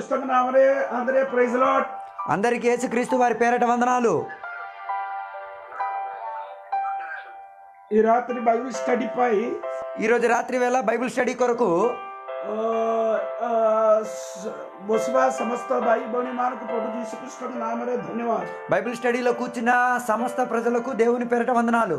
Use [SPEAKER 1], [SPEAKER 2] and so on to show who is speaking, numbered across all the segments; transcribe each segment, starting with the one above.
[SPEAKER 1] క్రీస్తు నామరే అందరే praise lot
[SPEAKER 2] అందరికీ యేసుక్రీస్తు వారి పేరట వందనాలు
[SPEAKER 1] ఈ రాత్రి బైబిల్ స్టడీ పై
[SPEAKER 2] ఈరోజు రాత్రి వేళ బైబిల్ స్టడీ కొరకు
[SPEAKER 1] ఆ, ఆ, స- బొసువా సమస్త భాయి బణి మానకు ప్రభు যীశుకృష్ణ నామరే ధన్యవాद
[SPEAKER 2] బైబిల్ స్టడీలో కూర్చున్న సమస్త ప్రజలకు దేవుని పేరట వందనాలు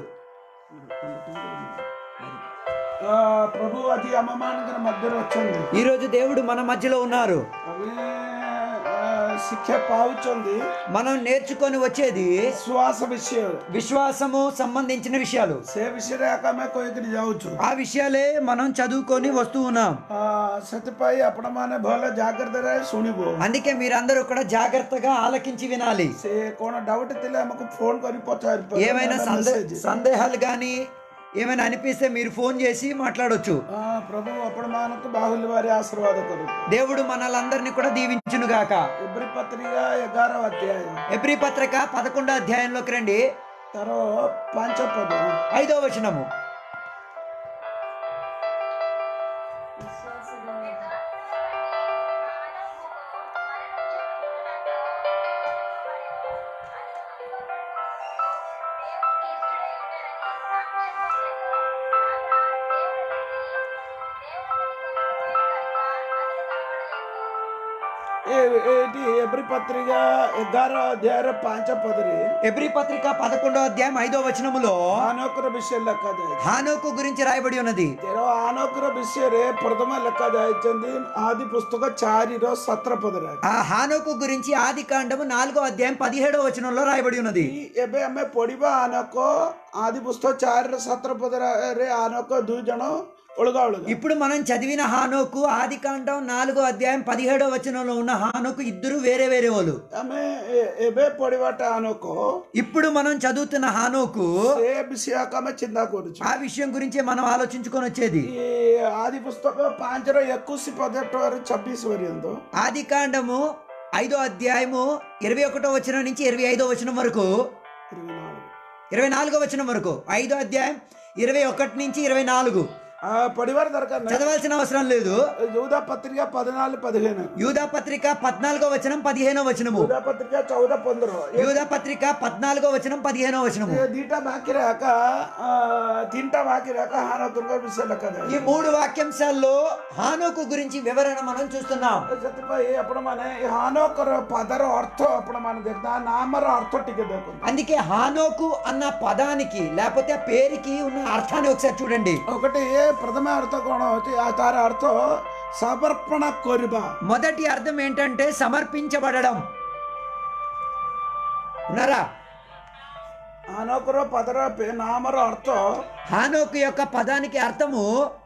[SPEAKER 1] ఆ, ప్రభు అది అమ్మమానగర మధ్యలో వచ్చింది
[SPEAKER 2] ఈరోజు దేవుడు మన మధ్యలో ఉన్నారు
[SPEAKER 1] అవి ఆ, శిక్ష పావుచుంది
[SPEAKER 2] మనం నేర్చుకొని వచ్చేది
[SPEAKER 1] విశ్వాస విషయం
[SPEAKER 2] విశ్వాసము సంబంధించిన విషయాలు
[SPEAKER 1] సే విషయ ఆమె కొయ్యకి ଯାଉଛୁ
[SPEAKER 2] ఆ విషయాలే మనం చదువుకొని వస్తూ ఉన్నాం
[SPEAKER 1] ఆ, ସେଥିପାଇଁ ଆପଣମାନେ ଭଲ ଜାଗ୍ରତରେ ଶୁଣିବୁ
[SPEAKER 2] అందుకే మీరందరూ కూడా జాగ్రత్తగా ఆలకించి వినాలి
[SPEAKER 1] ସେ କଣ ଡାଉଟ୍ ଥିଲେ ଆମକୁ ଫୋନ କରି ପଚାରି
[SPEAKER 2] ఏమైనా సందే సందేహాలు కానీ ఏమైనా అనిపిస్తే మీరు ఫోన్ చేసి మాట్లాడొచ్చు
[SPEAKER 1] ହଁ ପ୍ରଭୁ ଆପଣମାନଙ୍କୁ ବାହୁଲି ବାରି ଆଶୀର୍ବାଦ କରୁ
[SPEAKER 2] దేవుడు మనలందరినీ కూడా దీవించును గాక
[SPEAKER 1] ଏବ୍ରି ପତ୍ରିକା ଏଗାର ଅଧ୍ୟାୟ
[SPEAKER 2] ఎబ్రి పత్రిక పదకొండో అధ్యాయంలోకి రండి
[SPEAKER 1] ତାର ପାଞ୍ଚ ପଦ
[SPEAKER 2] ఐదో వచనము
[SPEAKER 1] ଏ- ଏଇଠି ଏବ୍ରି ପତ୍ରିକା ଏଗାର ଅଧ୍ୟାୟର ପାଞ୍ଚ ପଦରେ
[SPEAKER 2] ఎబ్రి పత్రిక పదకొండో అధ్యాయం ఐదో వచనములో
[SPEAKER 1] ଆନୋକର ବିଷୟ ଲେଖାଯାଇଛି
[SPEAKER 2] హానోకు గురించి రాయబడి ఉన్నది
[SPEAKER 1] ତେର ଆନୋକର ବିଷୟରେ ପ୍ରଥମ ଲେଖାଯାଇଛନ୍ତି ଆଦି ପୁସ୍ତକ ଚାରିର ସତର ପଦରେ
[SPEAKER 2] ఆ హానోకు గురించి ఆది కాండము నాలుగో అధ్యాయం పదిహేడో వచనంలో రాయబడి ఉన్నది
[SPEAKER 1] ఈ ଏବେ ଆମେ ପଢିବା ଆନକ ଆଦି ପୁସ୍ତକ ଚାରିର ସତର ପଦରେ ଆନକ ଦୁଇ ଜଣ ଅଲଗା ଅଲଗା
[SPEAKER 2] ఇప్పుడు మనం చదివిన హానోకు ఆది కాండం నాలుగో అధ్యాయం పదిహేడో వచనంలో ఉన్న హానోకు ఇద్దరు వేరే వేరే వాళ్ళు
[SPEAKER 1] ଆମେ ଏ- ଏବେ ପଢିବାଟା ଆନକ
[SPEAKER 2] ఇప్పుడు మనం చదువుతున్న హానోకు
[SPEAKER 1] ସେ ବିଷୟକୁ ଆମେ ଚିନ୍ତା କରୁଛୁ
[SPEAKER 2] ఆ విషయం గురించే మనం ఆలోచించుకొని వచ్చేది
[SPEAKER 1] ఈ ఆది పుస్తକ ପାଞ୍ଚର ଏକୋଇଶ ପଦଠାରୁ ଛବିଶ ପର୍ଯ୍ୟନ୍ତ
[SPEAKER 2] ఆది కాండము ఐదో అధ్యాయము ఇరవై ఒకటో వచనం నుంచి ఇరవై ఐదో వచనం వరకు
[SPEAKER 1] ఇరవై నాలుగు
[SPEAKER 2] ఇరవై నాలుగో వచనం వరకు ఐదో అధ్యాయం ఇరవై ఒకటి నుంచి ఇరవై నాలుగు
[SPEAKER 1] ఆ పడివారు దరକାର ନାହିଁ
[SPEAKER 2] చదవాల్సిన అవసరం లేదు
[SPEAKER 1] యూదా పత్రిక పద్నాలుగు పదిహేను
[SPEAKER 2] యూదా పత్రిక పద్నాలుగో వచనం పదిహేనో వచనము
[SPEAKER 1] యూదా పత్రిక చౌద పంద్ర
[SPEAKER 2] యూదా పత్రిక పద్నాలుగో వచనం పదిహేనో వచనము
[SPEAKER 1] ଦିଟା ବାକି ରାଖ ତିନିଟା ବାକି ରାଖ ହାନକଙ୍କ ବିଷୟ ଲେଖାଯାଏ
[SPEAKER 2] ఈ మూడు వాక్యాంశాల్లో హానోకు గురించి వివరణ మనం చూస్తున్నాం
[SPEAKER 1] ସେଥିପାଇଁ ଆପଣମାନେ ଏ ହାନକର ପଦର ଅର୍ଥ ଆପଣମାନେ ଦେଖ ନାମର ଅର୍ଥ ଟିକେ ଦେଖନ୍ତୁ
[SPEAKER 2] అందుకే హానోకు అన్న పదానికి లేకపోతే ఆ పేరుకి ఉన్న అర్థాన్ని ఒకసారి చూడండి
[SPEAKER 1] ఒకటి ఏ ప్రథమ అర్థ కోణ వచ్చి ఆ తార అర్థ సమర్పణ କରିବା
[SPEAKER 2] మొదటి అర్థం ఏంటంటే సమర్పించబడడం ఉన్నారా
[SPEAKER 1] ହାନକର ପଦର ପେ- ନାମର ଅର୍ଥ
[SPEAKER 2] హానోకు యొక్క పదానికి అర్థము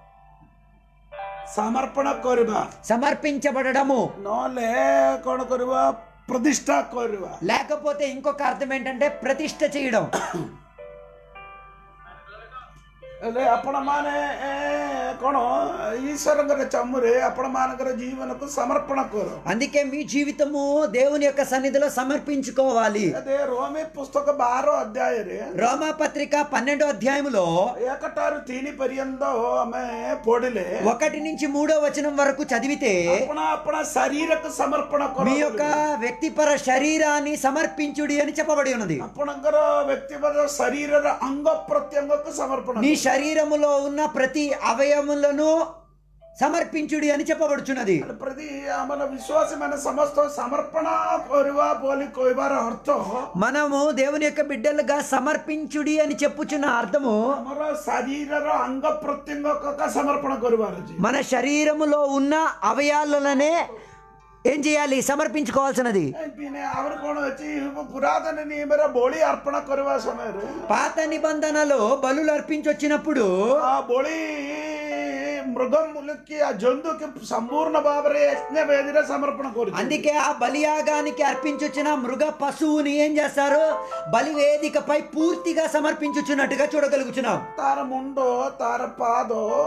[SPEAKER 1] ସମର୍ପଣ କରିବା
[SPEAKER 2] సమర్పించబడము
[SPEAKER 1] ନହେଲେ କଣ କରିବା ପ୍ରତିଷ୍ଠା କରିବା
[SPEAKER 2] లేకపోతే ఇంకొక అర్థం ఏంటంటే ప్రతిష్ఠ చేయడం
[SPEAKER 1] ହେଲେ ଆପଣମାନେ ଏ, କଣ ଈଶ୍ୱରଙ୍କର ଚମୁରେ ଆପଣମାନଙ୍କର ଜୀବନକୁ ସମର୍ପଣ କର
[SPEAKER 2] అందుకే మీ జీవితము దేవుని యొక్క సన్నిధిలో సమర్పించుకోవాలి
[SPEAKER 1] అదే రోమి పుస్తక ବାର ଅଧ୍ୟାୟରେ
[SPEAKER 2] రోమా పత్రిక పన్నెండో అధ్యాయములో
[SPEAKER 1] ଏକଟାରୁ ତିନି ପର୍ଯ୍ୟନ୍ତ ଆମେ ପଢିଲେ
[SPEAKER 2] ఒకటి నుంచి మూడో వచనం వరకు చదివితే
[SPEAKER 1] ଆପଣ ଆପଣ ଶରୀରକୁ ସମର୍ପଣ କର
[SPEAKER 2] మీ యొక్క వ్యక్తిపర శరీరాన్ని సమర్పించుడి అని చెప్పబడి ఉన్నది
[SPEAKER 1] ଆପଣଙ୍କର ବ୍ୟକ୍ତିଗତ ଶରୀରର ଅଙ୍ଗ ପ୍ରତ୍ୟଙ୍ଗକୁ ସମର୍ପଣ
[SPEAKER 2] నీ
[SPEAKER 1] କର।
[SPEAKER 2] శరీరములో ఉన్న ప్రతి అవయములను సమర్పించుడి అని చెప్పబడుచున్నది
[SPEAKER 1] ପ୍ରତି ଆମର ବିଶ୍ୱାସୀ ମାନେ ସମସ୍ତ ସମର୍ପଣ କରିବା ବୋଲି କହିବାର ଅର୍ଥ
[SPEAKER 2] మనము దేవుని యొక్క బిడ్డలుగా సమర్పించుడి అని చెప్పుచున్న అర్థము
[SPEAKER 1] ଆମର ଶରୀରର ଅଙ୍ଗ ପ୍ରତ୍ୟଙ୍ଗ ସମର୍ପଣ କରିବାର ଅଛି
[SPEAKER 2] మన శరీరములో ఉన్న అవయాలనే ఏం చేయాలి సమర్పించుకోవాల్సినది
[SPEAKER 1] പിന്നെ അവർ କଣ ଅଛି ପୁରାତନ ନିୟମର ବଳି ଅର୍ପଣ କରିବା ସମୟରେ
[SPEAKER 2] పాత నిబంధనలో బలులు అర్పించొచ్చినప్పుడు
[SPEAKER 1] ఆ బలి మృగం ములకి ఆ జంతువుకి సంపూర్ణ భాବରେ యజ్ఞ వేదిରେ సమర్పణ କରୁଛି
[SPEAKER 2] అందుకే ఆ బలియాగానికి అర్పించొచ్చిన మృగ పశువుని ఏం చేస్తారు బలి వేదికపై పూర్తిగా సమర్పించుచున్నట్టుగా చూడగలుగుతున్నాం
[SPEAKER 1] ତାର ମୁଣ୍ଡ ତାର ପାଦ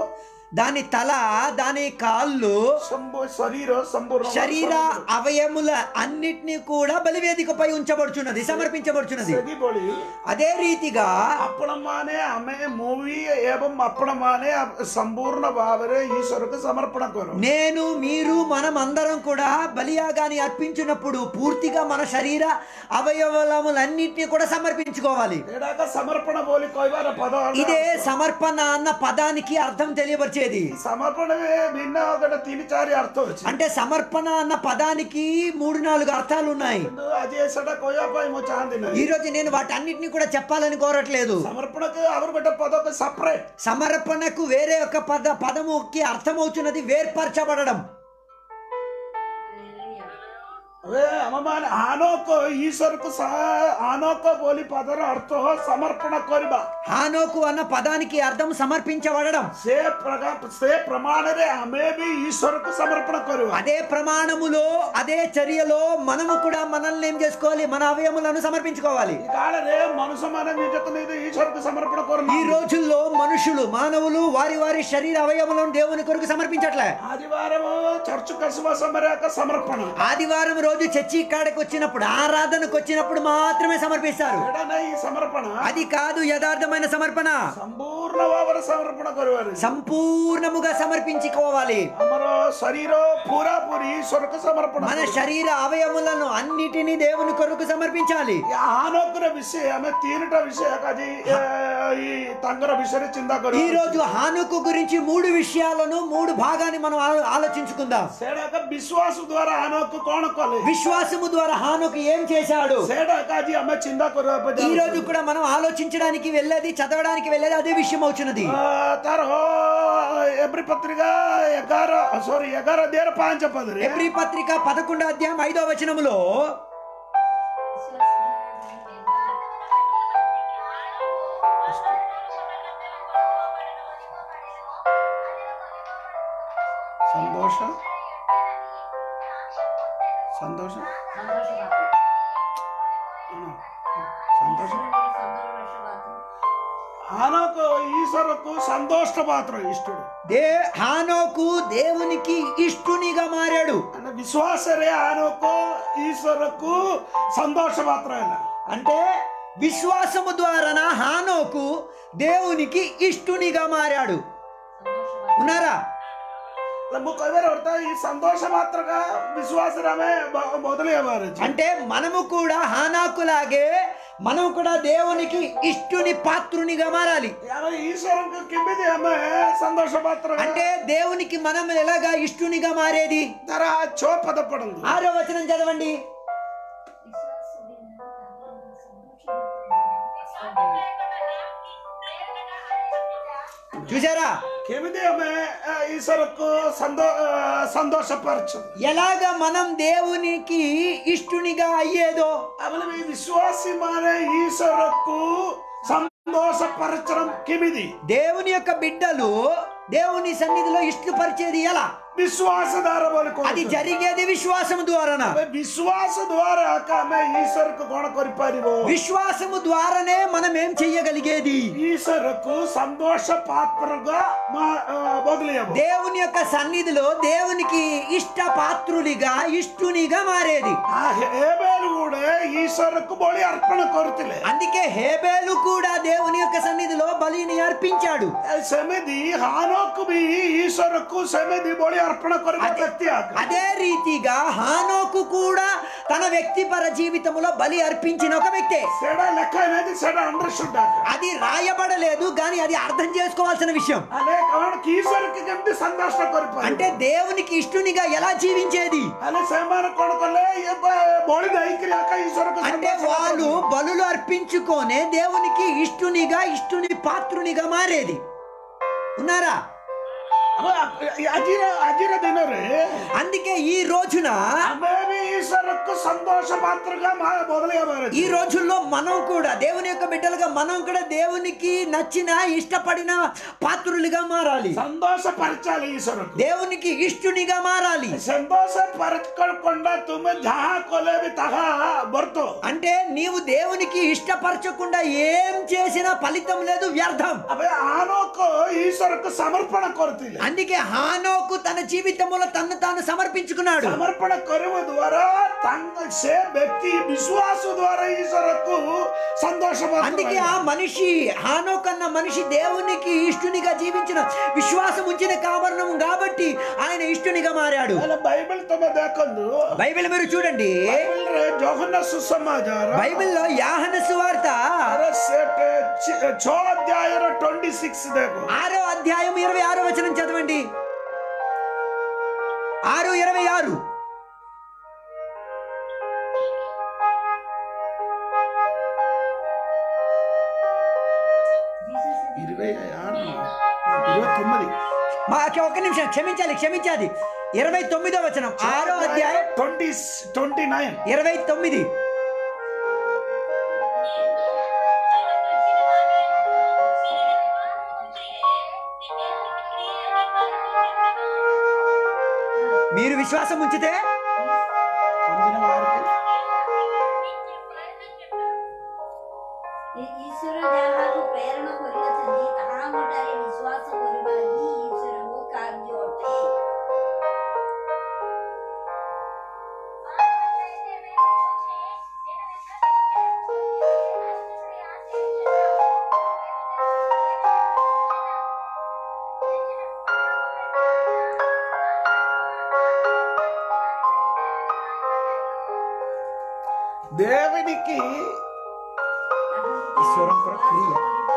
[SPEAKER 2] దాని తల దాని కాళ్ళు
[SPEAKER 1] సంపూ శరీర సంపూర్ణ
[SPEAKER 2] శరీర అవయముల అన్నిటినీ కూడా బలివేదికపై ఉంచబడుచున్నది సమర్పించబడుచున్నది
[SPEAKER 1] ସେହିଭଳି
[SPEAKER 2] అదే రీతిగా
[SPEAKER 1] ଆପଣମାନେ ଆମେ ମୁଁ ବି ଏବଂ ଆପଣମାନେ ସମ୍ପୂର୍ଣ୍ଣ ଭାବରେ ଈଶ୍ୱରକୁ ସମର୍ପଣ କରୁ
[SPEAKER 2] నేను మీరు మనం అందరం కూడా బలియాగాని అర్పించినప్పుడు పూర్తిగా మన శరీర అవయవములన్నిటినీ కూడా సమర్పించుకోవాలి
[SPEAKER 1] ଏଇଟାକ ସମର୍ପଣ ବୋଲି କହିବାର ପଦ ହେଲା।
[SPEAKER 2] ఇదే సమర్పణ అన్న పదానికి అర్థం తెలియబరిచేది
[SPEAKER 1] ସମର୍ପଣ ବି ଭିନ୍ନ ଗୋଟେ ତିନି ଚାରି ଅର୍ଥ ଅଛି
[SPEAKER 2] అంటే సమర్పణ అన్న పదానికి మూడు నాలుగు అర్థాలు ఉన్నాయి
[SPEAKER 1] କିନ୍ତୁ ଆଜି ସେଟା କହିବା ପାଇଁ ମୁଁ ଚାହାନ୍ତି
[SPEAKER 2] ఈ
[SPEAKER 1] ନାହିଁ
[SPEAKER 2] రోజు నేను వాటన్నిటిని కూడా చెప్పాలని కోరట్లేదు
[SPEAKER 1] సమర్పణకు ଆହୁରି ଗୋଟେ ପଦକୁ ସପରେଟ
[SPEAKER 2] సమర్పణకు వేరే ఒక పద పదముకి అర్థమవుతున్నది వేర్పరచబడడం
[SPEAKER 1] ଏବେ ଆମମାନେ ଆନକ ଈଶ୍ୱରକୁ ସା- ଆନକ ବୋଲି ପଦର ଅର୍ଥ ସମର୍ପଣ କରିବା
[SPEAKER 2] హానోకు అన్న పదానికి అర్థం సమర్పించబడడం
[SPEAKER 1] ସେ ପ୍ରକା- ସେ ପ୍ରମାଣରେ ଆମେ ବି ଈଶ୍ୱରକୁ ସମର୍ପଣ କରିବା
[SPEAKER 2] అదే ప్రమాణములో అదే చర్యలో మనము కూడా మనల్ని ఏం చేసుకోవాలి మన అవయములను సమర్పించుకోవాలి
[SPEAKER 1] ఈ కాଳରେ మనుషుମାନେ ନିଜକୁ ନିଜେ ଈଶ୍ୱରକୁ ସମର୍ପଣ
[SPEAKER 2] ఈ
[SPEAKER 1] କରୁన్నారు
[SPEAKER 2] రోజుల్లో మనుషులు మానవులు వారి వారి శరీర అవయములను దేవుని కొరకు సమర్పించట్లే
[SPEAKER 1] ఆదివారం చర్చకు ଆସିବା ସମୟରେ ଏକ ସମର୍ପଣ
[SPEAKER 2] ఆదివారం రోజు చర్చి కాడకి వచ్చినప్పుడు ఆరాధనకు వచ్చినప్పుడు మాత్రమే సమర్పిస్తారు
[SPEAKER 1] ଏଇଟା ନାହିଁ ସମର୍ପଣ
[SPEAKER 2] అది కాదు యథార్థమైన సమర్పణ
[SPEAKER 1] ସମ୍ପୂର୍ଣ୍ଣ ଭାବରେ ସମର୍ପଣ କରିବାର
[SPEAKER 2] సంపూర్ణముగా సమర్పించుకోవాలి
[SPEAKER 1] ଆମର ଶରୀର ପୁରା ପୁରି ଈଶ୍ୱରକୁ ସମର୍ପଣ
[SPEAKER 2] మన
[SPEAKER 1] କରିବା।
[SPEAKER 2] శరీర అవయములను అన్నిటినీ దేవుని కొరకు సమర్పించాలి
[SPEAKER 1] ఈ ఆనోకుల విషయ ଆମେ ତିନିଟା విషయ ଆଜି ଏ, ఈ ତାଙ୍କର ବିଷୟରେ ଚିନ୍ତା
[SPEAKER 2] ఈ
[SPEAKER 1] କରିବା
[SPEAKER 2] రోజు హానుకు గురించి మూడు విషయాలను మూడు భాగాన్ని మనం ఆలో- ఆలోచించుకుందాం
[SPEAKER 1] ସେଇଟା ବିଶ୍ୱାସ ଦ୍ୱାରା ଆନୋକ କଣ କଲେ
[SPEAKER 2] విశ్వాసము ద్వారా హానుకు ఏం చేశాడు
[SPEAKER 1] ସେଇଟା ଆଜି ଆମେ ଚିନ୍ତା କରିବା ପାଇଁ
[SPEAKER 2] ఈ
[SPEAKER 1] ଯାଉଛୁ।
[SPEAKER 2] రోజు కూడా మనం ఆలోచించడానికి వెళ్ళేది చదవడానికి వెళ్ళేది అదే విషయం అవుతున్నది
[SPEAKER 1] ఆ, ତାର ଏପ୍ରି ପତ୍ରିକା ଏଗାର ସରି ଏଗାର ଅଧ୍ୟାୟର ପାଞ୍ଚ ପଦରେ
[SPEAKER 2] ఎబ్రి పత్రిక పదకొండో అధ్యాయం ఐదో వచనములో
[SPEAKER 1] సంతోష సంతోష సంతోష ఆనోకు ఈశ్వరకు సంతోష పాత్ర ఇష్టడు
[SPEAKER 2] దే హానోకు దేవునికి ఇష్టునిగా మారాడు
[SPEAKER 1] అంటే విశ్వాసరే ఆనోకు ఈశ్వరకు సంతోష పాత్ర ఆయన
[SPEAKER 2] అంటే విశ్వాసము ద్వారా హానోకు దేవునికి ఇష్టునిగా మారాడు ఉన్నారా
[SPEAKER 1] ମୁଁ କହିବାର ଅର୍ଥ ఈ సంతోష మాత్రగా విశ్వాసରେ ଆମେ ବ- ବଦଳି ହେବାର ଅଛି
[SPEAKER 2] అంటే మనము కూడా హానాకులాగే మనం కూడా దేవునికి ఇష్టుని పాత్రునిగా మారాలి
[SPEAKER 1] ଆମେ ଈଶ୍ୱରଙ୍କୁ କେମିତି ଆମେ ସନ୍ତୋଷ ପାତ୍ର
[SPEAKER 2] అంటే దేవునికి మనం ఎలాగా ఇష్టునిగా మారేది
[SPEAKER 1] ତାର ଛଅ ପଦ ପଢନ୍ତୁ
[SPEAKER 2] ఆరో వచనం చదవండి చూసారా
[SPEAKER 1] କେମିତି ଆମେ ଆ, ଈଶ୍ୱରକୁ ସନ୍ତୋ- ଆ, ସନ୍ତୋଷ ପାରୁଛୁ
[SPEAKER 2] ఎలాగ మనం దేవునికి ఇష్టునిగా అయ్యేదో
[SPEAKER 1] ଆମେ ବି విశ్వాసୀ ମାନେ ଈଶ୍ୱରକୁ సంతోష పరచడం କେମିତି
[SPEAKER 2] దేవుని యొక్క బిడ్డలు దేవుని సన్నిధిలో ఇష్టు పరిచేది ఎలా
[SPEAKER 1] విశ్వాస ద్వారా ବୋଲି
[SPEAKER 2] అది
[SPEAKER 1] କହୁଛୁ
[SPEAKER 2] జరిగేది విశ్వాసము ద్వారాన
[SPEAKER 1] ଆମେ ବିଶ୍ୱାସ ଦ୍ୱାରା ଏକା ଆମେ ଈଶ୍ୱରକୁ କଣ କରିପାରିବ
[SPEAKER 2] విశ్వాసము ద్వారానే మనం ఏం చెయ్యగలిగేది
[SPEAKER 1] ଈଶ୍ୱରକୁ సంతోష పాత్రగా మా- ఆ, బదిలీ ହେବ
[SPEAKER 2] దేవుని యొక్క సన్నిధిలో దేవునికి ఇష్ట పాత్రునిగా ఇష్టునిగా మారేది
[SPEAKER 1] ఆ హేబేలు కూడా ఈశ్వరకు బలి అర్పణ କରୁଥିଲେ
[SPEAKER 2] అందుకే హేబేలు కూడా దేవుని యొక్క సన్నిధిలో బలిని అర్పించాడు
[SPEAKER 1] ସେମିତି ହାନକୁ ବି ଈଶ୍ୱରକୁ ସେମିତି ବଳି ଅର୍ପଣ କରିବା
[SPEAKER 2] అదే-
[SPEAKER 1] ବ୍ୟକ୍ତି ଆଗ
[SPEAKER 2] అదే రీతిగా హానోకు కూడా తన వ్యక్తిపర జీవితంలో బలి అర్పించిన ఒక వ్యక్తే
[SPEAKER 1] ସେଟା ଲେଖା ହେଇନାହାନ୍ତି ସେଟା ଅଣ୍ଡରଷ୍ଟାଣ୍ଡ
[SPEAKER 2] అది రాయబడలేదు కానీ అది అర్థం చేసుకోవాల్సిన విషయం
[SPEAKER 1] ହେଲେ କଣ କି ଈଶ୍ୱରକୁ କେମିତି ସନ୍ତୁଷ୍ଟ
[SPEAKER 2] అంటే
[SPEAKER 1] କରିପାରିବେ
[SPEAKER 2] దేవునికి ఇష్టునిగా ఎలా జీవించేది
[SPEAKER 1] ହେଲେ ସେମାନେ କଣ କଲେ ଇଏ ବ- ବଳି ଦେଇକିରି ଆକା ଈଶ୍ୱରକୁ
[SPEAKER 2] అంటే
[SPEAKER 1] ସନ୍ତୋଷ
[SPEAKER 2] వాళ్ళు
[SPEAKER 1] କରିଥିଲେ।
[SPEAKER 2] బలులు అర్పించుకొనే దేవునికి ఇష్టునిగా ఇష్టుని పాత్రునిగా మారేది ఉన్నారా
[SPEAKER 1] ଆମ- ଆଜିର ଆଜିର ଦିନରେ
[SPEAKER 2] అందుకే ఈ రోజున
[SPEAKER 1] ଆମେ ବି ଈଶ୍ୱରକୁ సంతోష పాత్రగా మా మొదలుగా మారచ్చు
[SPEAKER 2] ఈ రోజుల్లో మనం కూడా దేవుని యొక్క బిడ్డలుగా మనం కూడా దేవునికి నచ్చిన ఇష్టపడిన పాత్రులుగా మారాలి
[SPEAKER 1] సంతోషపరచాలి ఈశ్వరకు
[SPEAKER 2] దేవునికి ఇష్టునిగా మారాలి
[SPEAKER 1] సంతోష పరచకుండా తుమ్మె జహా కొలేవి తహా బొర్తో
[SPEAKER 2] అంటే నీవు దేవునికి ఇష్టపరచకుండా ఏం చేసినా ఫలితం లేదు వ్యర్థం
[SPEAKER 1] అవి ఆనోకు ఈశ్వరకు సమర్పణ కొరతిಲ್ಲ
[SPEAKER 2] అందుకే హానోకు తన జీవితంలో తన్ను తాను సమర్పించుకున్నాడు
[SPEAKER 1] సమర్పణ కొరువు ద్వారా తన సే వ్యక్తి విశ్వాస ద్వారా ఈశ్వరకు సంతోష
[SPEAKER 2] అందుకే ఆ మనిషి హానోక్ అన్న మనిషి దేవునికి ఇష్టునిగా జీవించిన విశ్వాసం ఉంచిన కారణం కాబట్టి ఆయన ఇష్టునిగా మారాడు
[SPEAKER 1] బైబిల్ తమ దేకొందు
[SPEAKER 2] బైబిల్ మీరు చూడండి
[SPEAKER 1] బైబిల్ రే జోహన్న సుసమాచార
[SPEAKER 2] బైబిల్లో యాహన సువార్త
[SPEAKER 1] అరే సెట్ చి- ఛో అధ్యాయ ట్వంటీ సిక్స్ దేకు
[SPEAKER 2] ఆరో అధ్యాయం ఇరవై ఆరో వచనం చదవండి ఆరు ఇరవై ఆరు
[SPEAKER 1] ఇరవై ఆరు ఇరవై తొమ్మిది
[SPEAKER 2] మా ఒక నిమిషం క్షమించాలి క్షమించాలి ఇరవై తొమ్మిదో వచనం ఆరో అధ్యాయం
[SPEAKER 1] ట్వంటీ ట్వంటీ నైన్
[SPEAKER 2] ఇరవై తొమ్మిది మీరు విశ్వాసం ఉంచితే
[SPEAKER 1] పొందిన వారికి
[SPEAKER 3] ଈଶ୍ୱର ଯାହାକୁ ପ୍ରେରଣ କରିଅଛନ୍ତି ତାହାଙ୍କଠାରେ ବିଶ୍ୱାସ କରିବା ହିଁ ଈଶ୍ୱରଙ୍କ କାର୍ଯ୍ୟ ଅଟେ
[SPEAKER 1] దేవునికి
[SPEAKER 2] ఈశ్వరంకర క్రియ.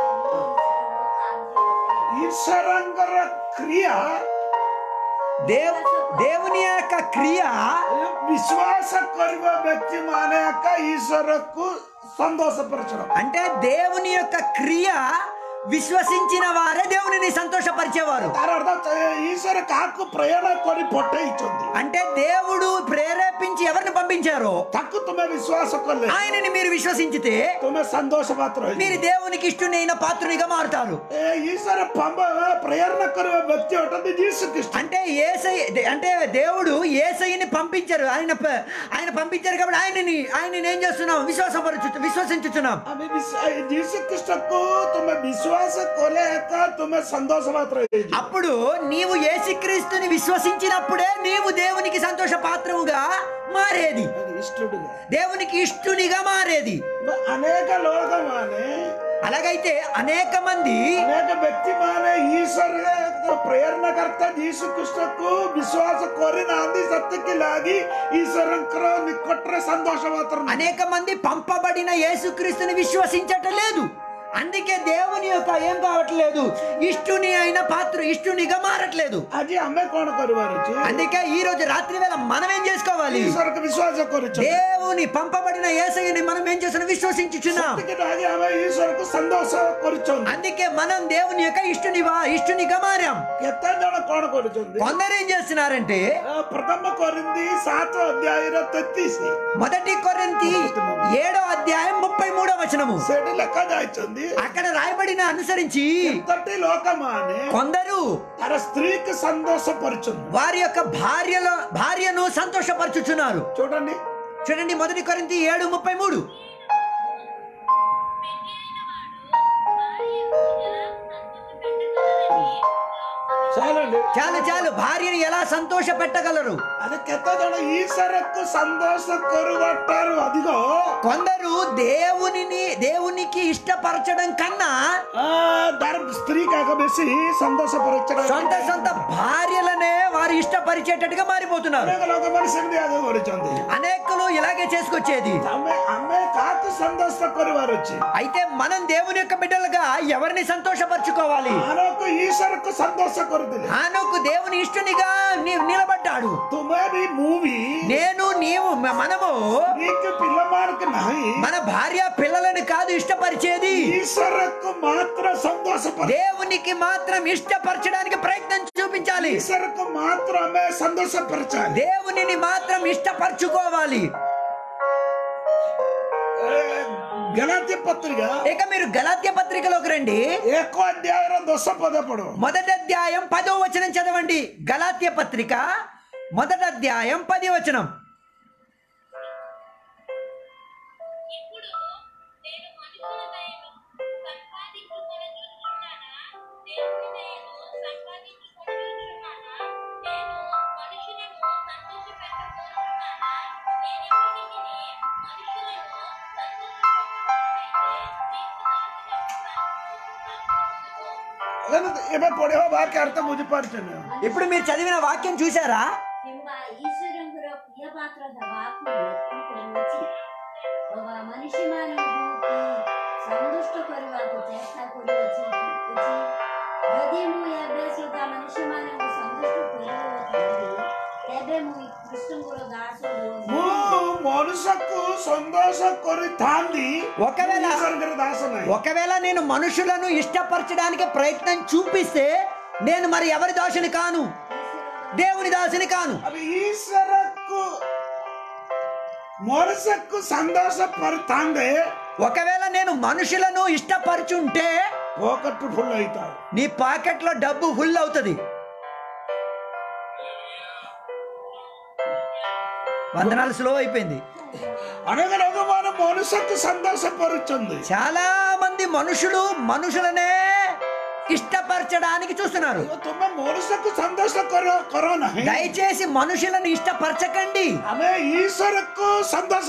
[SPEAKER 1] ఈశ్వరంగర క్రియ
[SPEAKER 2] దేవ్ దేవుని యొక్క క్రియ
[SPEAKER 1] విశ్వాస కొరివ వ్యక్తి మానే యొక్క ఈశ్వరకు సంతోషపరచడం
[SPEAKER 2] అంటే దేవుని యొక్క క్రియ విశ్వసించిన వారే దేవునిని సంతోషపరిచేవారు
[SPEAKER 1] ତାର ଅର୍ଥ ଚ- ఈశ్వర కాకు ప్రేరణ କରି ପଠେଇଛନ୍ତି
[SPEAKER 2] అంటే దేవుడు ప్రేరేపించి ఎవరిని పంపించారో
[SPEAKER 1] ତାକୁ ତୁମେ ବିଶ୍ୱାସ କଲେ
[SPEAKER 2] ఆయనని మీరు విశ్వసించితే
[SPEAKER 1] ତୁମେ ସନ୍ତୋଷ ପାତ୍ର ହେଇଯିବ।
[SPEAKER 2] మీరు దేవునికి ఇష్టనైన పాత్రునిగా మారుతారు
[SPEAKER 1] ଏ ఈశ్వర పంప ప్రేరణ କରିବା ବ୍ୟକ୍ତି ଅଟନ୍ତି ଯୀଶୁ ଖ୍ରୀଷ୍ଟ
[SPEAKER 2] అంటే ఏసై అంటే దేవుడు ఏసైని పంపించారు ఆయన ప- ఆయన పంపించారు కాబట్టి ఆయనని ఆయనని ఏం చేస్తున్నాం విశ్వాసపరచు విశ్వసించుతున్నాం
[SPEAKER 1] ଆମେ ବିଶ୍వ- ଏ ଯୀଶୁ ଖ୍ରୀଷ୍ଟକୁ ତୁମେ ବିଶ୍ୱାସ କଲେ ଏକା ତୁମେ ସନ୍ତୋଷ ପାତ୍ର ହେଇଯିବ
[SPEAKER 2] అప్పుడు నీవు యేసుక్రీస్తుని విశ్వసించినప్పుడే నీవు దేవునికి సంతోష పాత్రముగా మారేది
[SPEAKER 1] ఇష్టడుగా
[SPEAKER 2] దేవునికి ఇష్టునిగా మారేది
[SPEAKER 1] అనేక లోకମାନେ
[SPEAKER 2] అలాగైతే అనేక మంది
[SPEAKER 1] ଅନେକ ବ୍ୟକ୍ତି ମାନେ ଈଶ୍ୱର ପ୍ରେରଣାକର୍ତ୍ତା ଯୀଶୁ ଖ୍ରୀଷ୍ଟକୁ ବିଶ୍ୱାସ କରିନାହାନ୍ତି ସେତିକି ଲାଗି ଈଶ୍ୱରଙ୍କର ନିକଟରେ ସନ୍ତୋଷ ପାତ୍ର ନାହିଁ।
[SPEAKER 2] అనేక మంది పంపబడిన యేసుక్రీస్తుని విశ్వసించటం లేదు అందుకే దేవుని యొక్క ఏం కావట్లేదు ఇష్టుని అయిన పాత్ర ఇష్టునిగా మారట్లేదు
[SPEAKER 1] ଆଜି ଆମେ କଣ କରିବାର ଅଛି
[SPEAKER 2] అందుకే ఈ రోజు రాత్రి వేళ మనం ఏం చేసుకోవాలి
[SPEAKER 1] ଈଶ୍ୱରକୁ ବିଶ୍ୱାସ କରୁଛୁ
[SPEAKER 2] దేవుని పంపబడిన యేసయ్యని మనం ఏం చేస్తున్నాం విశ్వసించుచున్నాం
[SPEAKER 1] ସେତିକି ଲାଗି ଆମେ ଈଶ୍ୱରକୁ ସନ୍ତୋଷ କରୁଛନ୍ତି
[SPEAKER 2] అందుకే మనం దేవుని యొక్క ఇష్టునివా ఇష్టునిగా మారాం
[SPEAKER 1] କେତେ ଜଣ କଣ କରୁଛନ୍ତି
[SPEAKER 2] కొందరు ఏం చేస్తున్నారంటే
[SPEAKER 1] ଆ, ప్రథమ కొరింది ସାତ ଅଧ୍ୟାୟର ତେତିଶ
[SPEAKER 2] మొదటి కొరింథీ ఏడో అధ్యాయం ముప్పై మూడో వచనము
[SPEAKER 1] ସେଠି ଲେଖା ଯାଇଛନ୍ତି
[SPEAKER 2] అక్కడ రాయబడిన అనుసరించి
[SPEAKER 1] କେତୋଟି ଲୋକମାନେ
[SPEAKER 2] కొందరు
[SPEAKER 1] ତାର ସ୍ତ୍ରୀକୁ ସନ୍ତୋଷ କରୁଛନ୍ତି
[SPEAKER 2] వారి యొక్క భార్యలో భార్యను సంతోషపరచుచున్నారు
[SPEAKER 1] చూడండి
[SPEAKER 2] చూడండి మొదటి కొరింథీ ఏడు ముప్పై మూడు
[SPEAKER 1] చాలండి
[SPEAKER 2] చాలు చాలు భార్యని ఎలా సంతోష పెట్టగలరు
[SPEAKER 1] అది କେତେ ଜଣ ଈଶ୍ୱରକୁ ସନ୍ତୋଷ କରୁବାଠାରୁ ଅଧିକ
[SPEAKER 2] కొందరు దేవునిని దేవునికి ఇష్టపరచడం కన్నా
[SPEAKER 1] ଆ, ତାର ସ୍ତ୍ରୀ କାହାକୁ ବେଶୀ ସନ୍ତୋଷ ପରୀକ୍ଷା
[SPEAKER 2] సొంత సొంత భార్యలనే వారు ఇష్టపరిచేటట్టుగా మారిపోతున్నారు
[SPEAKER 1] ଅନେକ ଲୋକମାନେ ସେମିତି ଆଗ କରୁଛନ୍ତି
[SPEAKER 2] అనేకులు ఇలాగే చేసుకొచ్చేది
[SPEAKER 1] ଆମେ ଆମେ କାହାକୁ ସନ୍ତୋଷ କରିବାର ଅଛି
[SPEAKER 2] అయితే మనం దేవుని యొక్క బిడ్డలుగా ఎవరిని సంతోషపరచుకోవాలి
[SPEAKER 1] ଆମକୁ ଈଶ୍ୱରକୁ ସନ୍ତୋଷ କରୁଥିଲେ
[SPEAKER 2] హానోకు దేవుని ఇష్టనిగా ని- నిలబడ్డాడు
[SPEAKER 1] ତୁମେ ବି ମୁଁ ବି
[SPEAKER 2] నేను నీవు మ- మనము
[SPEAKER 1] ସ୍ତ୍ରୀକୁ ପିଲାମାନଙ୍କୁ ନାହିଁ
[SPEAKER 2] మన భార్య పిల్లలను కాదు ఇష్టపరిచేది
[SPEAKER 1] ଈଶ୍ୱରକୁ ମାତ୍ର ସନ୍ତୋଷ କର
[SPEAKER 2] దేవునికి మాత్రం ఇష్టపరచడానికి ప్రయత్నం చూపించాలి
[SPEAKER 1] ଈଶ୍ୱରକୁ ମାତ୍ର ଆମେ ସନ୍ତୋଷ ପରଚାలి
[SPEAKER 2] దేవునిని మాత్రం ఇష్టపరచుకోవాలి
[SPEAKER 1] గలాత్య పత్రిక
[SPEAKER 2] ఇక మీరు గలాత్య పత్రికలోకి రండి
[SPEAKER 1] ఎక్కువ అధ్యాయం దొస్స పదపడు
[SPEAKER 2] మొదటి అధ్యాయం పదో వచనం చదవండి గలాత్య పత్రిక మొదటి అధ్యాయం పది వచనం
[SPEAKER 4] ఇప్పుడు నేను మనుషుల దయను సంపాదించుకొనచున్నానా దేవుని దయను సంపాదించుకొనచున్నానా నేను మనుషులను సంతోషపెట్టబోతున్నానా నేనెప్పటికీ మనుషులను సంతోషపెట్టకపోతే
[SPEAKER 1] ଏବେ ପଢିବ ବାକି ଅର୍ଥ ବୁଝିପାରୁଛନ୍ତି
[SPEAKER 2] ఇప్పుడు మీరు చదివిన వాక్యం చూసారా
[SPEAKER 3] କିମ୍ବା ଈଶ୍ୱରଙ୍କର ପ୍ରିୟ ପାତ୍ର ହେବାକୁ ବ୍ୟକ୍ତି କରୁଅଛି ବା ମନୁଷ୍ୟମାନଙ୍କୁ କି ସନ୍ତୁଷ୍ଟ କରିବାକୁ ଚେଷ୍ଟା କରୁଅଛି ଅଛି। ଯଦି ମୁଁ ଏବେ ସୁଦ୍ଧା ମନୁଷ୍ୟମାନଙ୍କୁ ସନ୍ତୁଷ୍ଟ କରୁଅଥାନ୍ତି ତେବେ ମୁଁ କୃଷ୍ଣଙ୍କର ଦାସ
[SPEAKER 1] ମୁଁ
[SPEAKER 3] ହୁଅନ୍ତି।
[SPEAKER 1] ମନୁଷ୍ୟକୁ ସନ୍ତୋଷ କରିଥାନ୍ତି
[SPEAKER 2] ఒకవేళ
[SPEAKER 1] ଈଶ୍ୱରଙ୍କର ଦାସ ନାହିଁ
[SPEAKER 2] ఒకవేళ నేను మనుషులను ఇష్టపరచడానికి ప్రయత్నం చూపిస్తే నేను మరి ఎవరి దాసుని కాను దేవుని దాసుని కాను
[SPEAKER 1] अब ईश्वरକୁ మనుషకు సంతోష పరుతాందే
[SPEAKER 2] ఒకవేళ నేను మనుషులను ఇష్టపరచుంటే
[SPEAKER 1] పోకట్టు ఫుల్ అవుతావు
[SPEAKER 2] నీ పాకెట్లో డబ్బు ఫుల్ అవుతుంది వందనాలు స్లో అయిపోయింది
[SPEAKER 1] అనగనగా మనం మనుషకు సంతోషపరుచుంది
[SPEAKER 2] చాలా మంది మనుషులు మనుషులనే ఇష్టపరచడానికి చూస్తున్నారు
[SPEAKER 1] ତୁମେ ମନୁଷ୍ୟକୁ ସନ୍ତୋଷ କର କର ନାହିଁ
[SPEAKER 2] దయచేసి మనుషులను ఇష్టపరచకండి
[SPEAKER 1] ଆମେ ଈଶ୍ୱରକୁ ସନ୍ତୋଷ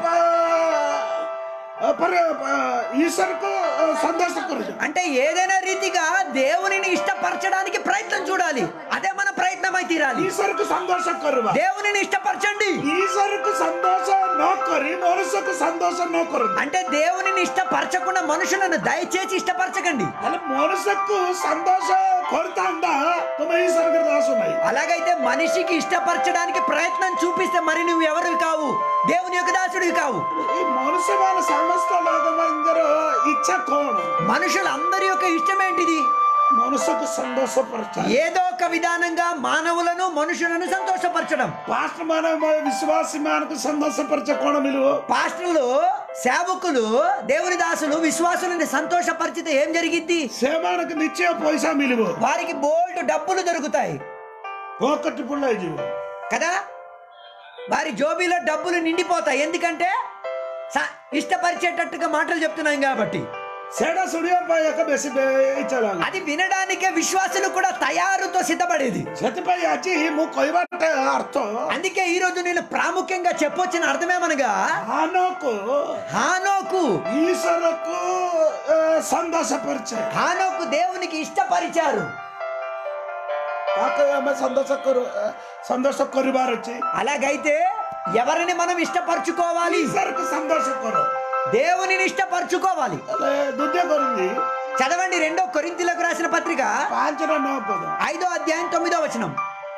[SPEAKER 1] ఈశ్వరకు సంతోష కరుచు
[SPEAKER 2] అంటే ఏదైనా రీతిగా దేవునిని ఇష్టపరచడానికి ప్రయత్నం చూడాలి అదే మన ప్రయత్నం అయి తీరాలి
[SPEAKER 1] ఈశ్వరకు సంతోష కరువ
[SPEAKER 2] దేవునిని ఇష్టపరచండి
[SPEAKER 1] ఈశ్వరకు సంతోష నో కరి మనుష్యకు సంతోష నో కరు
[SPEAKER 2] అంటే దేవునిని ఇష్టపరచకుండా మనుషులను దయచేసి ఇష్టపరచకండి
[SPEAKER 1] అలా మనుష్యకు సంతోష కొరతాందా తుమ్మ ఈశ్వరకు దాసు ఉన్నాయి
[SPEAKER 2] అలాగైతే మనిషికి ఇష్టపరచడానికి ప్రయత్నం చూపిస్తే మరి నువ్వు ఎవరివి కావు దేవుని యొక్క దాసుడివి కావు
[SPEAKER 1] ఈ మనుష్య మన సమస్త లోకమందరూ ఇచ్చ కోణం
[SPEAKER 2] మనుషులందరి యొక్క ఇష్టం ఏంటిది
[SPEAKER 1] మనుషుకు సంతోషపరచాలి
[SPEAKER 2] ఏదో ఒక విధానంగా మానవులను మనుషులను సంతోషపరచడం
[SPEAKER 1] పాస్టర్ మన విశ్వాసి మనకు సంతోషపరచే కోణం విలువ
[SPEAKER 2] పాస్టర్లు సేవకులు దేవుని దాసులు విశ్వాసులను సంతోషపరిచితే ఏం జరిగిద్ది
[SPEAKER 1] సేవానికి నిత్య పైసా మిలువ
[SPEAKER 2] వారికి బోల్డ్ డబ్బులు దొరుకుతాయి
[SPEAKER 1] పోకట్టు పుల్ల జీవ
[SPEAKER 2] కదా వారి జోబీలో డబ్బులు నిండిపోతాయి ఎందుకంటే స- ఇష్టపరిచేటట్టుగా మాటలు చెప్తున్నాం కాబట్టి
[SPEAKER 1] సేడా సుడియా యొక్క బెసి ఇచ్చారు
[SPEAKER 2] అది వినడానికే విశ్వాసులు కూడా తయారుతో సిద్ధపడేది
[SPEAKER 1] ସେଥିପାଇଁ ଆଜି ମୁଁ କହିବାଟା ଅର୍ଥ
[SPEAKER 2] అందుకే ఈ రోజు నేను ప్రాముఖ్యంగా చెప్పొచ్చిన అర్థమేమనగా
[SPEAKER 1] ହାନକୁ
[SPEAKER 2] హానోకు
[SPEAKER 1] ଈଶ୍ୱରକୁ ଏ, ସନ୍ତୋଷ ପରିଚୟ
[SPEAKER 2] హానోకు దేవునికి ఇష్టపరిచారు
[SPEAKER 1] ତାକୁ ଆମେ ସନ୍ତୋଷ କରୁ ଏ, ସନ୍ତୋଷ କରିବାର ଅଛି
[SPEAKER 2] అలాగైతే ఎవరిని మనం ఇష్టపరచుకోవాలి
[SPEAKER 1] ଈଶ୍ୱରକୁ ସନ୍ତୋଷ କର
[SPEAKER 2] దేవునిని ఇష్టపరచుకోవాలి
[SPEAKER 1] ହେଲେ ଦ୍ୱିତୀୟ କରୁନ୍ତି
[SPEAKER 2] చదవండి రెండో కొరింతీలకు రాసిన పత్రిక
[SPEAKER 1] ପାଞ୍ଚର ନଅ ପଦ
[SPEAKER 2] ఐదో అధ్యాయం తొమ్మిదో వచనం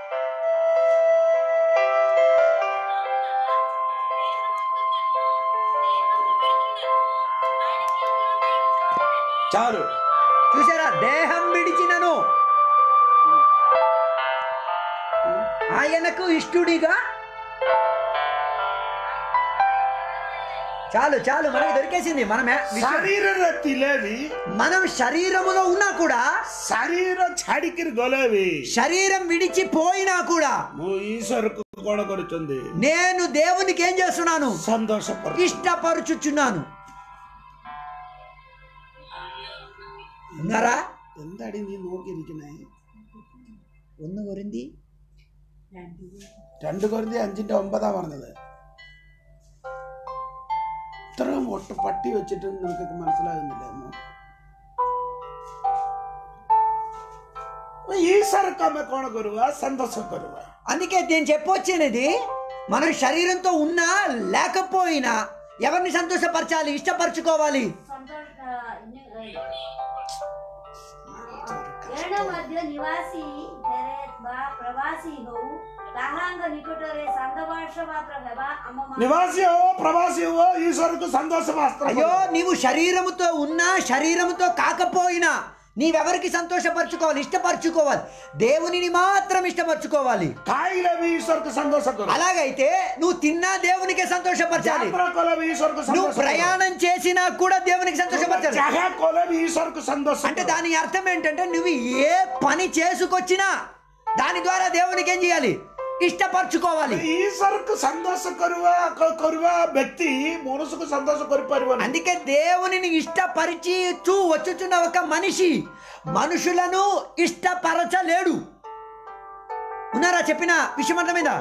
[SPEAKER 1] చాలు
[SPEAKER 2] చూసారా దేహం విడిచినను ఆయనకు ఇష్టుడిగా చాలు చాలు మనకు దొరికేసింది మనమే
[SPEAKER 1] ଶରୀରରେ ଥିଲେ ବି
[SPEAKER 2] మనం శరీరములో ఉన్నా కూడా
[SPEAKER 1] ଶରୀର ଛାଡିକିରି ଗଲେ ବି
[SPEAKER 2] శరీరం విడిచిపోయినా కూడా
[SPEAKER 1] ମୁଁ ଈଶ୍ୱରକୁ କଣ କରୁଛନ୍ତି
[SPEAKER 2] నేను దేవునికి ఏం చేస్తున్నాను
[SPEAKER 1] ସନ୍ତୋଷ କର
[SPEAKER 2] ఇష్టపరుచుచున్నాను ఉన్నారా
[SPEAKER 1] എന്താടി നീ നോക്കിയിരിക്കണേ
[SPEAKER 2] ഒന്ന് കൊരിന്തി
[SPEAKER 1] രണ്ട് കൊരിന്തി അഞ്ചിന്റെ ഒമ്പതാ പറഞ്ഞത് ഇത്രയും ഒട്ട് പട്ടി വെച്ചിട്ട് നിനക്കൊക്കെ മനസ്സിലാകുന്നില്ല ഈശ്വരക്ക് അമ്മ കോണ കൊരുവ സന്തോഷം കൊരുവ
[SPEAKER 2] అందుకే నేను చెప్పొచ్చినది మనం శరీరంతో ఉన్నా లేకపోయినా ఎవరిని సంతోషపరచాలి ఇష్టపరచుకోవాలి
[SPEAKER 3] ସନ୍ତୋଷ ଏଣ ମଧ୍ୟ ନିବାସୀ ଫେରେ ବା ପ୍ରବାସୀ ହଉ ତାହାଙ୍କ ନିକଟରେ ସାଙ୍ଗବାସ ମାତ୍ର ହେବା ଆମ
[SPEAKER 1] నివాసి హో ప్రవాసి హో ఈశ్వరకు సంతోష
[SPEAKER 2] అయ్యో నీవు శరీరముతో ఉన్నా శరీరముతో కాకపోయినా నీవెవరికి సంతోషపరచుకోవాలి ఇష్టపరచుకోవాలి దేవునిని మాత్రం ఇష్టపరచుకోవాలి
[SPEAKER 1] खाइले भी ईश्वर को संतोष करो
[SPEAKER 2] అలాగైతే నువ్వు తిన్నా దేవునికే సంతోషపరచాలి
[SPEAKER 1] यात्रा कोले भी ईश्वर को
[SPEAKER 2] నువ్వు
[SPEAKER 1] संतोष करो
[SPEAKER 2] ప్రయాణం చేసినా కూడా దేవునికి సంతోషపరచాలి
[SPEAKER 1] चाहे कोले भी ईश्वर को संतोष
[SPEAKER 2] అంటే
[SPEAKER 1] करो
[SPEAKER 2] దాని అర్థం ఏంటంటే నువ్వు ఏ పని చేసుకొచ్చినా దాని ద్వారా దేవునికి ఏం చేయాలి ఇష్టపరచుకోవాలి
[SPEAKER 1] ईश्वर को संतोष करवा करवा व्यक्ति मनुष्य को संतोष कर परिवन
[SPEAKER 2] అందుకే దేవునిని ఇష్టపరిచిచూ వచ్చుచున్న ఒక మనిషి మనుషులను ఇష్టపరచలేడు ఉన్నారా చెప్పిన విషయం అర్థమైందా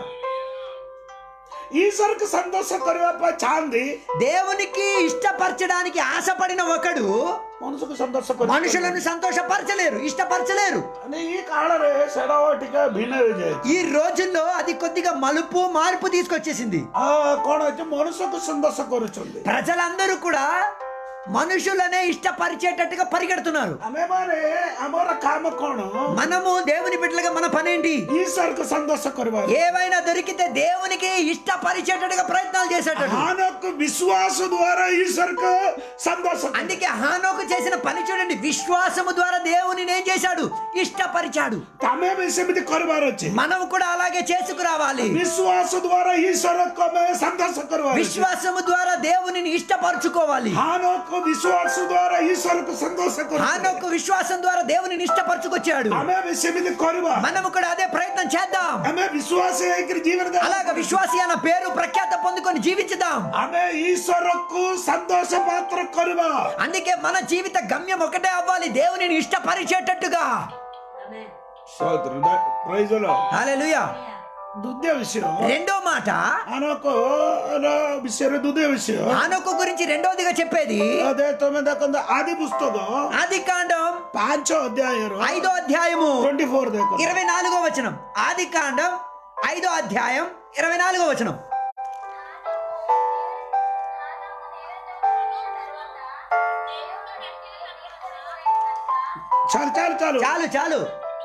[SPEAKER 1] ईश्वर को संतोष करवा पर चांदी
[SPEAKER 2] దేవునికి ఇష్టపరచడానికి ఆశపడిన ఒకడు
[SPEAKER 1] मनुष्य को संतोष कर
[SPEAKER 2] మనుషులను సంతోషపరచలేరు ఇష్టపరచలేరు
[SPEAKER 1] અને ఈ కాଳରେ ସେଟା ଟିକେ ଭିନ୍ନ ହେଇଯାଏ
[SPEAKER 2] ఈ రోజుల్లో అది కొద్దిగా మలుపు మార్పు తీసుకొచ్చేసింది
[SPEAKER 1] ఆ କଣ ଅଛି ମନୁଷ୍ୟକୁ ସନ୍ତୋଷ କରୁଛନ୍ତି
[SPEAKER 2] ప్రజలందరూ కూడా మనుషులనే ఇష్టపరిచేటట్టుగా పరిగెడుతున్నారు
[SPEAKER 1] ଆମେମାନେ ଆମର କାମ କଣ
[SPEAKER 2] మనము దేవుని బిడ్డలుగా మన పనేంటి
[SPEAKER 1] ଈଶ୍ୱରକୁ ସନ୍ତୋଷ କରିବା
[SPEAKER 2] ఏవైనా దొరికితే దేవునికి ఇష్టపరిచేటట్టుగా ప్రయత్నాలు చేసేటట్టు
[SPEAKER 1] హానకు విశ్వాస ద్వారా ఈశ్వరకు సంతోషం
[SPEAKER 2] అందుకే హానోకు చేసిన పని చూడండి విశ్వాసము ద్వారా దేవుని ఏం చేశాడు ఇష్టపరిచాడు
[SPEAKER 1] తమే ବି ସେମିତି କରିବାର ଅଛି
[SPEAKER 2] మనం కూడా అలాగే చేసుకురావాలి
[SPEAKER 1] విశ్వాస ద్వారా ఈశ్వరకు ଆମେ సంతోଷ କରିବା
[SPEAKER 2] విశ్వాసము ద్వారా దేవునిని ఇష్టపరచుకోవాలి
[SPEAKER 1] హానకు విశ్వాస ద్వారా ఈశ్వరకు సంతోଷ କରିବା
[SPEAKER 2] హానోకు విశ్వాసం ద్వారా దేవునిని ఇష్టపరచుకొచ్చాడు
[SPEAKER 1] ଆମେ ବି ସେମିତି କରିବା
[SPEAKER 2] మనము కూడా అదే ప్రయత్నం చేద్దాం
[SPEAKER 1] ଆମେ విశ్వాସ ହେଇକିରି ଜୀବନ
[SPEAKER 2] అలాగ విశ్వాసి అన్న పేరు ప్రఖ్యాత పొందుకొని జీవించుదాం
[SPEAKER 1] ଆମେ ଈଶ୍ୱରକୁ ସନ୍ତୋଷ ପାତ୍ର କରିବା
[SPEAKER 2] అందుకే మన జీవిత గమ్యం ఒకటే అవ్వాలి దేవునిని ఇష్టపరిచేటట్టుగా
[SPEAKER 3] ఆమేన్.
[SPEAKER 1] ప్రైజ్
[SPEAKER 2] హల్లెలూయా
[SPEAKER 1] ଦ୍ୱିତୀୟ ବିଷୟ
[SPEAKER 2] రెండో మాట
[SPEAKER 1] ଆନକ ବିଷୟରେ ଦ୍ୱିତୀୟ ବିଷୟ
[SPEAKER 2] హానోకు గురించి రెండోదిగా చెప్పేది
[SPEAKER 1] అదే తొమ్మిది ଦେଖନ୍ତୁ ଆଦି పుస్తକ
[SPEAKER 2] ఆది కాండం
[SPEAKER 1] ପାଞ୍ଚ ଅଧ୍ୟାୟର
[SPEAKER 2] ఐదో అధ్యాయము
[SPEAKER 1] ట్వంటీ ఫోర్ ଦେଖ
[SPEAKER 2] ఇరవై నాలుగో వచనం ఆది కాండం ఐదో అధ్యాయం ఇరవై నాలుగో వచనం
[SPEAKER 1] చాలు చాలు చాలు
[SPEAKER 2] చాలు చాలు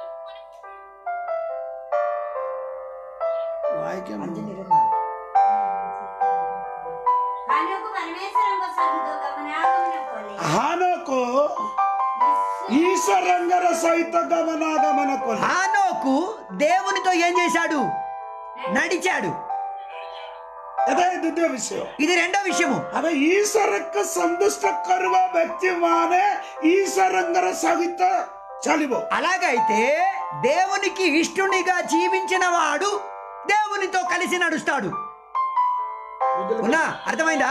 [SPEAKER 3] కానుక పరమేశ్వరంగా సహితో గమనాగమన కొలి.
[SPEAKER 1] ହାନକୁ ఈశ్వరంగర సహిత గమనాగమన కొల
[SPEAKER 2] హానోకు దేవునితో ఏం చేశాడు నడిచాడు
[SPEAKER 1] అదే ద్విତୀୟ విషୟ
[SPEAKER 2] ఇది రెండో విషయము
[SPEAKER 1] అదే ఈశ్వరକୁ సంతుଷ୍ଟ కరువ వ్యక్తి మానే ఈశ్వరంగర సహిత చలిବ
[SPEAKER 2] అలాగైతే దేవునికి ఇష్టునిగా జీవించిన వాడు దేవునితో కలిసి నడుస్తాడు ఉన్నా అర్థమైందా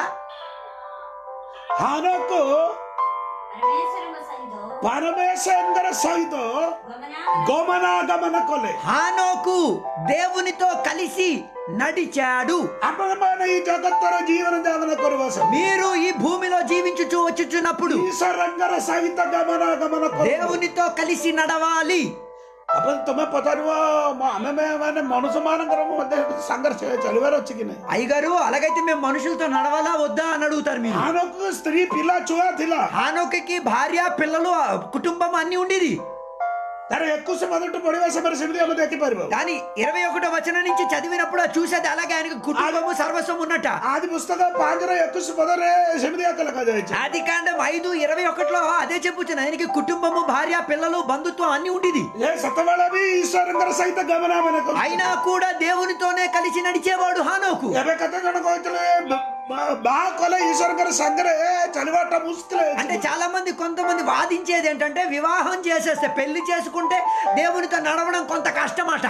[SPEAKER 1] ହାନକୁ
[SPEAKER 3] పరమేశ్వరంగా సహితో
[SPEAKER 1] పరమేశ్వరంగర సహిత
[SPEAKER 3] గమనాగమన
[SPEAKER 1] గమనాగమన କଲେ
[SPEAKER 2] హానోకు దేవునితో కలిసి నడిచాడు
[SPEAKER 1] ଆପଣମାନେ ଏଇ ଜଗତର ଜୀବନ ଯାପନ କରିବା ସମୟ
[SPEAKER 2] మీరు ఈ భూమిలో జీవించుచు వచ్చుచున్నప్పుడు
[SPEAKER 1] ఈశ్వరంగర సహిత గమనాగమన କଲେ
[SPEAKER 2] దేవునితో కలిసి నడవాలి
[SPEAKER 1] ଆପଣ ତମେ ପଚାରିବ ମ- ଆମେ ମେ- ମାନେ ମନୁଷ୍ୟ ମାନଙ୍କର ମଧ୍ୟ ସାଙ୍ଗରେ ଚ- ଚାଲିବାର ଅଛି କି ନାହିଁ
[SPEAKER 2] అయ్యగారు అలాగైతే మేము మనుషులతో నడవాలా వద్దా అని అడుగుతారు మీరు
[SPEAKER 1] హానకు స్త్రీ పిల్ల ଛୁଆ ଥିଲା
[SPEAKER 2] హానోకి భార్య పిల్లలు కుటుంబం అన్ని ఉండేది
[SPEAKER 1] ତାର ଏକୋଇଶ మొదటి ପଢିବା ସମୟରେ ସେମିତି ଆମେ ଦେଖିପାରିବ
[SPEAKER 2] కానీ ఇరవై ఒకటో వచనం నుంచి చదివినప్పుడు అది చూసేది అలాగే ఆయనకు కుటుంబము సర్వస్వం ఉన్నట
[SPEAKER 1] ଆଦି పుస్తକ ପାଞ୍ଚର ଏକୋଇଶ ପଦରେ ସେମିତି ଏକ ଲେଖାଯାଇଛି
[SPEAKER 2] ఆది కాండం ఐదు ఇరవై ఒకటిలో అదే చెప్పుచున్న ఆయనకి కుటుంబము భార్య పిల్లలు బంధుత్వం అన్ని ఉండేది
[SPEAKER 1] ଯେ ସେତେବେଳେ ବି ଈଶ୍ୱରଙ୍କର ସହିତ ଗମନାଗମନ କରୁ
[SPEAKER 2] అయినా కూడా దేవునితోనే కలిసి నడిచేవాడు హానోకు
[SPEAKER 1] ଏବେ କେତେ ଜଣ କହିଥିଲେ ବ- ବା- ବାହା କଲେ ଈଶ୍ୱରଙ୍କର ସାଙ୍ଗରେ ଚାଲିବାଟା ମୁସ୍କିଲ
[SPEAKER 2] అంటే చాలా మంది కొంతమంది వాదించేది ఏంటంటే వివాహం చేసేస్తే పెళ్లి చేసుకుంటే దేవునితో నడవడం కొంత కష్టమట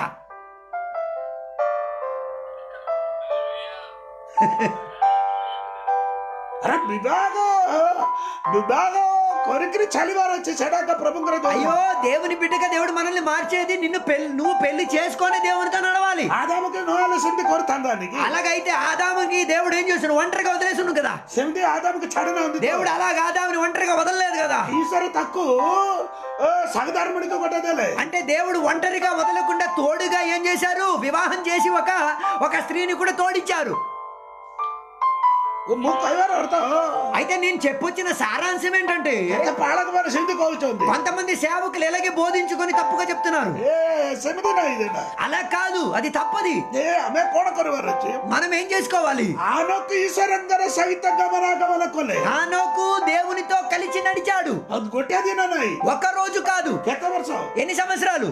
[SPEAKER 1] ଆରେ ବିବାହ ବିବାହ କରିକିରି ଚାଲିବାର ଅଛି ସେଟା ଏକା ପ୍ରଭୁଙ୍କର ଦୟା।
[SPEAKER 2] అయ్యో దేవుని బిడ్డగా దేవుడు మనల్ని మార్చేది నిన్ను పెళ్లి నువ్వు పెళ్లి చేసుకొని దేవునితో నడవాలి
[SPEAKER 1] ଆଦାମକୁ ନହେଲେ ସେମିତି କରିଥାନ୍ତାନି କି
[SPEAKER 2] అలాగైతే ఆదాముకి దేవుడు ఏం చేస్తున్నాడు ఒంటరిగా వదిలేసును కదా
[SPEAKER 1] ସେମିତି ଆଦାମକୁ ଛାଡି ନାହାନ୍ତି ତ।
[SPEAKER 2] దేవుడు అలాగ ఆదాముని ఒంటరిగా వదలలేదు కదా
[SPEAKER 1] ଈଶ୍ୱର ତାକୁ సగధర్ముడికి ଗୋଟେ ଦେଲେ
[SPEAKER 2] అంటే దేవుడు ఒంటరిగా వదలకుండా తోడుగా ఏం చేశారు వివాహం చేసి ఒక ఒక స్త్రీని కూడా తోడిచ్చారు
[SPEAKER 1] ମୁଁ କହିବାର ଅର୍ଥ
[SPEAKER 2] అయితే నేను చెప్పొచ్చిన సారాంశం ఏంటంటే
[SPEAKER 1] ଏତେ ପାଳକ ମାନେ ସେମିତି କହୁଛନ୍ତି
[SPEAKER 2] కొంతమంది సేవకులు ఎలాగే బోధించుకొని తప్పుగా చెప్తున్నారు
[SPEAKER 1] ଏ ସେମିତି ନାହିଁ ଏଇଟା
[SPEAKER 2] అలా కాదు అది తప్పది
[SPEAKER 1] ଏ ଆମେ କଣ କରିବାର ଅଛି
[SPEAKER 2] మనం ఏం చేసుకోవాలి
[SPEAKER 1] ଆନକୁ ଈଶ୍ୱରଙ୍କର ସହିତ ଗମନାଗମନ କଲେ
[SPEAKER 2] హానోకు దేవునితో కలిసి నడిచాడు
[SPEAKER 1] ଆଉ ଗୋଟିଏ ଦିନ ନାହିଁ
[SPEAKER 2] ఒక రోజు కాదు
[SPEAKER 1] କେତେ ବର୍ଷ
[SPEAKER 2] ఎన్ని సంవత్సరాలు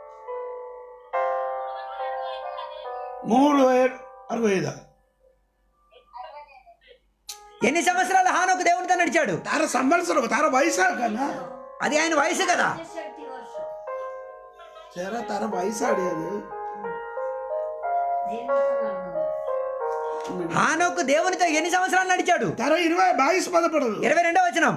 [SPEAKER 1] మూడు అరవై ఐదు
[SPEAKER 2] ఎన్ని సంవత్సరాలు హానోకు దేవునితో నడిచాడు
[SPEAKER 1] ତାର ସମ୍ବତ୍ସର ତାର ବୟସ ନା
[SPEAKER 2] అది ఆయన వయసు కదా
[SPEAKER 3] ତେଷଠି ବର୍ଷ
[SPEAKER 1] ସେରା ତାର ବୟସ ଆଡିଆது
[SPEAKER 3] దేవునితో నడవదు.
[SPEAKER 2] హానోకు దేవునితో ఎన్ని సంవత్సరాలు నడిచాడు
[SPEAKER 1] ତାର ఇరవై ବାଇଶ ପଦ ପଡదు
[SPEAKER 2] ఇరవై రెండో వచనం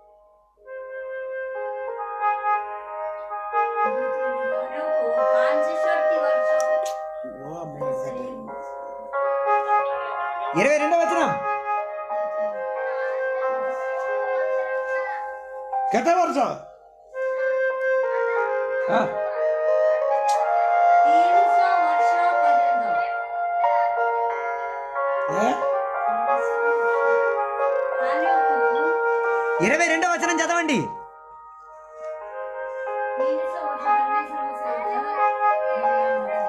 [SPEAKER 3] మనకు ପାଞ୍ଚଷଠି ବର୍ଷ ବୟସରେ
[SPEAKER 2] ఇరవై రెండో వచనం
[SPEAKER 1] କେତେ ବର୍ଷ
[SPEAKER 2] ఆ,
[SPEAKER 3] ତିନିଶହ ବର୍ଷ ପର୍ଯ୍ୟନ୍ତ
[SPEAKER 1] ଏ?
[SPEAKER 3] హానోకు
[SPEAKER 2] ఇరవై రెండో వచనం చదవండి
[SPEAKER 3] ତିନିଶହ ବର୍ଷ ପରମେଶ୍ୱରଙ୍କ ସହିତ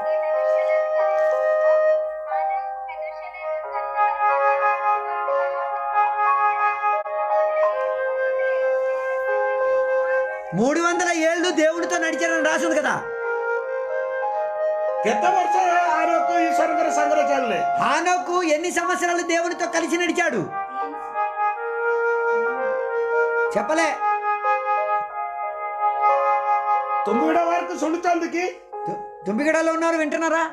[SPEAKER 2] మూడు వందల ఏళ్ళు దేవునితో నడిచారని రాసింది కదా
[SPEAKER 1] କେତେ ବର୍ଷ ଆରକୁ ଈଶ୍ୱରଙ୍କର ସାଙ୍ଗରେ ଚାଲିଲେ
[SPEAKER 2] హానోకు ఎన్ని సంవత్సరాలు దేవునితో కలిసి నడిచాడు చెప్పలే
[SPEAKER 1] ତମେ ଗୁଡା ବାହାରକୁ ଶୁଣୁଛନ୍ତି କି
[SPEAKER 2] తు- తుంబిగడలో ఉన్నారు వింటున్నారా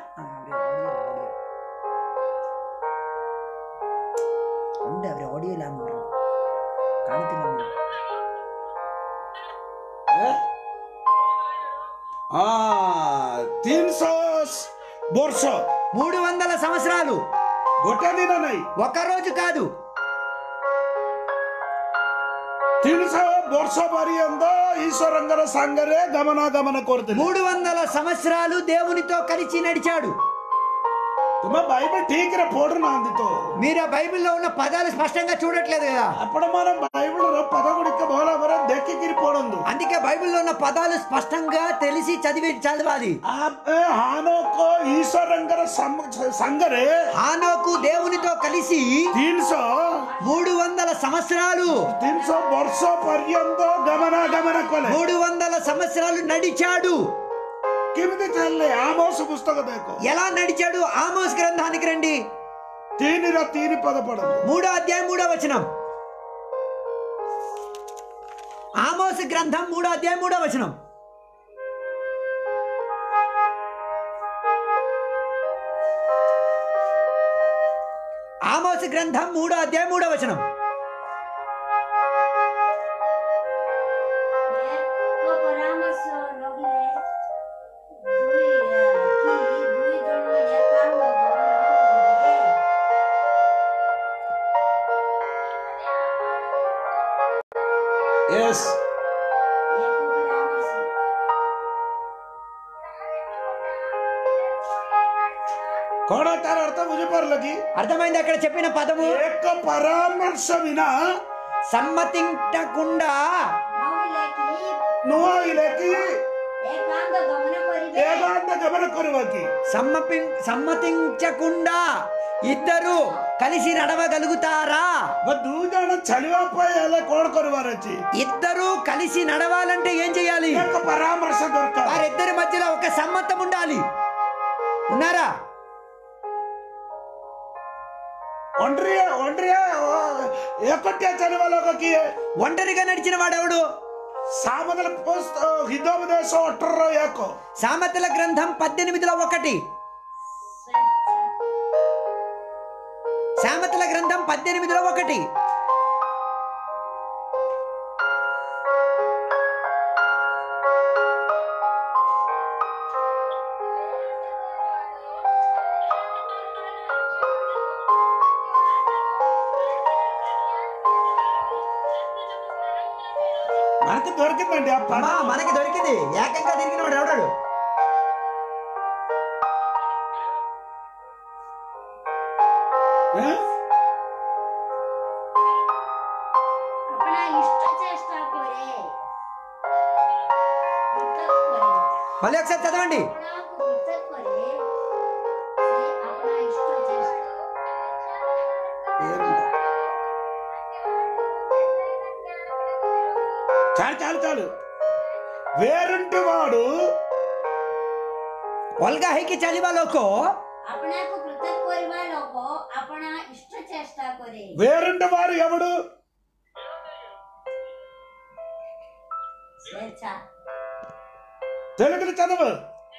[SPEAKER 2] ഉണ്ട് അവർ ഓഡിയോയിലാന്ന് പറഞ്ഞു കാണിക്കുന്നുണ്ട്
[SPEAKER 1] ଏ? ହଁ ତିନିଶହ ବର୍ଷ
[SPEAKER 2] మూడు వందల సంవత్సరాలు
[SPEAKER 1] ଗୋଟେ ଦିନ ନାହିଁ
[SPEAKER 2] ఒక రోజు కాదు
[SPEAKER 1] ତିନିଶହ ବର୍ଷ ପର୍ଯ୍ୟନ୍ତ ଈଶ୍ୱରଙ୍କର ସାଙ୍ଗରେ ଗମନାଗମନ କରୁଥିଲେ
[SPEAKER 2] మూడు వందల సంవత్సరాలు దేవునితో కలిసి నడిచాడు
[SPEAKER 1] ତୁମେ ବାଇବେଲ ଠିକରେ ପଢୁନାହାନ୍ତି ତ
[SPEAKER 2] మీరు ఆ బైబిల్లో ఉన్న పదాలు స్పష్టంగా చూడట్లేదు కదా
[SPEAKER 1] ଆପଣମାନେ ବାଇବେଲର ପଦ ଗୁଡ଼ିକ ଭଲ ଭାବରେ ଦେଖିକିରି ପଢନ୍ତୁ
[SPEAKER 2] అందుకే బైబిల్లో ఉన్న పదాలు స్పష్టంగా తెలిసి చదివి చదవాలి
[SPEAKER 1] ଆପେ ହାନକ ଈଶ୍ୱରଙ୍କର ସମ- ସାଙ୍ଗରେ
[SPEAKER 2] హానోకు దేవునితో కలిసి
[SPEAKER 1] ତିନିଶହ
[SPEAKER 2] మూడు వందల సంవత్సరాలు
[SPEAKER 1] ତିନିଶହ ବର୍ଷ ପର୍ଯ୍ୟନ୍ତ ଗମନାଗମନ କଲେ
[SPEAKER 2] మూడు వందల సంవత్సరాలు నడిచాడు
[SPEAKER 1] କେମିତି ଚାଲିଲେ ଆମୋସ ପୁସ୍ତକ ଦେଖ
[SPEAKER 2] ఎలా నడిచాడు ఆమోస్ గ్రంథానికి రండి
[SPEAKER 1] ତିନିର ତିନି ପଦ ପଢନ୍ତୁ
[SPEAKER 2] మూడో అధ్యాయం మూడో వచనం ఆమోస్ గ్రంథం మూడో అధ్యాయం మూడో వచనం ఆమోస్ గ్రంథం మూడో అధ్యాయం మూడో వచనం
[SPEAKER 3] ଏକ ପରାମର୍ଶ ରହିଲେ ଦୁଇ କି ଦୁଇ ଜଣ ଏକାଙ୍ଗ ଗମନ କରିବେ
[SPEAKER 1] ଏସ୍
[SPEAKER 3] ଏକ ପରାମର୍ଶ
[SPEAKER 1] କଣ ତାର ଅର୍ଥ ବୁଝିପାରିଲ କି
[SPEAKER 2] అర్థమైంది అక్కడ చెప్పిన పదము
[SPEAKER 1] ଏକ ପରାମର୍ଶ ବିନା
[SPEAKER 2] సమ్మతించకుండా
[SPEAKER 3] ନହେଲେ କି
[SPEAKER 1] ନୂଆ ହେଲେ କି
[SPEAKER 3] ଏକାନ୍ତ ଗମନ କରିବେ
[SPEAKER 1] ఏకాంత గమన କରିବ କି
[SPEAKER 2] సమ్మపి సమ్మతించకుండా ఇద్దరు కలిసి నడవగలుగుతారా
[SPEAKER 1] ବା ଦୁଇ ଜଣ ଛାଡ଼ିବା ପାଇଁ ହେଲେ କଣ କରିବାର ଅଛି
[SPEAKER 2] ఇద్దరు కలిసి నడవాలంటే ఏం చేయాలి
[SPEAKER 1] ଏକ ପରାମର୍ଶ ଦରକାର
[SPEAKER 2] వారిద్దరి మధ్యలో ఒక సమ్మతం ఉండాలి ఉన్నారా
[SPEAKER 1] ଅଣ୍ଡିଆ ଅଣ୍ଡିଆ ଏକଟିଆ ଚାଲିବା ଲୋକ କିଏ
[SPEAKER 2] ఒంటరిగా నడిచిన వాడెవడు
[SPEAKER 1] ସାମଦల ହୃଦୟଦେଶ ଅଠରର ଏକ
[SPEAKER 2] సామెతల గ్రంథం పద్దెనిమిదిలో ఒకటి సామెతల గ్రంథం పద్దెనిమిదిలో ఒకటి
[SPEAKER 1] మనకి దొరికిందండి ఆ
[SPEAKER 2] అమ్మా
[SPEAKER 1] పదం
[SPEAKER 2] మనకి దొరికింది ఏకంగా తిరిగిన వాడు ఎవడాడు
[SPEAKER 1] ఏ?
[SPEAKER 2] మళ్ళీ ఒకసారి చదవండి
[SPEAKER 3] આપણાకు પૃથક કરે તે આપણા ઇષ્ટ ચેષ્ટા
[SPEAKER 1] చాలు చాలు చాలు వేరుంటి వాడు
[SPEAKER 2] ଅଲଗା ହେଇକି ଚାଲିବା ଲୋକ
[SPEAKER 3] આપણાକୁ પૃથક କରିବା ଲୋକ આપણા ઇષ્ટ ચેષ્ટા કરે
[SPEAKER 1] వేరుంటి వారు ఎవడు
[SPEAKER 3] સ્વેચ્છા
[SPEAKER 1] తెలుగులు చదువు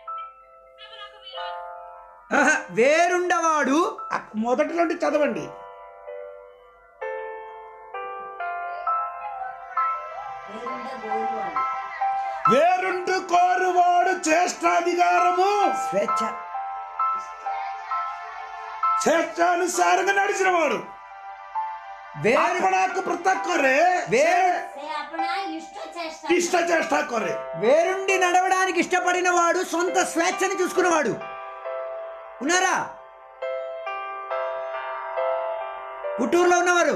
[SPEAKER 2] ఆహా, వేరుండవాడు
[SPEAKER 1] అక్- మొదటి నుండి చదవండి
[SPEAKER 3] వేరుండ గోరువాడు
[SPEAKER 1] వేరుంటు కోరువాడు చేష్టాధికారము
[SPEAKER 2] స్వేచ్ఛ
[SPEAKER 1] చేష్టానుసారంగా నడిచిన వాడు
[SPEAKER 2] వేరు
[SPEAKER 1] అప్పణాకు పృథక్కరే
[SPEAKER 2] వేరు
[SPEAKER 3] ସେ આપણા ઇષ્ટ ચેષ્ટા
[SPEAKER 1] ఇష్ట చేష్ట కొరే
[SPEAKER 2] వేరుండి నడవడానికి ఇష్టపడిన వాడు సొంత స్వేచ్ఛని చూసుకున్నవాడు ఉన్నారా పుట్టూరులో ఉన్నవారు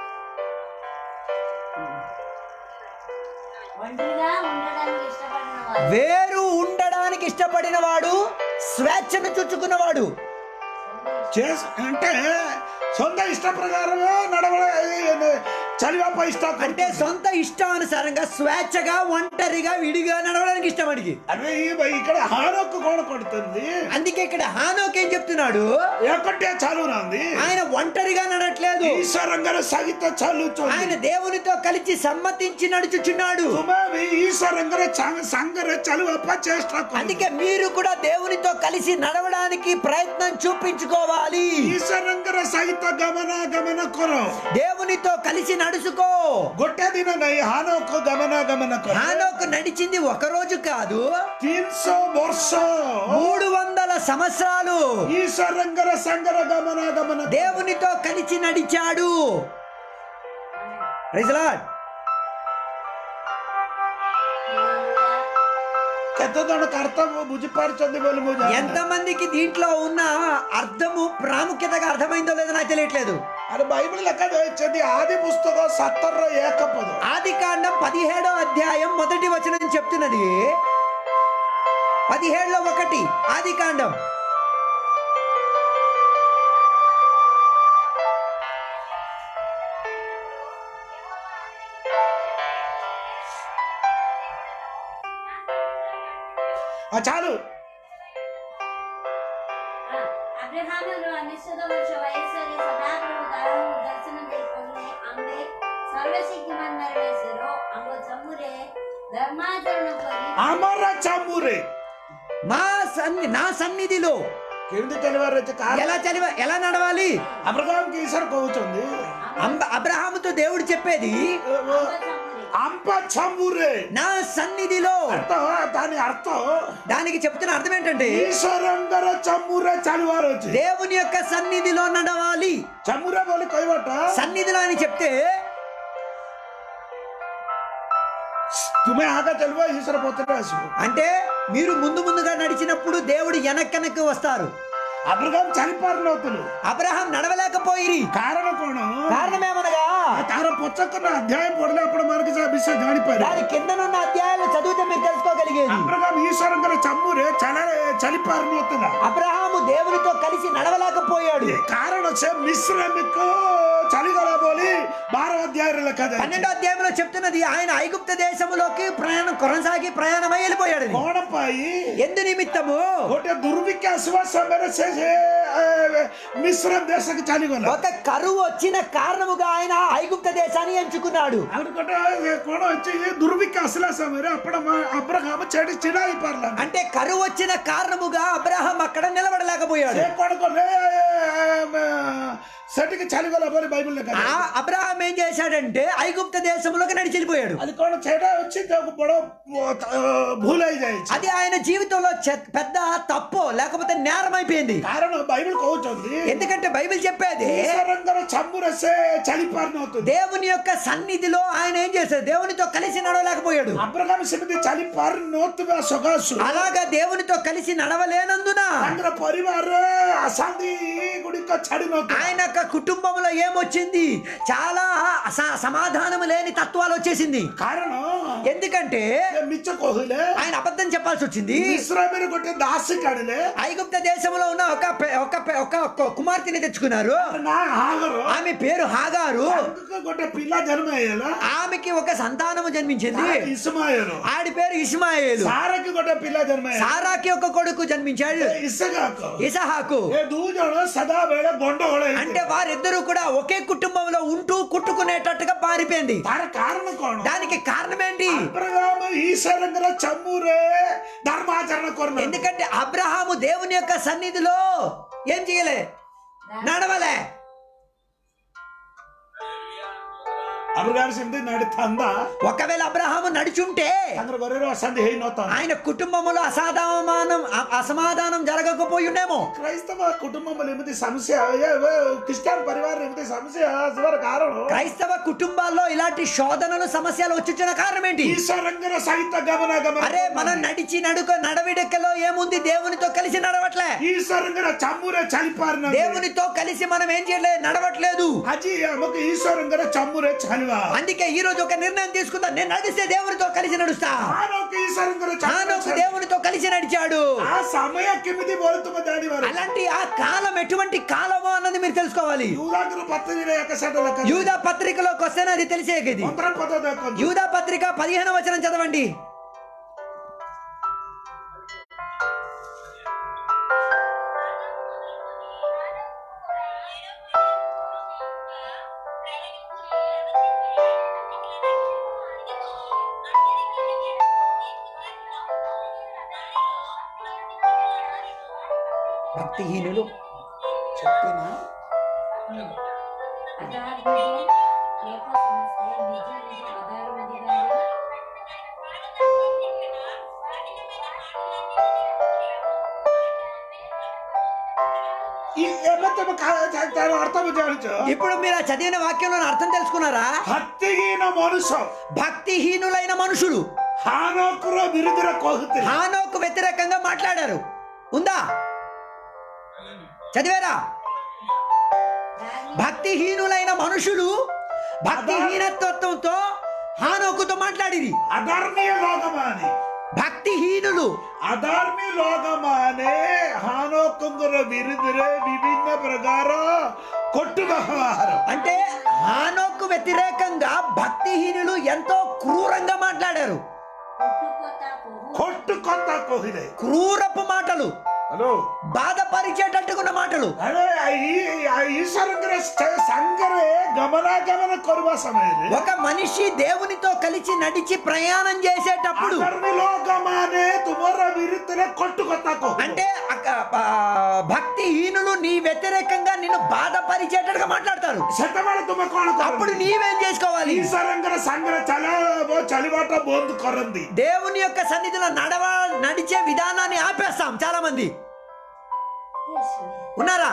[SPEAKER 3] ఒంటరిగా ఉండడానికి ఇష్టపడిన వారు
[SPEAKER 2] వేరు ఉండడానికి ఇష్టపడిన వాడు స్వేచ్ఛను చుచ్చుకున్నవాడు
[SPEAKER 1] చేస్ అంటే సొంత ఇష్ట ప్రకారమే నడవడ చలివాప ఇష్ట
[SPEAKER 2] అంటే సొంత ఇష్టానుసారంగా స్వేచ్ఛగా ఒంటరిగా విడిగా నడవడానికి ఇష్టం అడిగి
[SPEAKER 1] అరే ఈ- ఇక్కడ హానొక్కు గోడ కొడుతుంది
[SPEAKER 2] అందుకే ఇక్కడ హానోక్ ఏం చెప్తున్నాడు
[SPEAKER 1] ఏకంటే చలువునంది
[SPEAKER 2] ఆయన ఒంటరిగా నడట్లేదు
[SPEAKER 1] ఈశ్వరంగా సహిత చల్లుచు
[SPEAKER 2] ఆయన దేవునితో కలిసి సమ్మతించి నడుచుచున్నాడు
[SPEAKER 1] సుమావి ఈశ్వరంగా సంగర చలువప్ప చేష్ట
[SPEAKER 2] అందుకే మీరు కూడా దేవునితో కలిసి నడవడానికి ప్రయత్నం చూపించుకోవాలి
[SPEAKER 1] ఈశ్వరంగా సహిత గమన గమన కొర
[SPEAKER 2] దేవునితో కలిసి నడుచుకో
[SPEAKER 1] గొట్టె దిన నై హానొక్కు గమన గమన కొర
[SPEAKER 2] హానోకు నడిచింది ఒక రోజు కాదు
[SPEAKER 1] తీన్సో వర్ష
[SPEAKER 2] మూడు వందల సంవత్సరాలు
[SPEAKER 1] ఈశ్వరంగా సంగర గమన గమన
[SPEAKER 2] దేవునితో కలిసి నడిచాడు Praise the Lord.
[SPEAKER 1] ಕೆತ್ತದೊಳಗೆ ಅರ್ಥ ಬುಜಿಪಾರ್ಚಂది బలుము
[SPEAKER 2] ఎంతమందికి దీంట్లో ఉన్న అర్థము ప్రాముఖ్యతగా అర్థమైందో లేదో నాకు తెలియట్లేదు
[SPEAKER 1] అది బైబిల్ లెక్క ఇచ్చింది ఆది పుస్తకం సత్తర్ర ఏకపదు
[SPEAKER 2] ఆది కాండం పదిహేడో అధ్యాయం మొదటి వచనం చెప్తున్నది పదిహేడులో ఒకటి ఆది కాండం
[SPEAKER 1] ఆ, చాలు
[SPEAKER 3] ಅಬ್ರಹಾಮರು ಅನಿಶ್ಚಿತ ವರ್ಷ ವಯಸ್ಸಲ್ಲಿ ಸದಾಪ್ರಭು ದಾರನು ದರ್ಶನ ಬೇಕೊಂಡೆ ಅಂಬೆ ಸರ್ವಶಕ್ತಿಮಾನ್ ನೆರವೇರಿಸಿರೋ ಅಂಬ ಚಮ್ಮುರೆ ಧರ್ಮಾಚರಣ ಕೊರಿ
[SPEAKER 1] అమర చమ్మురే
[SPEAKER 2] మా సన్ని నా సన్నిధిలో
[SPEAKER 1] కింది తెలివారు
[SPEAKER 2] ఎలా చదివ ఎలా నడవాలి
[SPEAKER 1] అబ్రహాంకి ఈశ్వర కోవుచుంది
[SPEAKER 2] అంబ అబ్రహాముతో దేవుడు చెప్పేది
[SPEAKER 3] ಅಂಬ ಚಮ್ಮುರೆ
[SPEAKER 1] అంప చమ్మురే
[SPEAKER 2] నా సన్నిధిలో
[SPEAKER 1] అర్థం దాని అర్థం
[SPEAKER 2] దానికి చెప్తున్న అర్థం ఏంటంటే
[SPEAKER 1] ఈశ్వరంగర చమ్మురే చలివారు వచ్చి
[SPEAKER 2] దేవుని యొక్క సన్నిధిలో నడవాలి
[SPEAKER 1] చమ్మురే బోలి కొయ్యబట్ట
[SPEAKER 2] సన్నిధిలో అని చెప్తే
[SPEAKER 1] తుమే ఆగా తెలివ ఈశ్వర పోతే
[SPEAKER 2] అంటే మీరు ముందు ముందుగా నడిచినప్పుడు దేవుడు వెనక్కనక్కి వస్తారు
[SPEAKER 1] అబ్రహాం చనిపారినవుతులు
[SPEAKER 2] అబ్రహాం నడవలేకపోయిరి
[SPEAKER 1] కారణ కోణం
[SPEAKER 2] కారణమేమనగా
[SPEAKER 1] తార పొచ్చకున్న అధ్యాయం పొడలేప్పుడు మనకి విషయం జాడిపోయారు
[SPEAKER 2] దాని కిందనున్న అధ్యాయాలు చదివితే మీరు తెలుసుకోగలిగేది
[SPEAKER 1] అబ్రహాం ఈశ్వరంగర చమ్మురే చల చలిపారినవుతున్నా
[SPEAKER 2] అబ్రహాము దేవునితో కలిసి నడవలేకపోయాడు
[SPEAKER 1] కారణ వచ్చే మిశ్రమికు చలిగల బోలి బారో అధ్యాయుల కథ
[SPEAKER 2] పన్నెండో అధ్యాయంలో చెప్తున్నది ఆయన ఐగుప్త దేశములోకి ప్రయాణం కొనసాగి ప్రయాణమై వెళ్ళిపోయాడు
[SPEAKER 1] కోణపాయి
[SPEAKER 2] ఎందు నిమిత్తము
[SPEAKER 1] ଗୋଟେ ଦୁର୍ଭିକ୍ଷ ଆସିବା ସମୟରେ ସେ ସେ, ଏ, ମିଶ୍ର ଦେଶକୁ ଚାଲିଗଲା
[SPEAKER 2] ఒక కరువు వచ్చిన కారణముగా ఆయన ఐగుప్త దేశాన్ని ఎంచుకున్నాడు
[SPEAKER 1] ଆଉ ଗୋଟେ ଏ, କଣ ଅଛି ଏ ଦୁର୍ଭିକ୍ଷ ଆସିଲା ସମୟରେ ଆପଣ ଅବ୍ରହାମ ଛେଡ଼ି ଛିଡ଼ା ହେଇପାରିଲା
[SPEAKER 2] అంటే కరువు వచ్చిన కారణముగా అబ్రహాం అక్కడ నిలబడలేకపోయాడు
[SPEAKER 1] ସେ କଣ କଲେ ଏ, ସେଠିକି ଚାଲିଗଲା ବୋଲି ବାଇబଲ ଲେଖା
[SPEAKER 2] ఆ అబ్రహాం ఏం చేశాడంటే ఐగుప్త దేశంలోకి నడిచి వెళ్ళిపోయాడు
[SPEAKER 1] అది କଣ ସେଇଟା ଅଛି ତାକୁ ବଡ ଅ, ଭୁଲ ହେଇଯାଇଛି
[SPEAKER 2] అది ఆయన జీవితంలో చె- పెద్ద తప్పు లేకపోతే నేరం అయిపోయింది
[SPEAKER 1] କାରଣ ବାଇବଲ କହୁଛନ୍ତି
[SPEAKER 2] ఎందుకంటే బైబిల్ చెప్పేది
[SPEAKER 1] ଈଶ୍ୱରଙ୍କର ଛାମୁରେ ସେ ଚାଲି ପାରୁନଥିଲେ
[SPEAKER 2] దేవుని యొక్క సన్నిధిలో ఆయన ఏం చేశాడు దేవునితో కలిసి నడవలేకపోయాడు
[SPEAKER 1] అబ్రహాం ସେମିତି ଚାଲି ପାରୁନଥିବା ସକାଶୁ
[SPEAKER 2] అలాగా దేవునితో కలిసి నడవలేనందున
[SPEAKER 1] ତାଙ୍କର ପରିବାରରେ ଅଶାନ୍ତି గుడిక చడినవుతుంది
[SPEAKER 2] ఆయన యొక్క కుటుంబంలో ఏమొచ్చింది చాలా అస- సమాధానం లేని తత్వాలు వచ్చేసింది
[SPEAKER 1] కారణం
[SPEAKER 2] ఎందుకంటే
[SPEAKER 1] మిచ్చ కోహులే
[SPEAKER 2] ఆయన అబద్ధం చెప్పాల్సి వచ్చింది
[SPEAKER 1] ఇస్రామీలు కొట్టే దాసి కడిలే
[SPEAKER 2] ఐగుప్త దేశంలో ఉన్న ఒక పె- ఒక పె- ఒక ఒక కుమార్తెని తెచ్చుకున్నారు
[SPEAKER 1] నా ఆగరు
[SPEAKER 2] ఆమె పేరు హాగారు
[SPEAKER 1] అందుకు కొట్టే పిల్ల జన్మయ్యేలా
[SPEAKER 2] ఆమెకి ఒక సంతానము జన్మించింది
[SPEAKER 1] ఇస్మాయలు
[SPEAKER 2] ఆడి పేరు ఇస్మాయేలు
[SPEAKER 1] సారకి కొట్టే పిల్ల జన్మయ్య
[SPEAKER 2] సారాకి ఒక కొడుకు జన్మించాడు
[SPEAKER 1] ఇసగాకు
[SPEAKER 2] ఇసహాకు
[SPEAKER 1] ఏ దూజోడు సదా వేళ గొండోళ
[SPEAKER 2] అంటే వారిద్దరూ కూడా ఒకే కుటుంబంలో ఉంటూ కుట్టుకునేటట్టుగా పారిపోయింది
[SPEAKER 1] దాని కారణం కోణ
[SPEAKER 2] దానికి కారణం ఏంటి
[SPEAKER 1] అబ్రహాము ఈశ్వరంగా చమ్మురే ధర్మాచరణ కొరన
[SPEAKER 2] ఎందుకంటే అబ్రహాము దేవుని యొక్క సన్నిధిలో ఏం చేయలే నడవలే
[SPEAKER 1] అబ్రగారు సింది నడి తంద
[SPEAKER 2] ఒకవేళ అబ్రహాము నడుచుంటే
[SPEAKER 1] అందరు గొర్రెలు సంధి హై నోతాను
[SPEAKER 2] ఆయన కుటుంబంలో అసాధామానం అ- అసమాధానం జరగకపోయి ఉండేమో
[SPEAKER 1] క్రైస్తవ కుటుంబంలో ఏమిటి సమస్య ఏ, ఏ, క్రిస్టియన్ పరివారం ఏమిటి సమస్య చివరి కారణం
[SPEAKER 2] క్రైస్తవ కుటుంబాల్లో ఇలాంటి శోధనలు సమస్యలు వచ్చిన కారణం ఏంటి
[SPEAKER 1] ఈశ్వరంగా సహిత గమన గమన
[SPEAKER 2] అరే మనం నడిచి నడుక నడవిడకలో ఏముంది దేవునితో కలిసి నడవట్లే
[SPEAKER 1] ఈశ్వరంగా చమ్మురే చలిపారిన
[SPEAKER 2] దేవునితో కలిసి మనం ఏం చేయలేదు నడవట్లేదు
[SPEAKER 1] అజీ అమ్మకు ఈశ్వరంగా చమ్మురే చలివా
[SPEAKER 2] అందుకే ఈ రోజు ఒక నిర్ణయం తీసుకుందాం నేను నడిస్తే దేవునితో కలిసి నడుస్తా
[SPEAKER 1] ఆనోకు ఈశ్వరంగా
[SPEAKER 2] హానోకు
[SPEAKER 1] చమ్మురే
[SPEAKER 2] దేవునితో కలిసి నడిచాడు
[SPEAKER 1] ఆ సమయ కిమిది బోలుతుమ దాడి వారు
[SPEAKER 2] అలాంటి ఆ కాలం ఎటువంటి కాలమో అన్నది మీరు తెలుసుకోవాలి
[SPEAKER 1] యూదాకులు పత్రిక యొక్క సెటల
[SPEAKER 2] యూదా పత్రికలోకి వస్తేనే అది తెలిసేది
[SPEAKER 1] మంత్రం పదం
[SPEAKER 2] యూదా పత్రిక పదిహేను వచనం చదవండి భక్తిహీనులు
[SPEAKER 1] చెప్పినా
[SPEAKER 3] అదార్మికులు లేక సమస్తే నిజ నిజ అదార్మదిగారు
[SPEAKER 1] ఈ ఏమంటే తాను అర్థం చేయవచ్చు
[SPEAKER 2] ఇప్పుడు మీరు ఆ చదివిన వాక్యంలో అర్థం తెలుసుకున్నారా
[SPEAKER 1] భక్తిహీన మనుషు
[SPEAKER 2] భక్తిహీనులైన మనుషులు
[SPEAKER 1] హానోకుర విరుదుర కోహుతి
[SPEAKER 2] హానోకు వ్యతిరేకంగా మాట్లాడారు ఉందా చదివారా భక్తిహీనులైన మనుషులు భక్తిహీనత్వంతో హానోకుతో మాట్లాడిరి
[SPEAKER 1] అధర్మీయ లోకమాని
[SPEAKER 2] భక్తిహీనులు
[SPEAKER 1] అధర్మీ లోకమానే హానోకుంగుర విరుదురే విభిన్న ప్రకార కొట్టు వ్యవహారం
[SPEAKER 2] అంటే హానోకు వ్యతిరేకంగా భక్తిహీనులు ఎంతో క్రూరంగా మాట్లాడారు
[SPEAKER 3] పుట్టుకొత్త కొవ్వు
[SPEAKER 1] కొట్టు కొత్త కోహిలే
[SPEAKER 2] క్రూరపు మాటలు
[SPEAKER 1] హలో
[SPEAKER 2] బాధపరిచేటట్టుకున్న మాటలు
[SPEAKER 1] అరే ఈశ్వరంగర సంగరే గమనాగమన కొరువ సమୟରେ
[SPEAKER 2] ఒక మనిషి దేవునితో కలిసి నడిచి ప్రయాణం చేసేటప్పుడు
[SPEAKER 1] అధర్మీ లోకమానే తుమర విరుద్ధరే కొట్టు కొత్త కోహు
[SPEAKER 2] అంటే అక్క- ఆ, భక్తిహీనులు నీ వ్యతిరేకంగా నిన్ను బాధపరిచేటట్టుగా మాట్లాడతారు
[SPEAKER 1] శతమాన తుమ కోణ
[SPEAKER 2] అప్పుడు నీవేం చేసుకోవాలి
[SPEAKER 1] ఈశ్వరంగర సంగర చల చలిబాట బోందు కొరంది
[SPEAKER 2] దేవుని యొక్క సన్నిధిలో నడవ నడిచే విధానాన్ని ఆపేస్తాం చాలా మంది
[SPEAKER 3] యేసువే.
[SPEAKER 2] ఉన్నారా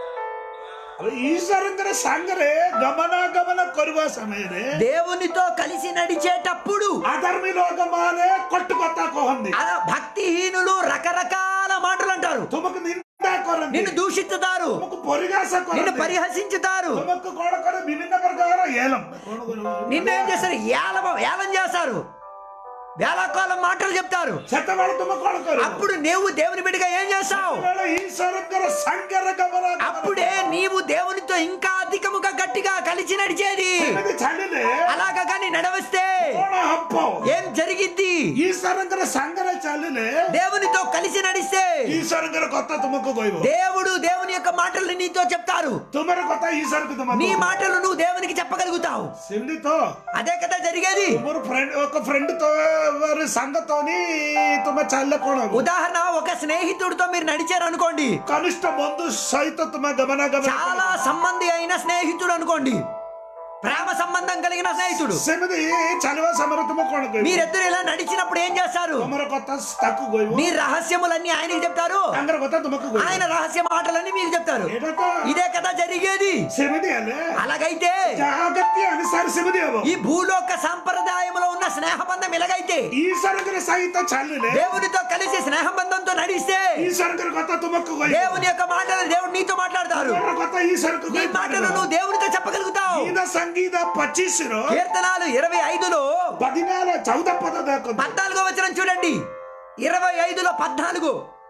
[SPEAKER 1] ఈశ్వరంగర సంగరే గమనాగమన కొరువ సమୟରେ
[SPEAKER 2] దేవునితో కలిసి నడిచేటప్పుడు
[SPEAKER 1] అధర్మీ లోకమానే కొట్టు కొత్త కోహంది
[SPEAKER 2] అలా భక్తిహీనులు రకరకాల మాటలు అంటారు
[SPEAKER 1] తుమకు నిందా కొరంది
[SPEAKER 2] నిన్ను దూషిస్తుతారు
[SPEAKER 1] తుమకు పొరిగాస
[SPEAKER 2] నిన్ను
[SPEAKER 1] కొరంది
[SPEAKER 2] పరిహసించుతారు
[SPEAKER 1] తుమకు కొడకర విభిన్న ప్రకార ఏలం
[SPEAKER 2] నిన్ను ఏం చేస్తారు ఏలం ఏలం చేస్తారు వేళాకాలం మాటలు చెప్తారు
[SPEAKER 1] శతమాన తుమ కొడకరు
[SPEAKER 2] అప్పుడు నీవు దేవుని బిడ్డగా ఏం చేస్తావు
[SPEAKER 1] ఈశ్వరంగర సంగర గమన
[SPEAKER 2] అప్పుడే నీవు దేవునితో ఇంకా అధికముగా గట్టిగా కలిసి నడిచేది
[SPEAKER 1] చలిలే
[SPEAKER 2] అలాగా కానీ నడవస్తే
[SPEAKER 1] కోణ హప్పం
[SPEAKER 2] ఏం జరిగిద్ది
[SPEAKER 1] ఈశ్వరంగర సంగర చలిలే
[SPEAKER 2] దేవునితో కలిసి నడిస్తే
[SPEAKER 1] ఈశ్వరంగర కొత్త తుమకు గోయివు
[SPEAKER 2] దేవుడు దేవుని యొక్క మాటలు నీతో చెప్తారు
[SPEAKER 1] తుమర కొత్త ఈశ్వరకు తుమ
[SPEAKER 2] నీ మాటలు నువ్వు దేవునికి చెప్పగలుగుతావు
[SPEAKER 1] సిండితో
[SPEAKER 2] అదే కదా జరిగేది
[SPEAKER 1] తుమరు ఫ్రెండ్ ఒక ఫ్రెండ్ తో వారి సంగతోని తుమ చల్ల కోణ
[SPEAKER 2] ఉదాహరణ ఒక స్నేహితుడితో మీరు నడిచారు అనుకోండి
[SPEAKER 1] కనిష్ట బంధు సహిత తుమ గమన గమన
[SPEAKER 2] చాలా సంబంధి అయిన స్నేహితుడు అనుకోండి ప్రేమ సంబంధం కలిగిన స్నేహితుడు
[SPEAKER 1] ସେମିତି ଚାଲିବା ସମୟରେ ତୁମ କଣ କହିବ
[SPEAKER 2] మీరిద్దరు ఇలా నడిచినప్పుడు ఏం చేస్తారు
[SPEAKER 1] ତମର କଥା ତାକୁ କହିବ
[SPEAKER 2] మీ రహస్యములన్నీ ఆయనకి చెప్తారు
[SPEAKER 1] ତାଙ୍କର କଥା ତୁମକୁ କହିବ
[SPEAKER 2] ఆయన రహస్య మాటలన్నీ మీకు చెప్తారు
[SPEAKER 1] ଏଇଟା ତ
[SPEAKER 2] ఇదే కదా జరిగేది
[SPEAKER 1] ସେମିତି ହେଲେ
[SPEAKER 2] అలాగైతే
[SPEAKER 1] ଯାହା ଗତି ଅନୁସାରେ ସେମିତି ହବ
[SPEAKER 2] ఈ భూలోక సంప్రదాయంలో ఉన్న స్నేహబంధం ఇలాగైతే
[SPEAKER 1] ଈଶ୍ୱରଙ୍କର ସହିତ ଚାଲିଲେ
[SPEAKER 2] దేవునితో కలిసి స్నేహబంధంతో నడిస్తే
[SPEAKER 1] ଈଶ୍ୱରଙ୍କର କଥା ତୁମକୁ କହିବ
[SPEAKER 2] దేవుని యొక్క మాటలు దేవుడు నీతో మాట్లాడతారు
[SPEAKER 1] ତୁମର କଥା ଈଶ୍ୱରକୁ
[SPEAKER 2] నీ మాటలు నువ్వు దేవునితో చెప్పగలుగుతావు
[SPEAKER 1] ଗୀତ ସଂଗୀତ ପଚିଶ ର
[SPEAKER 2] కీర్తనాలు ఇరవై ఐదులో
[SPEAKER 1] పదినాల చౌద పద ଦେଖନ୍ତୁ
[SPEAKER 2] పద్నాలుగో వచనం చూడండి ఇరవై ఐదులో పద్నాలుగు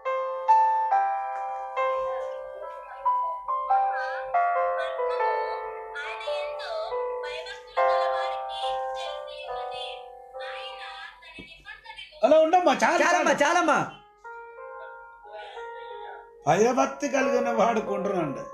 [SPEAKER 4] ఆయన ఎంతో భయభక్తులు గల వారికి తెలిసి ఉన్నది ఆయన తన నిబంధనలు
[SPEAKER 1] అలా ఉండమ్మా చాలా
[SPEAKER 2] చాలమ్మా చాలమ్మా
[SPEAKER 1] భయభక్తి కలిగిన వాడు కొంటున్నాడు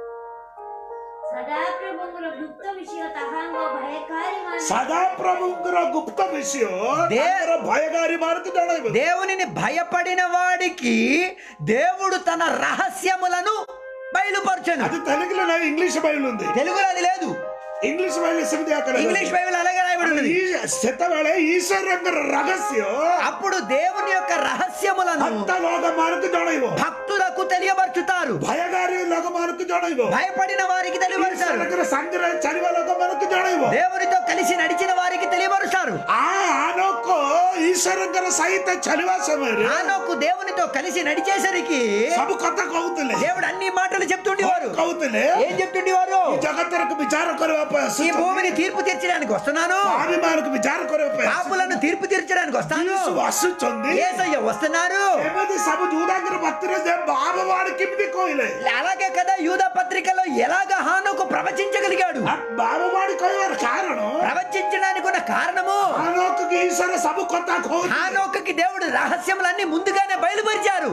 [SPEAKER 3] సదాప్రభువుల గుప్త విషయ తహాంగ భయకారి
[SPEAKER 1] సదా ప్రభుଙ୍କର గుప్త విషయం
[SPEAKER 2] దే-
[SPEAKER 1] ତାଙ୍କର భయగారి మారకు జଣାଇବ
[SPEAKER 2] దేవునిని భయపడిన వాడికి దేవుడు తన రహస్యములను బయలుపరచను
[SPEAKER 1] అది తెలుగులో లేదు ఇంగ్లీష్ బైబిల్ ఉంది
[SPEAKER 2] తెలుగులో అది లేదు
[SPEAKER 1] ఇంగ్లీష్ బైబిల్ ସେମିତି అక్కడ
[SPEAKER 2] ఇంగ్లీష్ బైబిల్ అలాగే రాయబడి ఉన్నది
[SPEAKER 1] ఈ ସେତେବେଳେ ଈଶ୍ୱରଙ୍କର ରହସ୍ୟ
[SPEAKER 2] అప్పుడు దేవుని యొక్క రహస్యములను
[SPEAKER 1] ଭକ୍ତ ଲୋକମାନଙ୍କୁ ଜଣାଇବ
[SPEAKER 2] భక్తులకు తెలియపరచుతారు
[SPEAKER 1] ଭୟଗାରୀ ଲୋକମାନଙ୍କୁ ଜଣାଇବ
[SPEAKER 2] భయపడిన వారికి తెలియపరుస్తారు
[SPEAKER 1] ଈଶ୍ୱରଙ୍କର ସାଙ୍ଗରେ ଚାଲିବା ଲୋକମାନଙ୍କୁ ଜଣାଇବ
[SPEAKER 2] దేవునితో కలిసి నడిచిన వారికి తెలియపరుస్తారు
[SPEAKER 1] ఆ ఆనోକ ଈଶ୍ୱରଙ୍କର ସହିତ ଚାଲିବା ସମୟରେ
[SPEAKER 2] ఆనోకు దేవునితో కలిసి నడిచేసరికి
[SPEAKER 1] ସବୁ କଥା କହୁଥିଲେ
[SPEAKER 2] దేవుడు అన్ని మాటలు చెప్తుండేవారు
[SPEAKER 1] କହୁଥିଲେ
[SPEAKER 2] ఏం చెప్తుండేవారు
[SPEAKER 1] ఈ జగత్తరకు విచార କରିବା ପାଇଁ
[SPEAKER 2] ఈ
[SPEAKER 1] ଆସୁଛନ୍ତି।
[SPEAKER 2] భూమిని తీర్పు తీర్చడానికి వస్తున్నాను
[SPEAKER 1] ପାପୀମାନଙ୍କୁ ବିଚାର କରିବା ପାଇଁ
[SPEAKER 2] పాపులను తీర్పు తీర్చడానికి వస్తాను
[SPEAKER 1] ଯୀଶୁ ଆସୁଛନ୍ତି
[SPEAKER 2] ఏసయ్య వస్తున్నారు
[SPEAKER 1] ଏମିତି ସବୁ ଯୁଦାଙ୍କର ଭକ୍ତିରେ ଯେ ବାବବାଣି କେମିତି କହିଲେ
[SPEAKER 2] అలాగే కదా యూద పత్రికలో ఎలాగ హానుకు ప్రవచించగలిగాడు
[SPEAKER 1] ఆ ବାବବାଣି କହିବାର କାରଣ
[SPEAKER 2] ప్రవచించడానికి ఉన్న కారణము
[SPEAKER 1] ଆନୋକ ଈଶ୍ୱର ସବୁ କଥା କହୁଥିଲେ
[SPEAKER 2] హానోకుకి దేవుడు రహస్యములన్నీ ముందుగానే బయలుపరిచారు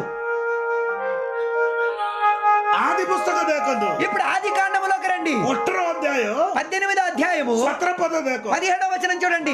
[SPEAKER 1] ఆది పుస్తక ଦେଖନ୍ତୁ
[SPEAKER 2] ఇప్పుడు ఆది కాండములోకి రండి
[SPEAKER 1] ଅଠର ଅଧ୍ୟାୟ
[SPEAKER 2] పద్దెనిమిదో అధ్యాయము
[SPEAKER 1] ସତର ପଦ ଦେଖ
[SPEAKER 2] పదిహేడవ వచనం చూడండి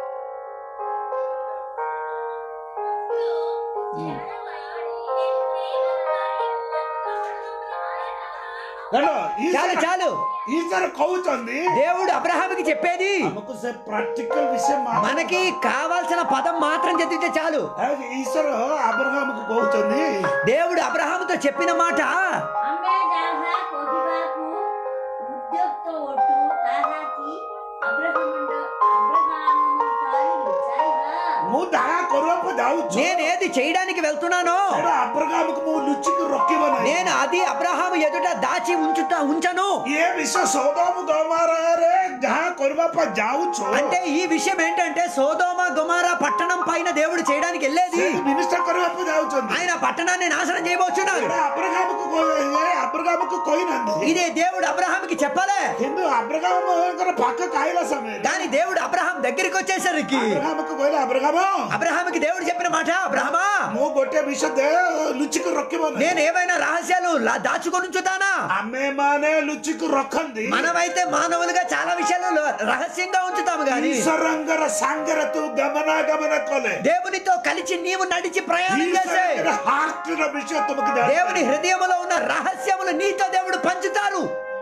[SPEAKER 1] ଦେଖ
[SPEAKER 2] చాలు
[SPEAKER 1] ଈଶ୍ୱର
[SPEAKER 2] చాలు
[SPEAKER 1] ଈଶ୍ୱର କହୁଛନ୍ତି
[SPEAKER 2] దేవుడు అబ్రహాముకి చెప్పేది
[SPEAKER 1] ଆମକୁ ସେ ପ୍ରାକ୍ଟିକାଲ ବିଷୟ ମାତ୍ର-
[SPEAKER 2] మనకి కావాల్సిన పదం మాత్రం చదివితే చాలు
[SPEAKER 1] ଈଶ୍ୱର ଆବ୍ରହାମକୁ କହୁଛନ୍ତି
[SPEAKER 2] దేవుడు అబ్రహాముతో చెప్పిన మాట
[SPEAKER 3] ଆମେ ଯାହା କହିବାକୁ ଉଦ୍ୟକ୍ତ ଅଟୁ ତାହା କି ଅବ୍ରାହ୍ମଣ୍ଡ ଅବ୍ରାହ୍ମଠାରୁ ଲୁଚାଇବା
[SPEAKER 1] ମୁଁ ଯାହା କରିବାକୁ ଯାଉଛି
[SPEAKER 2] నేను ఏది చేయడానికి వెళ్తున్నానో
[SPEAKER 1] ସେଇଟା ଆବ୍ରହାମକୁ ମୁଁ ଲୁଚିକି ରଖିବ ନାହିଁ
[SPEAKER 2] నేను అది అబ్రహాము ఎదుట దాచి ఉంచుట ఉంచను
[SPEAKER 1] ଏ ବିଷୟ ସୌଦାମ ଗମାରରେ ଯାହା କରିବା ପାଇଁ ଯାଉଛୁ
[SPEAKER 2] అంటే ఈ విషయం ఏంటంటే సోదోమ గుమార పట్టణం పైన దేవుడు చేయడానికి వెళ్ళేది
[SPEAKER 1] ମିନିଷ୍ଟର କରିବାକୁ ଯାଉଛନ୍ତି
[SPEAKER 2] ఆయన పట్టణాన్ని నాశనం చేయబోచున్నారు
[SPEAKER 1] ଏଇଟା ଆବ୍ରହାମକୁ କହି- ଆବ୍ରହାମକୁ କହିନାହାନ୍ତି
[SPEAKER 2] ఇదే దేవుడు అబ్రహాంకి చెప్పలే
[SPEAKER 1] କିନ୍ତୁ ଆବ୍ରହାମଙ୍କର ପାଖ ଖାଇଲା ସମୟରେ
[SPEAKER 2] కానీ దేవుడు అబ్రహాం దగ్గరికి వచ్చేసరికి
[SPEAKER 1] ଆବ୍ରହାମକୁ କହିଲେ ଆବ୍ରହାମ
[SPEAKER 2] అబ్రహాంకి దేవుడు చెప్పిన మాట అబ్రహమా
[SPEAKER 1] ମୁଁ ଗୋଟେ ବିଷୟ ଦେ ଲୁଚିକି ରଖିବ ନାହିଁ
[SPEAKER 2] నేను ఏమైనా రహస్యాలు లా- దాచుకొని ఉంచుతానా
[SPEAKER 1] ଆମେ ମାନେ ଲୁଚିକି ରଖନ୍ତି
[SPEAKER 2] మనమైతే మానవులుగా చాలా విషయాలు లో- రహస్యంగా ఉంచుతాము గాని
[SPEAKER 1] ଈଶ୍ୱରଙ୍କର ସାଙ୍ଗରେ ତୁ ଗମନାଗମନ କଲେ
[SPEAKER 2] దేవునితో కలిసి నీవు నడిచి ప్రయాణం చేసే
[SPEAKER 1] ଈଶ୍ୱରଙ୍କର ହାର୍ଟର ବିଷୟ ତୁମକୁ
[SPEAKER 2] దేవుని హృదయములో ఉన్న రహస్యములు నీతో దేవుడు పంచుతారు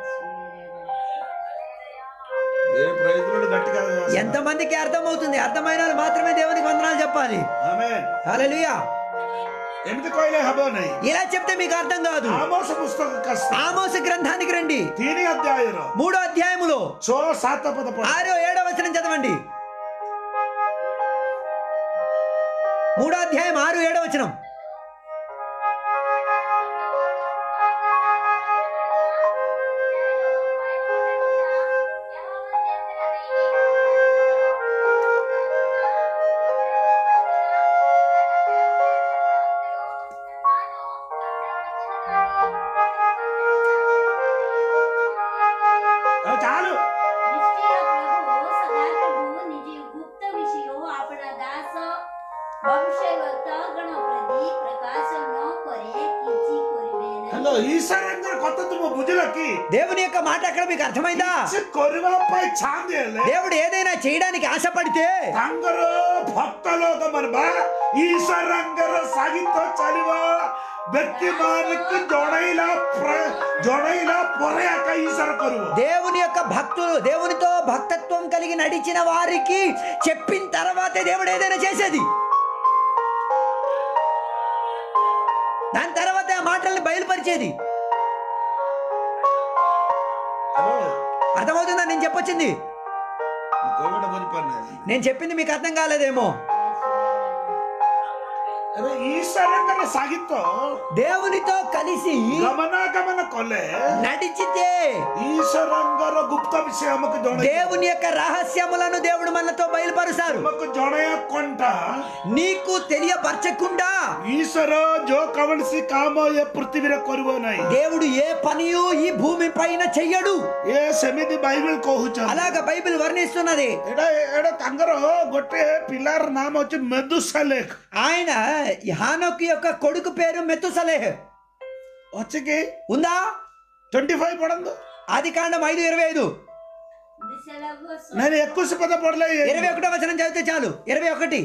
[SPEAKER 1] గట్టిగా
[SPEAKER 2] ఎంతమందికి అర్థమవుతుంది అర్థమైన వాళ్ళు మాత్రమే దేవునికి వందనాలు చెప్పాలి
[SPEAKER 1] ఆమేన్
[SPEAKER 2] హల్లెలూయా
[SPEAKER 1] ଏମିତି କହିଲେ ହବ ନାହିଁ
[SPEAKER 2] ఇలా చెప్తే మీకు అర్థం కాదు
[SPEAKER 1] ଆମୋସ ପୁସ୍ତକ କଷ୍ଟ
[SPEAKER 2] ఆమోసు గ్రంథానికి రండి
[SPEAKER 1] ତିନି ଅଧ୍ୟାୟର
[SPEAKER 2] మూడో అధ్యాయములో
[SPEAKER 1] ଛଅ ସାତ ପଦ ପଢ
[SPEAKER 2] ఆరో ఏడో వచనం చదవండి మూడో అధ్యాయం ఆరు ఏడో వచనం
[SPEAKER 1] చాలు
[SPEAKER 3] નિશ્ચય પ્રભુ સદાપ્રભુ નિજ ગુપ્ત વિષયો આપણા દાસ ભવિષ્યવક્ત ગણ પ્રતિ પ્રકાશ ન કરે କିଛି କରିବେ
[SPEAKER 1] ହ୍ୟାଲୋ
[SPEAKER 3] ନାହିଁ
[SPEAKER 1] ଈଶ୍ୱରଙ୍କର କଥା ତୁମ ବୁଝିଲ କି
[SPEAKER 2] దేవుని యొక్క మాట అక్కడ మీకు అర్థమైందా
[SPEAKER 1] କିଛି କରିବା ପାଇଁ ଚାହାନ୍ତି ହେଲେ
[SPEAKER 2] దేవుడు ఏదైనా చేయడానికి ఆశపడితే
[SPEAKER 1] ତାଙ୍କର ଭକ୍ତ ଲୋକମାନେ ବା ଈଶ୍ୱରଙ୍କର ସହିତ ଚାଲିବ ବ୍ୟକ୍ତି ମାନଙ୍କୁ ଜଣେଇଲା ପ୍ର- ଜଣେଇଲା ପରେ ଆକା ఈశ్వర କରିବ
[SPEAKER 2] దేవుని యొక్క భక్తులు దేవునితో భక్తత్వం కలిగి నడిచిన వారికి చెప్పిన తర్వాతే దేవుడు ఏదైనా చేసేది దాని తర్వాత ఆ మాటల్ని బయలుపరిచేది అర్థమవుతుందా నేను చెప్పొచ్చింది
[SPEAKER 1] କୋଉଟା ବୁଝିପାରୁନାହିଁ
[SPEAKER 2] నేను చెప్పింది మీకు అర్థం కాలేదేమో
[SPEAKER 1] ଏବେ ଈଶ୍ୱରଙ୍କର ସାହିତ୍ୟ
[SPEAKER 2] దేవునితో కలిసి
[SPEAKER 1] ଗମନାଗମନ କଲେ
[SPEAKER 2] నడిచితే
[SPEAKER 1] ଈଶ୍ୱରଙ୍କର ଗୁପ୍ତ ବିଷୟ ଆମକୁ ଜଣେଇ
[SPEAKER 2] దేవుని యొక్క రహస్యములను దేవుడు మనతో బయలుపరుస్తారు
[SPEAKER 1] ଆମକୁ ଜଣେଇବା କଣଟା
[SPEAKER 2] నీకు తెలియపరచకుండా
[SPEAKER 1] ଈଶ୍ୱର ଯୋଉ କୌଣସି କାମ ଏ ପୃଥିବୀରେ କରିବ ନାହିଁ
[SPEAKER 2] దేవుడు ఏ పనియు ఈ భూమి పైన చెయ్యడు
[SPEAKER 1] ଏ ସେମିତି ବାଇବେଲ କହୁଛନ୍ତି
[SPEAKER 2] అలాగ బైబిల్ వర్ణిస్తున్నది
[SPEAKER 1] ଏଇଟା ଏଇଟା ତାଙ୍କର ଗୋଟେ ପିଲାର ନାମ ଅଛି ମେଦୁସାଲେଖ
[SPEAKER 2] ఆయన హానోకు యొక్క కొడుకు పేరు మెతుసలేహ్
[SPEAKER 1] ଅଛି କି
[SPEAKER 2] ఉందా
[SPEAKER 1] ట్వంటీ ఫైవ్ పడందు
[SPEAKER 2] ఆది కాండం ఐదు ఇరవై ఐదు
[SPEAKER 3] దిశలకు
[SPEAKER 1] నేను ఎక్కువ పద పడలే
[SPEAKER 2] ఇరవై ఒకటో వచనం చదివితే చాలు ఇరవై ఒకటి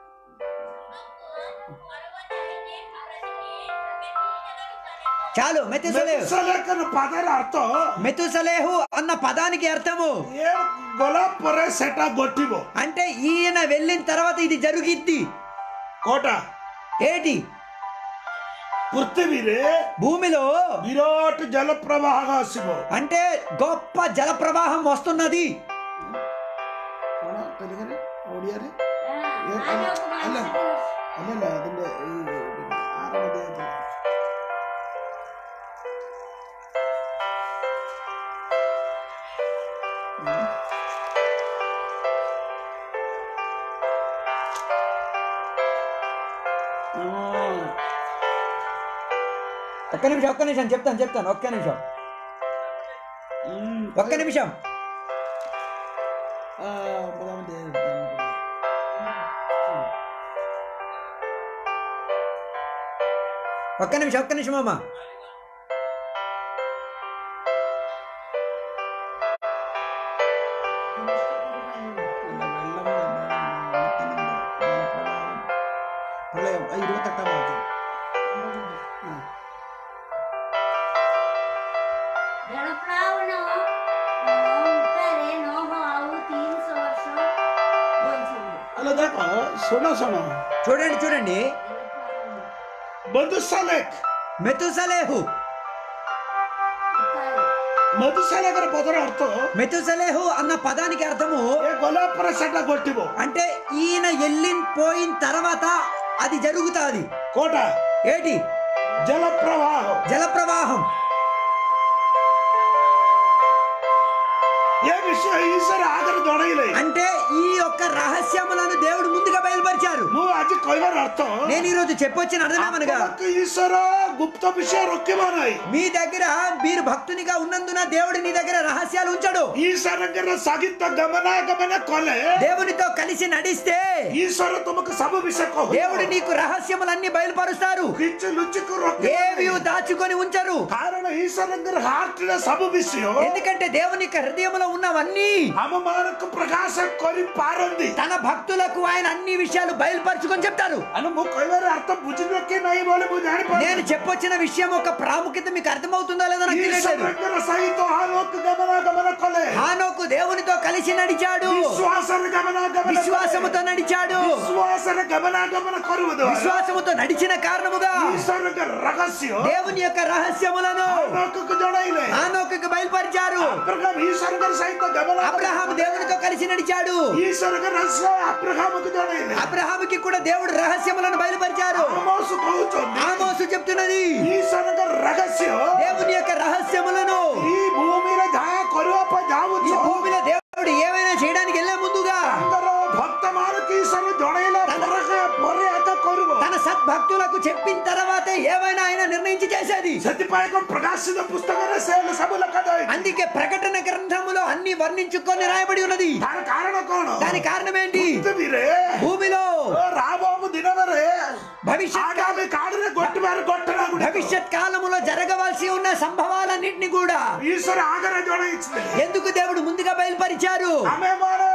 [SPEAKER 2] చాలు మెతుసలేహ్
[SPEAKER 1] మెదୁସାଲେଖର ପଦର ଅର୍ଥ
[SPEAKER 2] మెతుసలేహు అన్న పదానికి అర్థము
[SPEAKER 1] ଏ ଗଲା ପରେ ସେଟା ଘଟିବ
[SPEAKER 2] అంటే ఈయన వెళ్ళిన తర్వాత ఇది జరుగుద్ది
[SPEAKER 1] କୋଉଟା
[SPEAKER 2] ఏటి
[SPEAKER 1] ପୃଥିବୀରେ
[SPEAKER 2] భూమిలో
[SPEAKER 1] ବିରାଟ ଜଳ ପ୍ରବାହ ଆସିବ
[SPEAKER 2] అంటే గొప్ప జల ప్రవాహం వస్తున్నది
[SPEAKER 1] କଣ ତେଲୁଗୁରେ ଓଡ଼ିଆରେ
[SPEAKER 3] ఆయనకు
[SPEAKER 1] అల్ల
[SPEAKER 3] మనసుకు
[SPEAKER 1] അല്ലല്ല അതിന്റെ ഈ ആരാണ് അദ്ദേഹത്തിന്
[SPEAKER 2] ఒక్క నిమిషం ఒక్క నిమిషం చెప్తాను చెప్తాను ఒక్క నిమిషం ఒక్క నిమిషం ఒక్క నిమిషం ఒక్క నిమిషం అమ్మా
[SPEAKER 1] പ്രളയം ഇരുപത്തെട്ടാം വാക്യം
[SPEAKER 3] જળપ્રાવનો ઉત્તરે નોહો આવું ત્રીસો વર્ષો બોલશું
[SPEAKER 1] ಅಲ್ಲ ದೇಖ ಸುಣ ಸುಣ
[SPEAKER 2] చూడండి చూడండి
[SPEAKER 1] ಮಧುಸಲೇಖ್
[SPEAKER 2] మెతుసలేహు
[SPEAKER 3] ઉત્તરે
[SPEAKER 1] ಮಧುಸಲೇಖರ ಪದರ ಅರ್ಥ
[SPEAKER 2] మెతుసలేహు అన్న పదానికి అర్థము
[SPEAKER 1] ఏ గొలాపుర సెట కొట్టిబో
[SPEAKER 2] అంటే ఈయన వెళ్ళిన పోయిన తర్వాత అది జరుగుతుంది
[SPEAKER 1] కోట
[SPEAKER 2] ఏటి
[SPEAKER 1] జల ప్రవాహం
[SPEAKER 2] జల ప్రవాహం
[SPEAKER 1] ఏ విషయం ఈశ్వర ఆఖరి జొడైలే
[SPEAKER 2] అంటే ఈ యొక్క రహస్యములను దేవుడు ముందుగా బయలుపరిచారు
[SPEAKER 1] ମୁଁ ଆଜି କହିବାର ଅର୍ଥ
[SPEAKER 2] నేను ఈ రోజు చెప్పొచ్చిన అర్థమేమనగా
[SPEAKER 1] ଆପଣଙ୍କୁ ଈଶ୍ୱର ଗୁପ୍ତ ବିଷୟ ରଖିବ ନାହିଁ
[SPEAKER 2] మీ దగ్గర మీరు భక్తునిగా ఉన్నందున దేవుడు నీ దగ్గర రహస్యాలు ఉంచడు
[SPEAKER 1] ଈଶ୍ୱରଙ୍କର ସହିତ ଗମନାଗମନ କଲେ
[SPEAKER 2] దేవునితో కలిసి నడిస్తే
[SPEAKER 1] ଈଶ୍ୱର ତୁମକୁ ସବୁ ବିଷୟ
[SPEAKER 2] దేవుడు
[SPEAKER 1] କହିବ
[SPEAKER 2] నీకు రహస్యములన్నీ బయలుపరుస్తారు
[SPEAKER 1] କିଛି ଲୁଚିକୁ ରଖିବ
[SPEAKER 2] ఏవి
[SPEAKER 1] ନାହିଁ।
[SPEAKER 2] దాచుకొని ఉంచరు
[SPEAKER 1] କାରଣ ଈଶ୍ୱରଙ୍କର ହାର୍ଟରେ ସବୁ ବିଷୟ
[SPEAKER 2] ఎందుకంటే దేవుని యొక్క హృదయంలో ఉన్నవన్నీ
[SPEAKER 1] ଆମମାନଙ୍କୁ ପ୍ରକାଶ କରିପାରନ୍ତି
[SPEAKER 2] తన భక్తులకు ఆయన అన్ని విషయాలు బయలుపరచుకొని చెప్తారు
[SPEAKER 1] అని ମୁଁ କହିବାର ଅର୍ଥ ବୁଝିବ କି ନାହିଁ ବୋଲି ମୁଁ
[SPEAKER 2] నేను
[SPEAKER 1] ଜାଣିପାରୁନି
[SPEAKER 2] చెప్పొచ్చిన విషయం ఒక ప్రాముఖ్యత మీకు అర్థమవుతుందో లేదో నాకు తెలియలేదు
[SPEAKER 1] ଈଶ୍ୱରଙ୍କର ସହିତ ହାଲୋକ ଗମନାଗମନ କଲେ
[SPEAKER 2] హానోకు దేవునితో కలిసి నడిచాడు
[SPEAKER 1] విశ్వాసରେ గమనాగమన କଲେ।
[SPEAKER 2] విశ్వాసముతో నడిచాడు
[SPEAKER 1] విశ్వాసରେ గమనాగమన కరుವುದು
[SPEAKER 2] విశ్వాసముతో నడిచిన కారణముగా
[SPEAKER 1] ఈశ్వరుଙ୍କ రహస్య
[SPEAKER 2] దేవుని యొక్క రహస్యములను
[SPEAKER 1] లోకకు జొడైలే
[SPEAKER 2] హానోకుకు బయలుపరిచారు
[SPEAKER 1] అబ్రహాం ఈశ్వరుଙ୍କ సహిత గమన
[SPEAKER 2] అబ్రహాం దేవునితో కలిసి నడిచాడు
[SPEAKER 1] ఈశ్వరుଙ୍କ రహస్య అబ్రహాముకు జొడైలే
[SPEAKER 2] అబ్రహాముకి కూడా దేవుడు రహస్యములను బయలుపరిచారు
[SPEAKER 1] ఆమోసు కହୁଛନ୍ତି
[SPEAKER 2] ఆమోసు చెప్తున్నది
[SPEAKER 1] ఈశ్వరుଙ୍କ రహస్య
[SPEAKER 2] దేవుని యొక్క రహస్యములను
[SPEAKER 1] ఈ భూమిలో ଯାହା କରିବା ପାଇଁ
[SPEAKER 2] ఈ
[SPEAKER 1] ଯାଉଛ
[SPEAKER 2] భూమిలో దేవుడు ఏమైనా చేయడానికి వెళ్ళే ముందుగా
[SPEAKER 1] ତାଙ୍କର ଭକ୍ତମାନଙ୍କୁ ଈଶ୍ୱର ଜଣେଇଲା ପରେ ପରେ ଆକା କରିବ
[SPEAKER 2] తన సద్భక్తులకు చెప్పిన తర్వాత ఏమైనా ఆయన నిర్ణయించి చేసేది
[SPEAKER 1] ସେଥିପାଇଁ ଏକ ପ୍ରକାଶିତ ପୁସ୍ତକରେ ସେ ସବୁ ଲେଖାଯାଇଛି
[SPEAKER 2] అందుకే ప్రకటన గ్రంథములో అన్ని వర్ణించుకొని రాయబడి ఉన్నది
[SPEAKER 1] ତାର କାରଣ କଣ
[SPEAKER 2] దాని కారణం ఏంటి
[SPEAKER 1] ପୃଥିବୀରେ
[SPEAKER 2] భూమిలో
[SPEAKER 1] రాబోము ଦିନରେ
[SPEAKER 2] భవిష్యత్
[SPEAKER 1] ఆగామి కాడుରେ ଗୋଟିବାର ଘଟଣା ଗୁଡିକ
[SPEAKER 2] భవిష్యత్ కాలములో జరగవలసి ఉన్న సంభవాలన్నింటినీ కూడా
[SPEAKER 1] ఈశ్వర ఆగర జଣେଇଥିଲେ
[SPEAKER 2] ఎందుకు దేవుడు ముందుగా బయలుపరిచారు
[SPEAKER 1] ଆମେ ମାନେ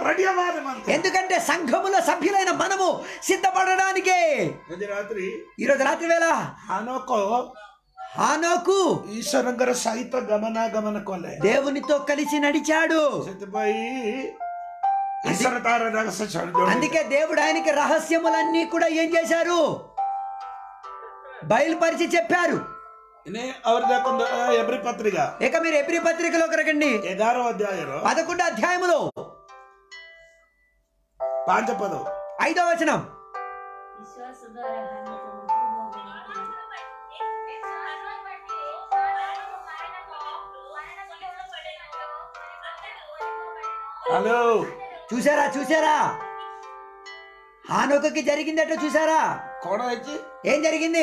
[SPEAKER 1] రెడీయవాద మంత్రి
[SPEAKER 2] ఎందుకంటే సంఘముల సభ్యులైన మనము సిద్ధపడడానికే
[SPEAKER 1] ఇది రాత్రి
[SPEAKER 2] ఈరోజు రాత్రి వేళ
[SPEAKER 1] ಹಾನೋಕೋ
[SPEAKER 2] హానోకు
[SPEAKER 1] ಈಶ್ವರಂಗರ ಸಹಿತ ಗಮನ ಗಮನ ಕೊಲೆ
[SPEAKER 2] దేవునితో కలిసి నడిచాడు
[SPEAKER 1] ಸತ್ಯಪಾಯಿ ಈಶ್ವರ ತಾರ ರಹಸ್ಯ ಚಡ್ದು
[SPEAKER 2] అందుకే దేవుడు ఆయనకి రహస్యములన్నీ కూడా ఏం చేశారు బయలుపరిచి చెప్పారు
[SPEAKER 1] ಇನ್ನೇ ಅವ್ರ దాకొంದು ఎబ్రి పత్రిక
[SPEAKER 2] ఇక మీరు ఎప్రి పత్రికలోకి రండి
[SPEAKER 1] ఎగారో అధ్యాయరు
[SPEAKER 2] పదకొండు అధ్యాయములో
[SPEAKER 1] పాంచ పదం
[SPEAKER 2] ఐదో వచనం
[SPEAKER 3] ವಿಶ್ವಾಸ ದ್ವಾರ ಹಾನಿತ
[SPEAKER 1] హలో
[SPEAKER 2] చూసారా చూసారా హానోకకి జరిగింది ఎట్లా చూసారా
[SPEAKER 1] కోడ వచ్చి
[SPEAKER 2] ఏం జరిగింది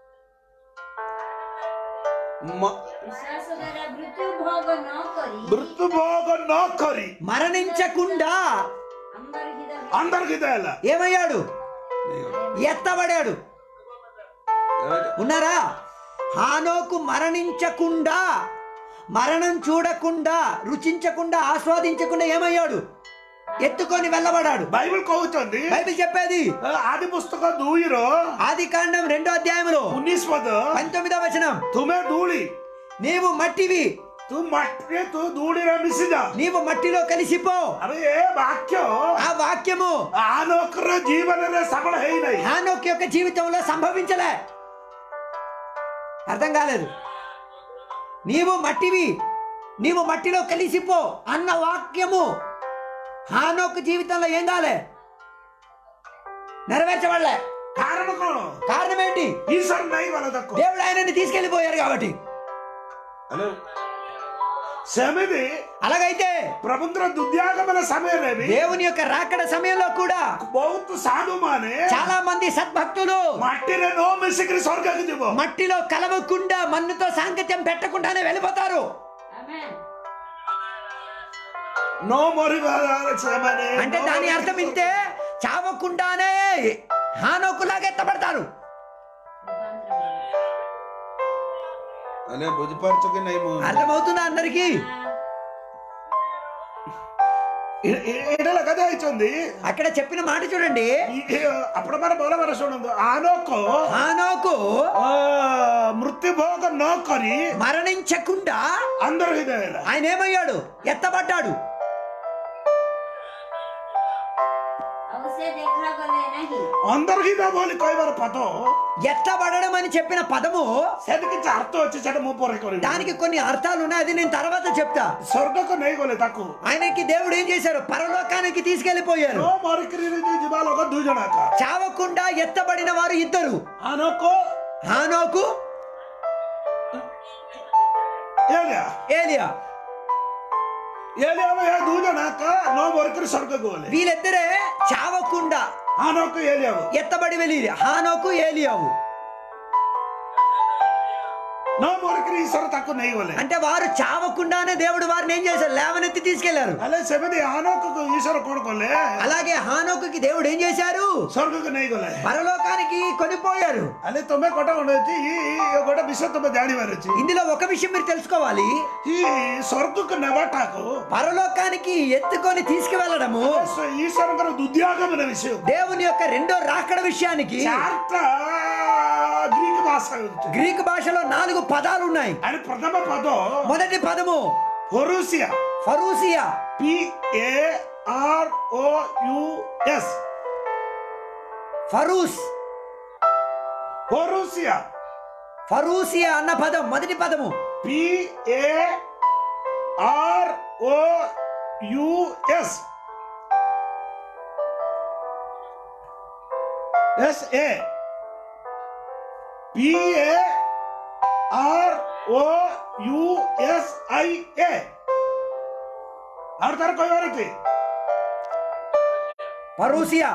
[SPEAKER 3] ವಿಶ್ವಾಸ ದ್ವಾರ ಮೃತ್ಯು ಭೋಗ ನ ಕರಿ
[SPEAKER 1] మృత్యు భోగం నోకరి
[SPEAKER 2] మరణించకుండా
[SPEAKER 3] ಅಂಬರ್ಗಿದ
[SPEAKER 1] అందరికి ఇదే అలా
[SPEAKER 2] ఏమయ్యాడు ఎత్తబడాడు ఉన్నారా హానోకు మరణించకుండా మరణం చూడకుండా రుచించకుండా ఆస్వాదించకుండా ఏమయ్యాడు ఎత్తుకొని వెళ్ళబడాడు
[SPEAKER 1] బైబిల్ కହୁతుంది
[SPEAKER 2] బైబిల్ చెప్పేది
[SPEAKER 1] ఆది పుస్తకం దూయిరో
[SPEAKER 2] ఆది కాండం రెండో అధ్యాయంలో
[SPEAKER 1] ఉన్నీస్ పద
[SPEAKER 2] పంతొమ్మిదవ వచనం
[SPEAKER 1] తుమే ధూళి
[SPEAKER 2] నీవు మట్టివి
[SPEAKER 1] తు మట్టి తు ధూళిర మిసిద
[SPEAKER 2] నీవు మట్టిలో కలిసిపో
[SPEAKER 1] అరే ఏ వాక్యం
[SPEAKER 2] ఆ వాక్యము
[SPEAKER 1] ఆనోకర జీవనరే సఫల హైనై
[SPEAKER 2] హానోక్ యొక్క జీవితంలో సంభవించలే అర్థం కాలేదు నీవు మట్టివి నీవు మట్టిలో కలిసిపో అన్న వాక్యము హానోక్ జీవితంలో ఏం కాలే నెరవేర్చబడలే
[SPEAKER 1] కారణం కోణ
[SPEAKER 2] కారణం ఏంటి
[SPEAKER 1] ఈశ్వర్ నై వాళ్ళ తక్కువ
[SPEAKER 2] దేవుడు ఆయనని తీసుకెళ్లిపోయారు కాబట్టి
[SPEAKER 1] హలో సమిది
[SPEAKER 2] అలాగైతే
[SPEAKER 1] ప్రబంధ దుద్యాగమన సమయమేమి
[SPEAKER 2] దేవుని యొక్క రాకడ సమయంలో కూడా
[SPEAKER 1] బౌత్ సాధుమానే
[SPEAKER 2] చాలా మంది సద్భక్తులు
[SPEAKER 1] మట్టిని నో మిసికిరి స్వర్గకి దిగో
[SPEAKER 2] మట్టిలో కలవకుండా మన్నుతో సాంగత్యం పెట్టకుండానే వెళ్ళిపోతారు
[SPEAKER 3] ಆಮೇನ್
[SPEAKER 1] నో మొరి సమనే
[SPEAKER 2] అంటే దాని అర్థం ఇంతే చావకుండానే హానోకులాగా ఎత్తబడతారు
[SPEAKER 3] ರೂಪಾಂತರ
[SPEAKER 1] అలే బుజ్జిపరచుకి నైము
[SPEAKER 2] అర్థమవుతుందా అందరికి
[SPEAKER 1] ఇడల కథ అవుతుంది
[SPEAKER 2] అక్కడ చెప్పిన మాట చూడండి
[SPEAKER 1] అప్పుడు మన బోల మన చూడండి ఆనోకో
[SPEAKER 2] హానోకు
[SPEAKER 1] ఆ, మృత్యుభోగం నోకరి
[SPEAKER 2] మరణించకుండా
[SPEAKER 1] అందరు హృదయాల
[SPEAKER 2] ఆయన ఏమయ్యాడు ఎత్తబడ్డాడు
[SPEAKER 3] ಅವಶ್ಯ ದೇಖಾಗಲೆ ನಹಿ
[SPEAKER 1] అందరు హృదయ బోలి కోయవారు పదం
[SPEAKER 2] ఎత్తబడడం అని చెప్పిన పదము
[SPEAKER 1] సెదకి అర్థం వచ్చి చెడ ముప్పొర కొరి
[SPEAKER 2] దానికి కొన్ని అర్థాలు ఉన్నాయి అది నేను తర్వాత చెప్తా
[SPEAKER 1] స్వర్గకు నెయ్యగోలే తక్కువ
[SPEAKER 2] ఆయనకి దేవుడు ఏం చేశారు పరలోకానికి తీసుకెళ్లిపోయారు
[SPEAKER 1] నో మరికిరి జిబాలు ఒక దూజనాక
[SPEAKER 2] చావకుండా ఎత్తబడిన వారు ఇద్దరు
[SPEAKER 1] ఆనోకో
[SPEAKER 2] హానోకు
[SPEAKER 1] ఏలియా
[SPEAKER 2] ఏలియా
[SPEAKER 1] ఏలియావ దూజనాక నో మరికిరి స్వర్గకు పోలే
[SPEAKER 2] వీళ్ళిద్దరే చావకుండా
[SPEAKER 1] ఆనోకు ఏలియావు
[SPEAKER 2] ఎత్తబడి వెళ్ళి హానోకు ఏలియావు
[SPEAKER 1] నో మరికిరి ఈశ్వర తక్కువ నెయ్యగోలే
[SPEAKER 2] అంటే వారు చావకుండానే దేవుడు వారిని ఏం చేశారు లేవనెత్తి తీసుకెళ్లారు
[SPEAKER 1] అలే సెమిది ఆనోకు ఈశ్వర కొడుకోలే
[SPEAKER 2] అలాగే హానోకుకి దేవుడు ఏం చేశారు
[SPEAKER 1] స్వర్గకు నెయ్యగోలే
[SPEAKER 2] పరలోకానికి కొనిపోయారు
[SPEAKER 1] అలే తొమ్మే కొట్ట ఉండొచ్చి ఈ కొట్ట విషయం తొమ్మే జాడి వారొచ్చి
[SPEAKER 2] ఇందులో ఒక విషయం మీరు తెలుసుకోవాలి
[SPEAKER 1] ఈ స్వర్గకు నెవటాకు
[SPEAKER 2] పరలోకానికి ఎత్తుకొని తీసుకువెళ్ళడము
[SPEAKER 1] ఈశ్వరంకర దుద్యాగమైన విషయం
[SPEAKER 2] దేవుని యొక్క రెండో రాకడ విషయానికి
[SPEAKER 1] చార్ట గ్రీక్ భాష ఉంది.
[SPEAKER 2] గ్రీక్ భాషలో నాలుగు పదాలు ఉన్నాయి
[SPEAKER 1] అని ప్రథమ పదం
[SPEAKER 2] మొదటి పదము
[SPEAKER 1] హొరూసియా
[SPEAKER 2] ఫరూసియా
[SPEAKER 1] పిఏఆర్ ఓ యుఎస్
[SPEAKER 2] ఫరూస్
[SPEAKER 1] హొరూసియా
[SPEAKER 2] ఫరూసియా అన్న పదం మొదటి పదము
[SPEAKER 1] PAR O US S A PAR O US I A ఆడతారు కొయ్యారటి
[SPEAKER 2] ఫరూసియా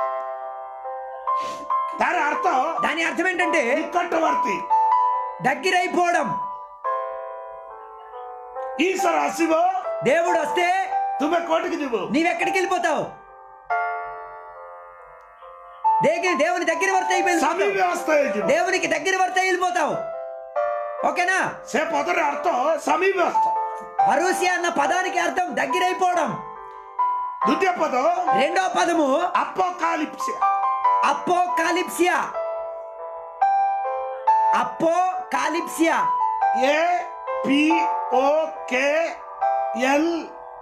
[SPEAKER 1] దాని అర్థం
[SPEAKER 2] దాని అర్థం ఏంటంటే
[SPEAKER 1] నికట్టవర్తి
[SPEAKER 2] దగ్గరైపోవడం
[SPEAKER 1] ఈశ్వర హసివో
[SPEAKER 2] దేవుడు వస్తే
[SPEAKER 1] తుమ్మె కోటికి దివు
[SPEAKER 2] నీవెక్కడికి వెళ్ళిపోతావు దేవుని దేవుని దగ్గర వర్త
[SPEAKER 1] సమీ వ్యవస్థ దివు
[SPEAKER 2] దేవునికి దగ్గర వర్త వెళ్ళిపోతావు ఓకేనా
[SPEAKER 1] సే పొదరి అర్థం సమీ వ్యవస్థ
[SPEAKER 2] ఫరూసియా అన్న పదానికి అర్థం దగ్గరైపోవడం
[SPEAKER 1] ద్వితీయ పదం
[SPEAKER 2] రెండో పదము
[SPEAKER 1] అపోకాలిప్సియా
[SPEAKER 2] అపోకాలిప్సియా అపోకాలిప్సియా
[SPEAKER 1] A P O K L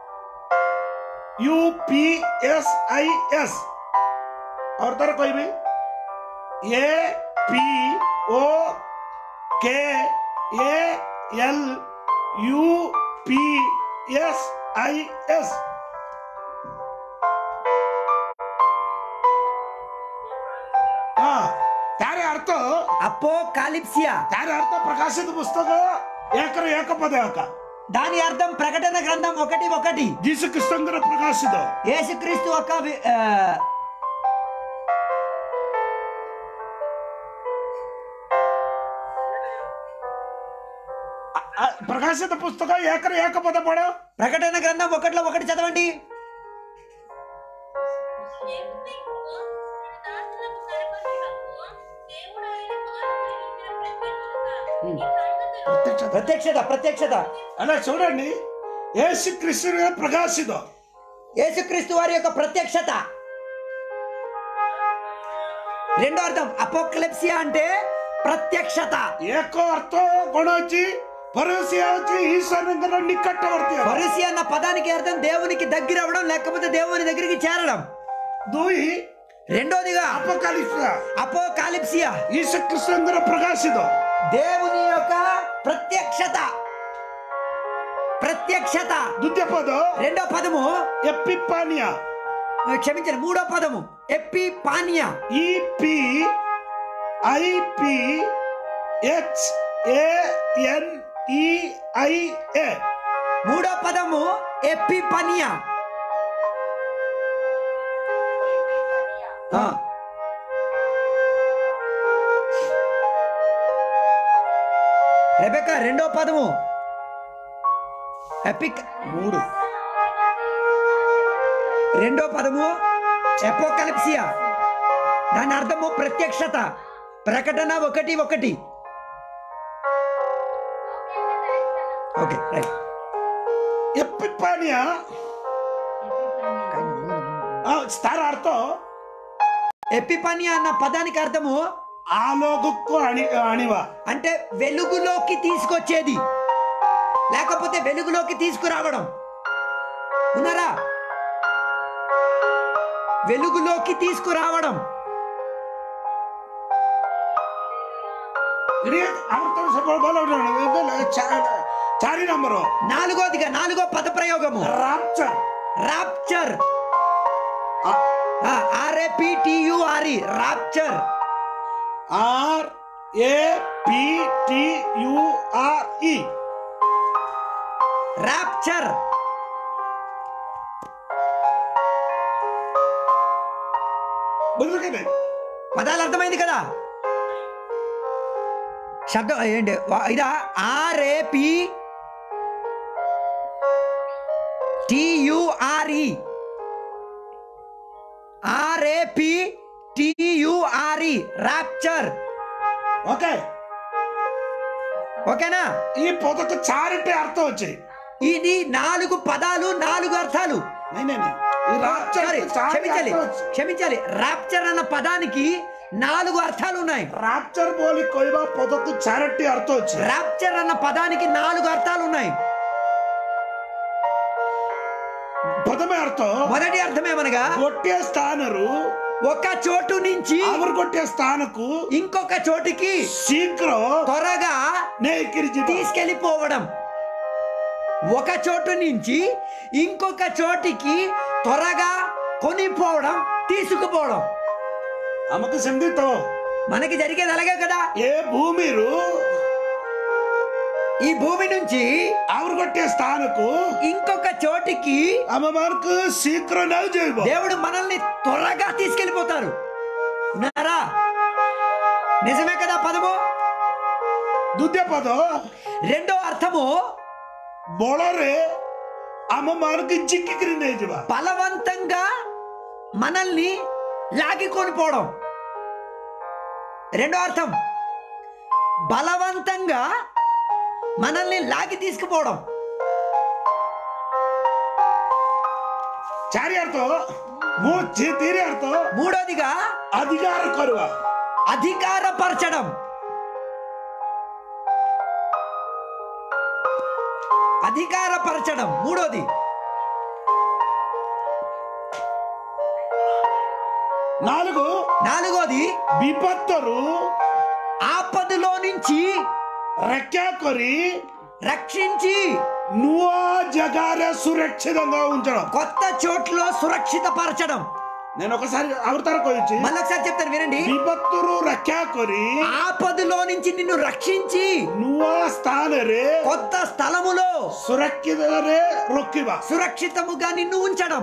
[SPEAKER 1] U P S I S और तरह कोई भी A P O K A L U P S I S हाँ त्यारे अर्थ
[SPEAKER 2] అపోకాలిప్సియా
[SPEAKER 1] त्यारे अर्थ प्रकाशित पुस्तक ಏಕರ ಏಕಪದ ಯಾಕ
[SPEAKER 2] దాని అర్థం ప్రకటన గ్రంథం ఒకటి ఒకటి
[SPEAKER 1] ಜೀಸು ಕ್ರಿಸ್ತಂಗರ ಪ್ರಕಾಶಿತ
[SPEAKER 2] యేసుక్రీస్తు ఒక వి- ఆ,
[SPEAKER 1] ಪ್ರಕಾಶಿತ ಪುಸ್ತಕ ಏಕರ ಏಕಪದ ಪಡ
[SPEAKER 2] ప్రకటన గ్రంథం ఒకటిలో ఒకటి చదవండి
[SPEAKER 4] యేసుక్రీస్తు తన దాసులకు కనపరుచుటకు దేవుడు ఆయన పాదములకిచ్చిన ప్రత్యక్షత. ఈ సంగతులు
[SPEAKER 2] ప్రత్యక్షత ప్రత్యక్షత
[SPEAKER 1] అలా చూడండి యేసు కృష్ణుడు ప్రకాశిత
[SPEAKER 2] యేసుక్రీస్తు వారి యొక్క ప్రత్యక్షత రెండో అర్థం అపోక్లిప్సియా అంటే ప్రత్యక్షత
[SPEAKER 1] ఏకో అర్థం గుణ వచ్చి పరస్య వచ్చి ఈశ్వరంగా నిక్కట్టవర్తి
[SPEAKER 2] పరిసి అన్న పదానికి అర్థం దేవునికి దగ్గర అవ్వడం లేకపోతే దేవుని దగ్గరికి చేరడం
[SPEAKER 1] దూయి
[SPEAKER 2] రెండోదిగా
[SPEAKER 1] అపకాలిప్స
[SPEAKER 2] అపోకాలిప్సియా
[SPEAKER 1] ఈశ కృష్ణంగర ప్రకాశిత
[SPEAKER 2] దేవుని యొక్క ప్రత్యక్షత ప్రత్యక్షత
[SPEAKER 1] ద్వితీయ పద
[SPEAKER 2] రెండో పదము
[SPEAKER 1] ఎప్పిపానియా
[SPEAKER 2] క్షమించండి మూడో పదము epiphany
[SPEAKER 1] E P I P H A N E I A
[SPEAKER 2] మూడో పదము ఎప్పి పనియా ఆ. రెబెకా రెండో పదము ఎపిక్
[SPEAKER 1] మూడు
[SPEAKER 2] రెండో పదము ఎపోకలిప్సియా దాని అర్థము ప్రత్యక్షత ప్రకటన ఒకటి ఒకటి ఓకే రైట్
[SPEAKER 1] ఎప్పిపానియా స్థాన అర్థం
[SPEAKER 2] ఎపిపనియా అన్న పదానికి అర్థము
[SPEAKER 1] ఆలోగుక్కు అణి అణివా
[SPEAKER 2] అంటే వెలుగులోకి తీసుకొచ్చేది లేకపోతే వెలుగులోకి తీసుకురావడం ఉన్నారా వెలుగులోకి తీసుకురావడం
[SPEAKER 1] ఇది అమృతం సభలో చారి నంబరు
[SPEAKER 2] నాలుగోదిగా నాలుగో పద ప్రయోగము
[SPEAKER 1] rapture
[SPEAKER 2] rapture ఆర్ఏపిటియుఆర్ఈ rapture
[SPEAKER 1] are A P T U are ఈ
[SPEAKER 2] రాప్చర్
[SPEAKER 1] బుద్ధులకండి
[SPEAKER 2] పదాలు అర్థమైంది కదా శబ్దం ఏంటి వా- ఇదా ఆర్ఏపి టియుఆర్ఈ ఆర్ఏపి టియుఆర్ఈ రాప్చర్
[SPEAKER 1] ఓకే
[SPEAKER 2] ఓకేనా
[SPEAKER 1] ఈ పొదకు చారిటే అర్థం వచ్చాయి
[SPEAKER 2] ఇది నాలుగు పదాలు నాలుగు అర్థాలు
[SPEAKER 1] ఈ రాప్చర్
[SPEAKER 2] సారీ
[SPEAKER 1] చారి
[SPEAKER 2] క్షమించాలి
[SPEAKER 1] అర్థం వచ్చాయి.
[SPEAKER 2] క్షమించాలి రాప్చర్ అన్న పదానికి నాలుగు అర్థాలు ఉన్నాయి
[SPEAKER 1] రాప్చర్ బోలి కొయ్యబా పొదకు చారట్టి అర్థం వచ్చాయి
[SPEAKER 2] రాప్చర్ అన్న పదానికి నాలుగు అర్థాలు ఉన్నాయి
[SPEAKER 1] ప్రథమ అర్థం
[SPEAKER 2] మొదటి అర్థం ఏమనగా
[SPEAKER 1] కొట్టే స్థానరు
[SPEAKER 2] ఒక చోటు నుంచి
[SPEAKER 1] ಅವರು ಕೊಟ್ಟೆ ಸ್ಥಾನಕ್ಕೂ
[SPEAKER 2] ఇంకొక చోటికి
[SPEAKER 1] ಶೀಘ್ರ
[SPEAKER 2] త్వరగా
[SPEAKER 1] ನೇಕಿರಿಜಿ
[SPEAKER 2] తీసుకెళ్ళిపోవడం ఒక చోటు నుంచి ఇంకొక చోటికి త్వరగా కొనిపోవడం తీసుకుపోవడం
[SPEAKER 1] ಆಮಕ ಸಂದಿತ್ತು
[SPEAKER 2] మనకి జరిగేది అలాగే కదా
[SPEAKER 1] ఏ భూమిరు
[SPEAKER 2] ఈ భూమి నుంచి
[SPEAKER 1] ಅವ್ರು ಕೊಟ್ಟೆ ಸ್ಥಾನಕ್ಕೂ
[SPEAKER 2] ఇంకొక చోటికి
[SPEAKER 1] ಅಮ್ಮ ಮಾರ್ಕ್ ಶೀಘ್ರ ನಾವು ಜೈಬ
[SPEAKER 2] దేవుడు మనల్ని త్వరగా తీసుకెళ్ళిపోతారు ఉన్నారా నిజమే కదా పదము
[SPEAKER 1] ದುದ್ಯ ಪದ
[SPEAKER 2] రెండో అర్థము
[SPEAKER 1] ಬೊಳರೆ ಅಮ್ಮ ಮಾರ್ಕ್ ಜಿಕ್ಕಿಕ್ರಿ ನೇಜವ
[SPEAKER 2] బలవంతంగా మనల్ని లాగికొని పోవడం రెండో అర్థం బలవంతంగా మనల్ని లాగి తీసుకుపోవడం
[SPEAKER 1] ଚାରି ଅର୍ଥ ମୁଁ ତି- ତିନି ଅର୍ଥ
[SPEAKER 2] మూడోదిగా
[SPEAKER 1] ଅଧିକାର କରିବା
[SPEAKER 2] అధికారపరచడం అధికారపరచడం మూడోది
[SPEAKER 1] నాలుగు
[SPEAKER 2] నాలుగోది
[SPEAKER 1] ବିପତ୍ତରୁ
[SPEAKER 2] ఆపదలో నుంచి
[SPEAKER 1] ରକ୍ଷା କରି
[SPEAKER 2] రక్షించి
[SPEAKER 1] ନୂଆ ଜାଗାରେ ସୁରକ୍ଷିతంగా ఉంచడం
[SPEAKER 2] కొత్త చోట్లో సురక్షితపరచడం
[SPEAKER 1] నేను ఒకసారి అవతార କହିଛି
[SPEAKER 2] మళ్ళొకసారి చెప్తాను వినండి
[SPEAKER 1] ବିପତ୍ତରୁ ରକ୍ଷା କରି
[SPEAKER 2] ఆపదలో నుంచి నిన్ను రక్షించి
[SPEAKER 1] ନୂଆ ସ୍ଥାନରେ
[SPEAKER 2] కొత్త స్థలములో
[SPEAKER 1] ସୁରକ୍ଷିତରେ ରଖିବା
[SPEAKER 2] సురక్షితముగా నిన్ను ఉంచడం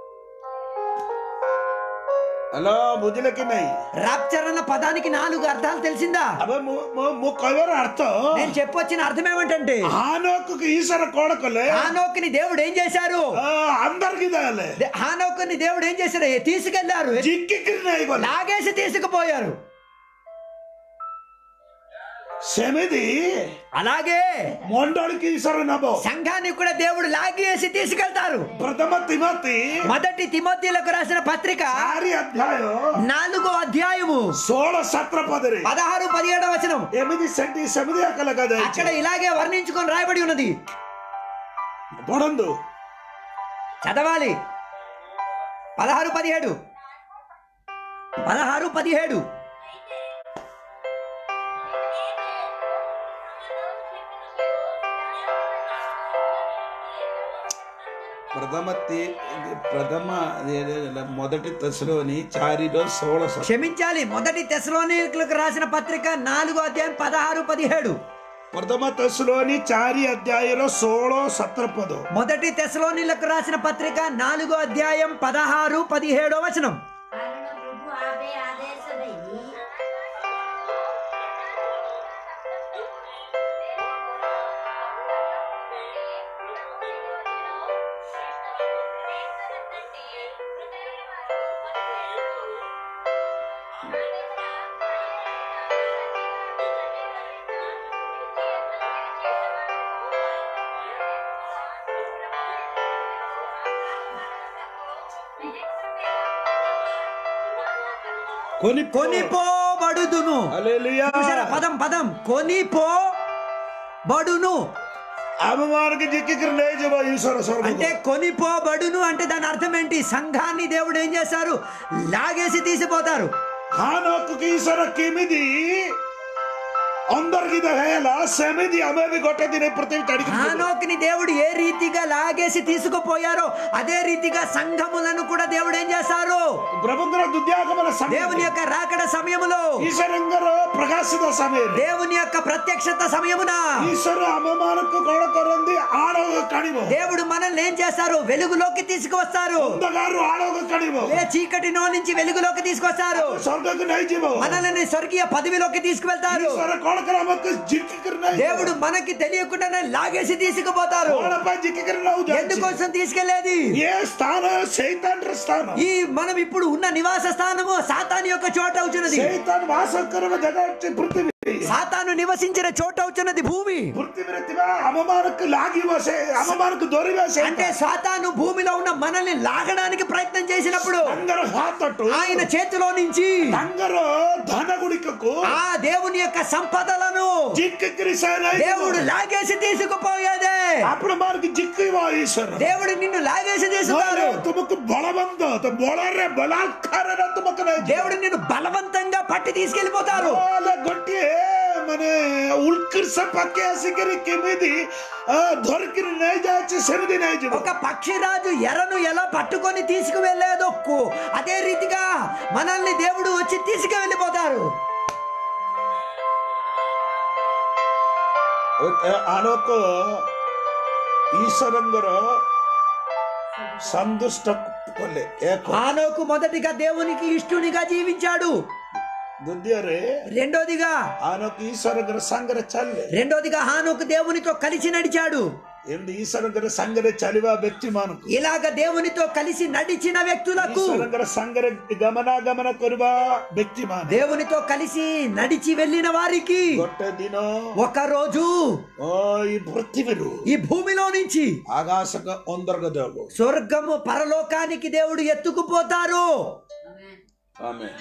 [SPEAKER 1] ହ୍ୟାଲୋ ବୁଝିଲେ କି ନାଇଁ
[SPEAKER 2] రాప్చర్ అన్న పదానికి నాలుగు అర్థాలు తెలిసిందా
[SPEAKER 1] అବେ ମୁଁ ମୁଁ- ମୁଁ କହିବାର ଅର୍ଥ
[SPEAKER 2] నేను చెప్పొచ్చిన అర్థం ఏమంటే
[SPEAKER 1] హానోకు ఈశ్వర కోడ కలే
[SPEAKER 2] హానోకుని దేవుడు ఏం చేశారు
[SPEAKER 1] అందరికి దాలే
[SPEAKER 2] దే- హానోకుని దేవుడు ఏం చేశారు తీసుకెళ్లారు
[SPEAKER 1] జిక్కికిరి నాయి గల
[SPEAKER 2] లాగేసి తీసుకుపోయారు
[SPEAKER 1] సెమిది
[SPEAKER 2] అలాగే
[SPEAKER 1] మొండోడికి ఈశ్వర నబో
[SPEAKER 2] సంఘాన్ని కూడా దేవుడు లాగేసి తీసుకెళ్తారు
[SPEAKER 1] ప్రథమ తిమతి
[SPEAKER 2] మొదటి తిమోతిలకు రాసిన పత్రిక
[SPEAKER 1] ఆరి అధ్యాయం
[SPEAKER 2] నాలుగో అధ్యాయము
[SPEAKER 1] సోళ సత్ర పదరి
[SPEAKER 2] పదహారు పదిహేడవ వచనం
[SPEAKER 1] ఎనిమిది సెంటి సెమిది అక్కల కదా
[SPEAKER 2] అక్కడ ఇలాగే వర్ణించుకొని రాయబడి ఉన్నది
[SPEAKER 1] పడందు
[SPEAKER 2] చదవాలి పదహారు పదిహేడు పదహారు పదిహేడు
[SPEAKER 1] ప్రథమ తి- ప్రథమ అదేదో మొదటి దశలోని చారిలో సోళ సత్ర
[SPEAKER 2] క్షమించాలి మొదటి తెసలోనికులకు రాసిన పత్రిక నాలుగో అధ్యాయం పదహారు పదిహేడు
[SPEAKER 1] ప్రథమ దశలోని చారి అధ్యాయంలో సోళ సత్ర పదో
[SPEAKER 2] మొదటి తెసలోనిలకు రాసిన పత్రిక నాలుగో అధ్యాయం పదహారు పదిహేడో వచనం
[SPEAKER 3] ಕಾರಣ ಪ್ರಭು ಆಬೆ ಆದೇಶದಲ್ಲಿ
[SPEAKER 1] కొని
[SPEAKER 2] కొనిపోబడుదును
[SPEAKER 1] హల్లెలూయా
[SPEAKER 2] చూసారా పదం పదం కొనిపో బడును
[SPEAKER 1] అవమానకి జిక్కికిరి నేజబా ఈశ్వర స్వర్గం
[SPEAKER 2] అంటే కొనిపోబడును అంటే దాని అర్థం ఏంటి సంఘాన్ని దేవుడు ఏం చేశారు లాగేసి తీసిపోతారు
[SPEAKER 1] హానోకు ఈశ్వర కిమిది అందరికి దహేల సెమిది అమేవి గొట్ట తినే ప్రతి తడికి
[SPEAKER 2] హానోక్ని దేవుడు ఏ రీతిగా లాగేసి తీసుకుపోయారో అదే రీతిగా సంఘములను కూడా దేవుడు ఏం చేశారు
[SPEAKER 1] బ్రహ్మంద్ర దుద్యాగమన
[SPEAKER 2] దేవుని యొక్క రాకడ సమయములో
[SPEAKER 1] ఈశ్వరంగర ప్రకాశిత సమయ
[SPEAKER 2] దేవుని యొక్క ప్రత్యక్షత సమయమున
[SPEAKER 1] ఈశ్వర అవమానకు కొడ కొరంది ఆడోగ కణివో
[SPEAKER 2] దేవుడు మనల్ని ఏం చేస్తారు వెలుగులోకి తీసుకువస్తారు
[SPEAKER 1] అందగారు ఆడోగ కణివో
[SPEAKER 2] ఏ చీకటిలో నుంచి వెలుగులోకి తీసుకొస్తారు
[SPEAKER 1] స్వర్గకు నైజీవో
[SPEAKER 2] మనల్ని స్వర్గీయ పదవిలోకి తీసుకువెళ్తారు
[SPEAKER 1] ఈశ్వర కొడకరమకు జిక్కికిరి నై
[SPEAKER 2] దేవుడు మనకి తెలియకుండానే లాగేసి తీసుకుపోతారు
[SPEAKER 1] కోడపై జిక్కికిరి నవ్వు
[SPEAKER 2] ఎందుకోసం తీసుకెళ్లేది
[SPEAKER 1] ఏ స్థానం సైతాండ్ర స్థానం
[SPEAKER 2] ఈ మనం ఇప్పుడు ఉన్న నివాస స్థానము సాతాను యొక్క చోట అవుతున్నది
[SPEAKER 1] సైతాన్ వాసకరవ జగ వచ్చి పృథివీ
[SPEAKER 2] సాతాను నివసించిన చోట అవుతున్నది భూమి
[SPEAKER 1] పృథివీని తివ అవమానకు లాగి వసే అవమానకు దొరివే
[SPEAKER 2] అంటే సాతాను భూమిలో ఉన్న మనల్ని లాగడానికి ప్రయత్నం చేసినప్పుడు
[SPEAKER 1] అందరు హాతట్టు
[SPEAKER 2] ఆయన చేతిలో నుంచి
[SPEAKER 1] అందరు ధనగుడికకు
[SPEAKER 2] ఆ దేవుని యొక్క సంపదలను
[SPEAKER 1] జిక్కికిరి
[SPEAKER 2] దేవుడు లాగేసి తీసుకుపోయేదే
[SPEAKER 1] అప్పుడు మనకి జిక్కివా ఈశ్వర
[SPEAKER 2] దేవుడు నిన్ను లాగేసి తీసుకున్నారు
[SPEAKER 1] ತುಮಕು ಬಲವಂತ ತ ಬೊಳರೆ ಬಲಾತ್ಕಾರನ ತುಮಕು
[SPEAKER 2] దేవుడు నిన్ను బలవంతంగా పట్టి తీసుకెళ్లిపోతారు
[SPEAKER 1] ಗೊಟ್ಟಿ ಮನೆ ಉಳ್ಕಿರ್ಸ ಪಕ್ಕೆ ಸಿಗರಿ ಕಿಮಿದಿ ದೊರಕಿರಿ ನೈಜಾಚಿ ಸೆಮಿದಿ ನೈಜು
[SPEAKER 2] ఒక పక్షిరాజు ఎరను ఎలా పట్టుకొని తీసుకువెళ్ళేదో కు- అదే రీతిగా మనల్ని దేవుడు వచ్చి తీసుకువెళ్ళిపోతారు
[SPEAKER 1] ಆಲೋಕ ಈಶ್ವರಂಗರ ಸಂದುಷ್ಟ ಕೊಲ್ಲೆ ಏಕೋ
[SPEAKER 2] ఆనోకు మొదటిగా దేవునికి ఇష్టునిగా జీవించాడు
[SPEAKER 1] ದುದ್ಯರೇ
[SPEAKER 2] రెండోదిగా
[SPEAKER 1] ಆನೋಕ್ ಈಶ್ವರಂಗರ ಸಂಗರ ಚಲ್ಲೆ
[SPEAKER 2] రెండోదిగా హానోకు దేవునితో కలిసి నడిచాడు
[SPEAKER 1] ಎಂದು ಈಶ್ವರಂಗರ ಸಂಗರೆ ಚಲಿವ ವ್ಯಕ್ತಿ ಮಾನಕು
[SPEAKER 2] ఇలాగ దేవునితో కలిసి నడిచిన వ్యక్తులకు
[SPEAKER 1] ಈಶ್ವರಂಗರ ಸಂಗರೆ ಗಮನಾಗಮನ ಕೊರುವ ವ್ಯಕ್ತಿ ಮಾನ
[SPEAKER 2] దేవునితో కలిసి నడిచి వెళ్ళిన వారికి
[SPEAKER 1] ಗೊಟ್ಟ ದಿನ
[SPEAKER 2] ఒక రోజు
[SPEAKER 1] ಓ ಈ ಪೃಥ್ವಿರು
[SPEAKER 2] ఈ భూమిలో నుంచి
[SPEAKER 1] ಆಕಾಶಕ ಒಂದರ್ಗದವು
[SPEAKER 2] స్వర్గము పరలోకానికి దేవుడు ఎత్తుకుపోతారు
[SPEAKER 1] ಆಮೇಲೆ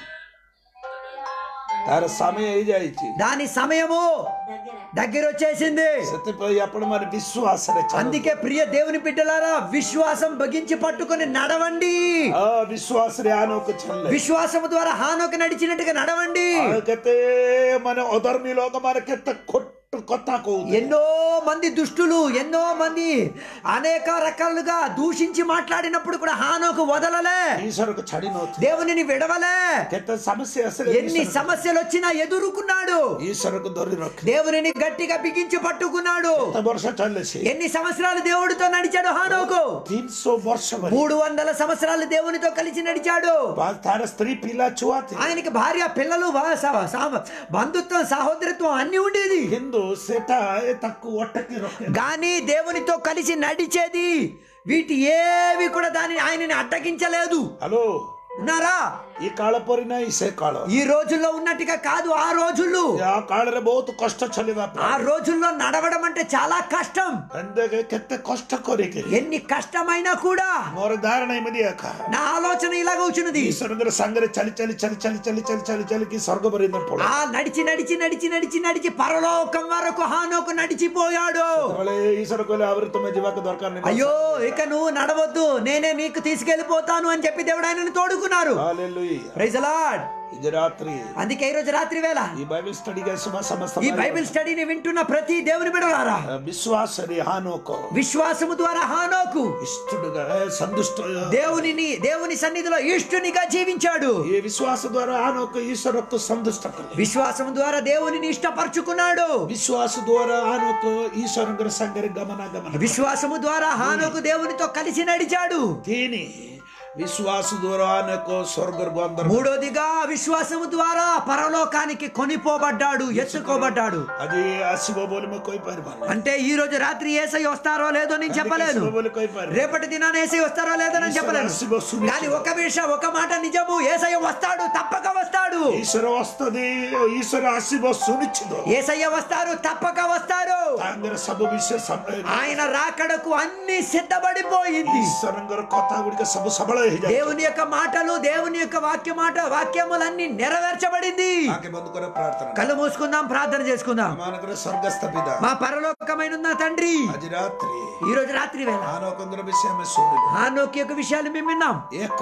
[SPEAKER 1] ତାର ସମୟ ହେଇଯାଇଛି
[SPEAKER 2] దాని సమయము
[SPEAKER 3] దగ్గర
[SPEAKER 2] దగ్గర వచ్చేసింది
[SPEAKER 1] ସେଥିପାଇଁ ଆପଣ ମାନେ ବିଶ୍ୱାସରେ ଚାଲନ୍ତୁ।
[SPEAKER 2] అందుకే ప్రియ దేవుని బిడ్డలారా విశ్వాసం బగించి పట్టుకొని నడవండి
[SPEAKER 1] ఆ ବିଶ୍ୱାସରେ ଆନକୁ ଚାଲିଲେ
[SPEAKER 2] విశ్వాసము ద్వారా హానోకి నడిచినట్టుగా నడవండి
[SPEAKER 1] ଆଉ କେତେ ମାନେ ଅଧର୍ମୀ ଲୋକମାନେ କେତେ ଖୋଟ କଥା କହୁଥିଲେ
[SPEAKER 2] ఎన్నో మంది దుష్టులు ఎన్నో మంది అనేక రకాలుగా దూషించి మాట్లాడినప్పుడు కూడా హానోకు వదలలే
[SPEAKER 1] ఈశ్వరకు ଛାଡି ନଥିଲେ
[SPEAKER 2] దేవునిని విడవలే
[SPEAKER 1] କେତେ ସମସ୍ୟା ଆସିଲେ
[SPEAKER 2] ఎన్ని
[SPEAKER 1] ఈశ్వର-
[SPEAKER 2] సమస్యలు వచ్చినా ఎదుర్కొన్నాడు
[SPEAKER 1] ఈశ్వరకు ଧରି ରଖି
[SPEAKER 2] దేవునిని గట్టిగా బిగించి పట్టుకున్నాడు
[SPEAKER 1] କେତେ ବର୍ଷ ଚାଲିଲେ ସେ
[SPEAKER 2] ఎన్ని సంవత్సరాలు దేవుడితో నడిచాడు హానోకు
[SPEAKER 1] ତିନିଶହ ବର୍ଷ ଭରି
[SPEAKER 2] మూడు వందల సంవత్సరాలు దేవునితో కలిసి నడిచాడు
[SPEAKER 1] ବା- ତାର ସ୍ତ୍ରୀ ପିଲା ଛୁଆ ଥିଲେ
[SPEAKER 2] ఆయనకి భార్య పిల్లలు వా- స- సా- బంధుత్వం సహోదరత్వం అన్ని ఉండేది
[SPEAKER 1] କିନ୍ତୁ ସେଟା ଏ ତାକୁ ଅଟକି ରଖେ
[SPEAKER 2] కానీ దేవునితో కలిసి నడిచేది వీటి ఏవి కూడా దానిని ఆయనని అడ్డగించలేదు
[SPEAKER 1] ହ୍ୟାଲୋ
[SPEAKER 2] ఉన్నారా
[SPEAKER 1] ఈ కాଳ ପରି ନାହିଁ ସେ କାଳ
[SPEAKER 2] ఈ రోజుల్లో ఉన్నట్టుగా కాదు ఆ రోజుల్లో
[SPEAKER 1] ఆ କାଳରେ ବହୁତ କଷ୍ଟ ଚାଲିବା
[SPEAKER 2] ఆ రోజుల్లో నడవడం అంటే చాలా కష్టం
[SPEAKER 1] ఎందుకు କେତେ କଷ୍ଟ କରିକି
[SPEAKER 2] ఎన్ని కష్టమైనా కూడా
[SPEAKER 1] ମୋର ଧାରଣା ଏମିତି ଏକା
[SPEAKER 2] నా ఆలోచన ఇలాగ వచ్చినది
[SPEAKER 1] ఈశ్వరంగର ସାଙ୍ଗରେ ଚାଲି ଚାଲି ଚାଲି ଚାଲି ଚାଲି ଚାଲି ଚାଲି ଚାଲିକି ସ୍ୱର୍ଗ ପର୍ଯ୍ୟନ୍ତ ପଳେଇ
[SPEAKER 2] ఆ నడిచి నడిచి నడిచి నడిచి నడిచి పరలోకం వరకు హానోకు నడిచిపోయాడు
[SPEAKER 1] ସେତେବେଳେ ఈశ్వର କହିଲେ ଆହୁରି ତମେ ଯିବାକୁ ଦରକାର ନାହିଁ
[SPEAKER 2] అయ్యో ఇక నువ్వు నడవద్దు నేనే నీకు తీసుకెళ్లిపోతాను అని చెప్పి దేవుడు ఆయనను తోడుకున్నారు
[SPEAKER 1] Hallelujah.
[SPEAKER 2] ప్రైజ్ లార్డ్
[SPEAKER 1] ఇది రాత్రి
[SPEAKER 2] అందుకే ఈ రోజు రాత్రి వేళ
[SPEAKER 1] ఈ బైబిల్ స్టడీగా శుభ సమస్త
[SPEAKER 2] ఈ బైబిల్ స్టడీని వింటున్న ప్రతి దేవుని బిడలారా
[SPEAKER 1] విశ్వాసరి హానోకో
[SPEAKER 2] విశ్వాసము ద్వారా హానోకు
[SPEAKER 1] ఇష్టడుగా సంతుష్ట
[SPEAKER 2] దేవునిని దేవుని సన్నిధిలో ఇష్టునిగా జీవించాడు
[SPEAKER 1] ఈ విశ్వాಸ ద్వారా హానోకు ఈశ్వరకు సంతుష్ట కଲେ
[SPEAKER 2] విశ్వాసము ద్వారా దేవునిని ఇష్టపరచుకున్నాడు
[SPEAKER 1] విశ్వాಸ ద్వారా హానోకు ఈశ్వరంగర సంగరి గమన గమన
[SPEAKER 2] విశ్వాసము ద్వారా హానోకు దేవునితో కలిసి నడిచాడు
[SPEAKER 1] తిని విశ్వాಸ ద్వారా హానోకు స్వర్గర్గు అందరు
[SPEAKER 2] మూడోదిగా విశ్వాసము ద్వారా పరలోకానికి కొనిపోబడ్డాడు ఎత్తుకోబడ్డాడు
[SPEAKER 1] అది ଆସିବ ବୋଲି ମୁଁ କହିପାରିବିନି
[SPEAKER 2] అంటే ఈ రోజు రాత్రి ఏసై వస్తారో లేదో నేను చెప్పలేను
[SPEAKER 1] ଆସିବ ବୋଲି କହିପାରିବି
[SPEAKER 2] రేపటి దినాన ఏసై వస్తారో లేదో నేను చెప్పలేను
[SPEAKER 1] ଆସିବ ସୁନିଶ୍ଚିତ।
[SPEAKER 2] కానీ ఒక విషయం ఒక మాట నిజము ఏసయ్య వస్తాడు తప్పక వస్తాడు
[SPEAKER 1] ఈశ్వర వస్తుంది ఈశ్వర ଆସିବ ସୁନିଶ୍ଚିତ
[SPEAKER 2] ఏసయ్య వస్తారు తప్పక వస్తారు
[SPEAKER 1] ତାଙ୍କର ସବୁ ବିଷୟ ସଫଳ
[SPEAKER 2] ఆయన రాకడకు అన్ని సిద్ధపడిపోయింది
[SPEAKER 1] ఈశ్వరంగର କଥା ଗୁଡ଼ିକ ସବୁ ସଫଳ ହେଇଯାଏ
[SPEAKER 2] దేవుని యొక్క మాటలు దేవుని యొక్క వాక్య మాట వాక్యములన్నీ నెరవేర్చబడింది
[SPEAKER 1] ఆకే బంద్ కొర ప్రార్థన
[SPEAKER 2] కళ్ళు మూసుకుందాం ప్రార్థన చేసుకుందాం
[SPEAKER 1] మనకర స్వర్గస్థ పిత
[SPEAKER 2] మా పరలోకమైన నా తండ్రి
[SPEAKER 1] ଆଜି ରାତ୍ରି
[SPEAKER 2] ఈ రోజు రాత్రి వేళ
[SPEAKER 1] ఆనోకందర విషୟ ଆମେ ଶୁଣିଲୁ
[SPEAKER 2] హానోకి యొక్క విషయాలు మేము విన్నాం
[SPEAKER 1] ଏକ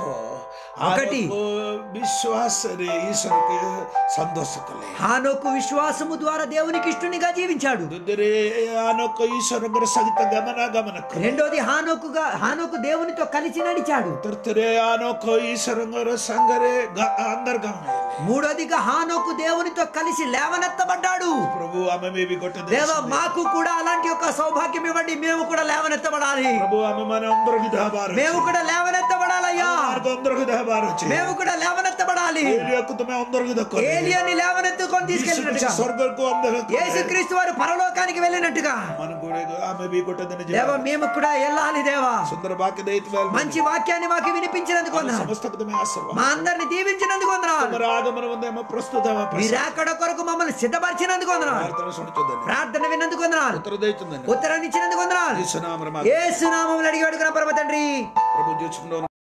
[SPEAKER 2] ఒకటి।
[SPEAKER 1] ଆନୋକ ବିଶ୍ୱାସରେ ଈଶ୍ୱରକୁ ସନ୍ତୋଷ କଲେ
[SPEAKER 2] హానోకు విశ్వాసము ద్వారా దేవునికి ఇష్టునిగా జీవించాడు
[SPEAKER 1] ଦ୍ୱିତୀୟରେ ଆନୋକ ଈଶ୍ୱରଙ୍କର ସହିତ ଗମନାଗମନ କଲେ
[SPEAKER 2] రెండోది హానోకుగా హానోకు దేవునితో కలిసి నడిచాడు
[SPEAKER 1] ତୃତୀୟରେ ଆନୋକ ଈଶ୍ୱରଙ୍କର ସାଙ୍ଗରେ ଗ- ଅନ୍ତର୍ଗମ ହେଲେ
[SPEAKER 2] మూడోదిగా హానోకు దేవునితో కలిసి లేవనెత్తబడ్డాడు
[SPEAKER 1] ପ୍ରଭୁ ଆମେ ବି ଗୋଟେ
[SPEAKER 2] దేవ
[SPEAKER 1] ଦେଶ
[SPEAKER 2] మాకు కూడా అలాంటి ఒక సౌభాగ్యం ఇవ్వండి మేము కూడా లేవనెత్తబడాలి
[SPEAKER 1] ପ୍ରଭୁ ଆମେ ମାନେ ଅନ୍ତର୍ଗତ ହେବାର ଅଛି।
[SPEAKER 2] మేము కూడా లేవనెత్తబడాలయ్యా
[SPEAKER 1] ମାର୍ଗ ଅନ୍ତର୍ଗତ ହେବାର ଅଛି
[SPEAKER 2] మేము కూడా లేవనెత్తబడాలి
[SPEAKER 1] ଏଲିଆକୁ ତୁମେ ଅନ୍ତର୍ଗତ କର
[SPEAKER 2] ఏలియాని లేవనెత్తుకొని తీసుకెళ్ళినట్టుగా
[SPEAKER 1] ସ୍ୱର୍ଗକୁ ଅନ୍ତର୍ଗତ
[SPEAKER 2] యేసుక్రీస్తు వారు పరలోకానికి వెళ్ళినట్టుగా
[SPEAKER 1] ମାନଙ୍କୁ ଆମେ ବି ଗୋଟେ ଦିନ
[SPEAKER 2] దేవ
[SPEAKER 1] ଯିବା
[SPEAKER 2] మేము కూడా వెళ్ళాలి దేవా
[SPEAKER 1] ସୁନ୍ଦର ବାକ୍ୟ ଦେଇଥିବା
[SPEAKER 2] మంచి వాక్యాన్ని మాకు వినిపించినందుకు వందనాలు.
[SPEAKER 1] ସମସ୍ତଙ୍କୁ ତୁମେ ଆସବ
[SPEAKER 2] మా అందరిని దీవించినందుకు వందనాలు
[SPEAKER 1] ତୁମର ఆగమନ ಮುಂದೆ ଆମେ ପ୍ରସ୍ତୁତ ହେବା
[SPEAKER 2] మీ
[SPEAKER 1] ପାଇଁ
[SPEAKER 2] రాకడ కొరకు మమ్మల్ని సిద్ధపరిచినందుకు వందనాలు
[SPEAKER 1] ప్రార్థన ଶୁଣୁଛନ୍ତି
[SPEAKER 2] ప్రార్థన విన్నందుకు వందనాలు
[SPEAKER 1] ఉత్తర ଦେଇଛନ୍ତି
[SPEAKER 2] ఉత్తరాన్ని ఇచ్చినందుకు వందనాలు
[SPEAKER 1] యేసునామర
[SPEAKER 2] ఏ సునామం అడిగి అడుగున పరమ తండ్రి
[SPEAKER 1] ప్రభు చూసుకుంటూ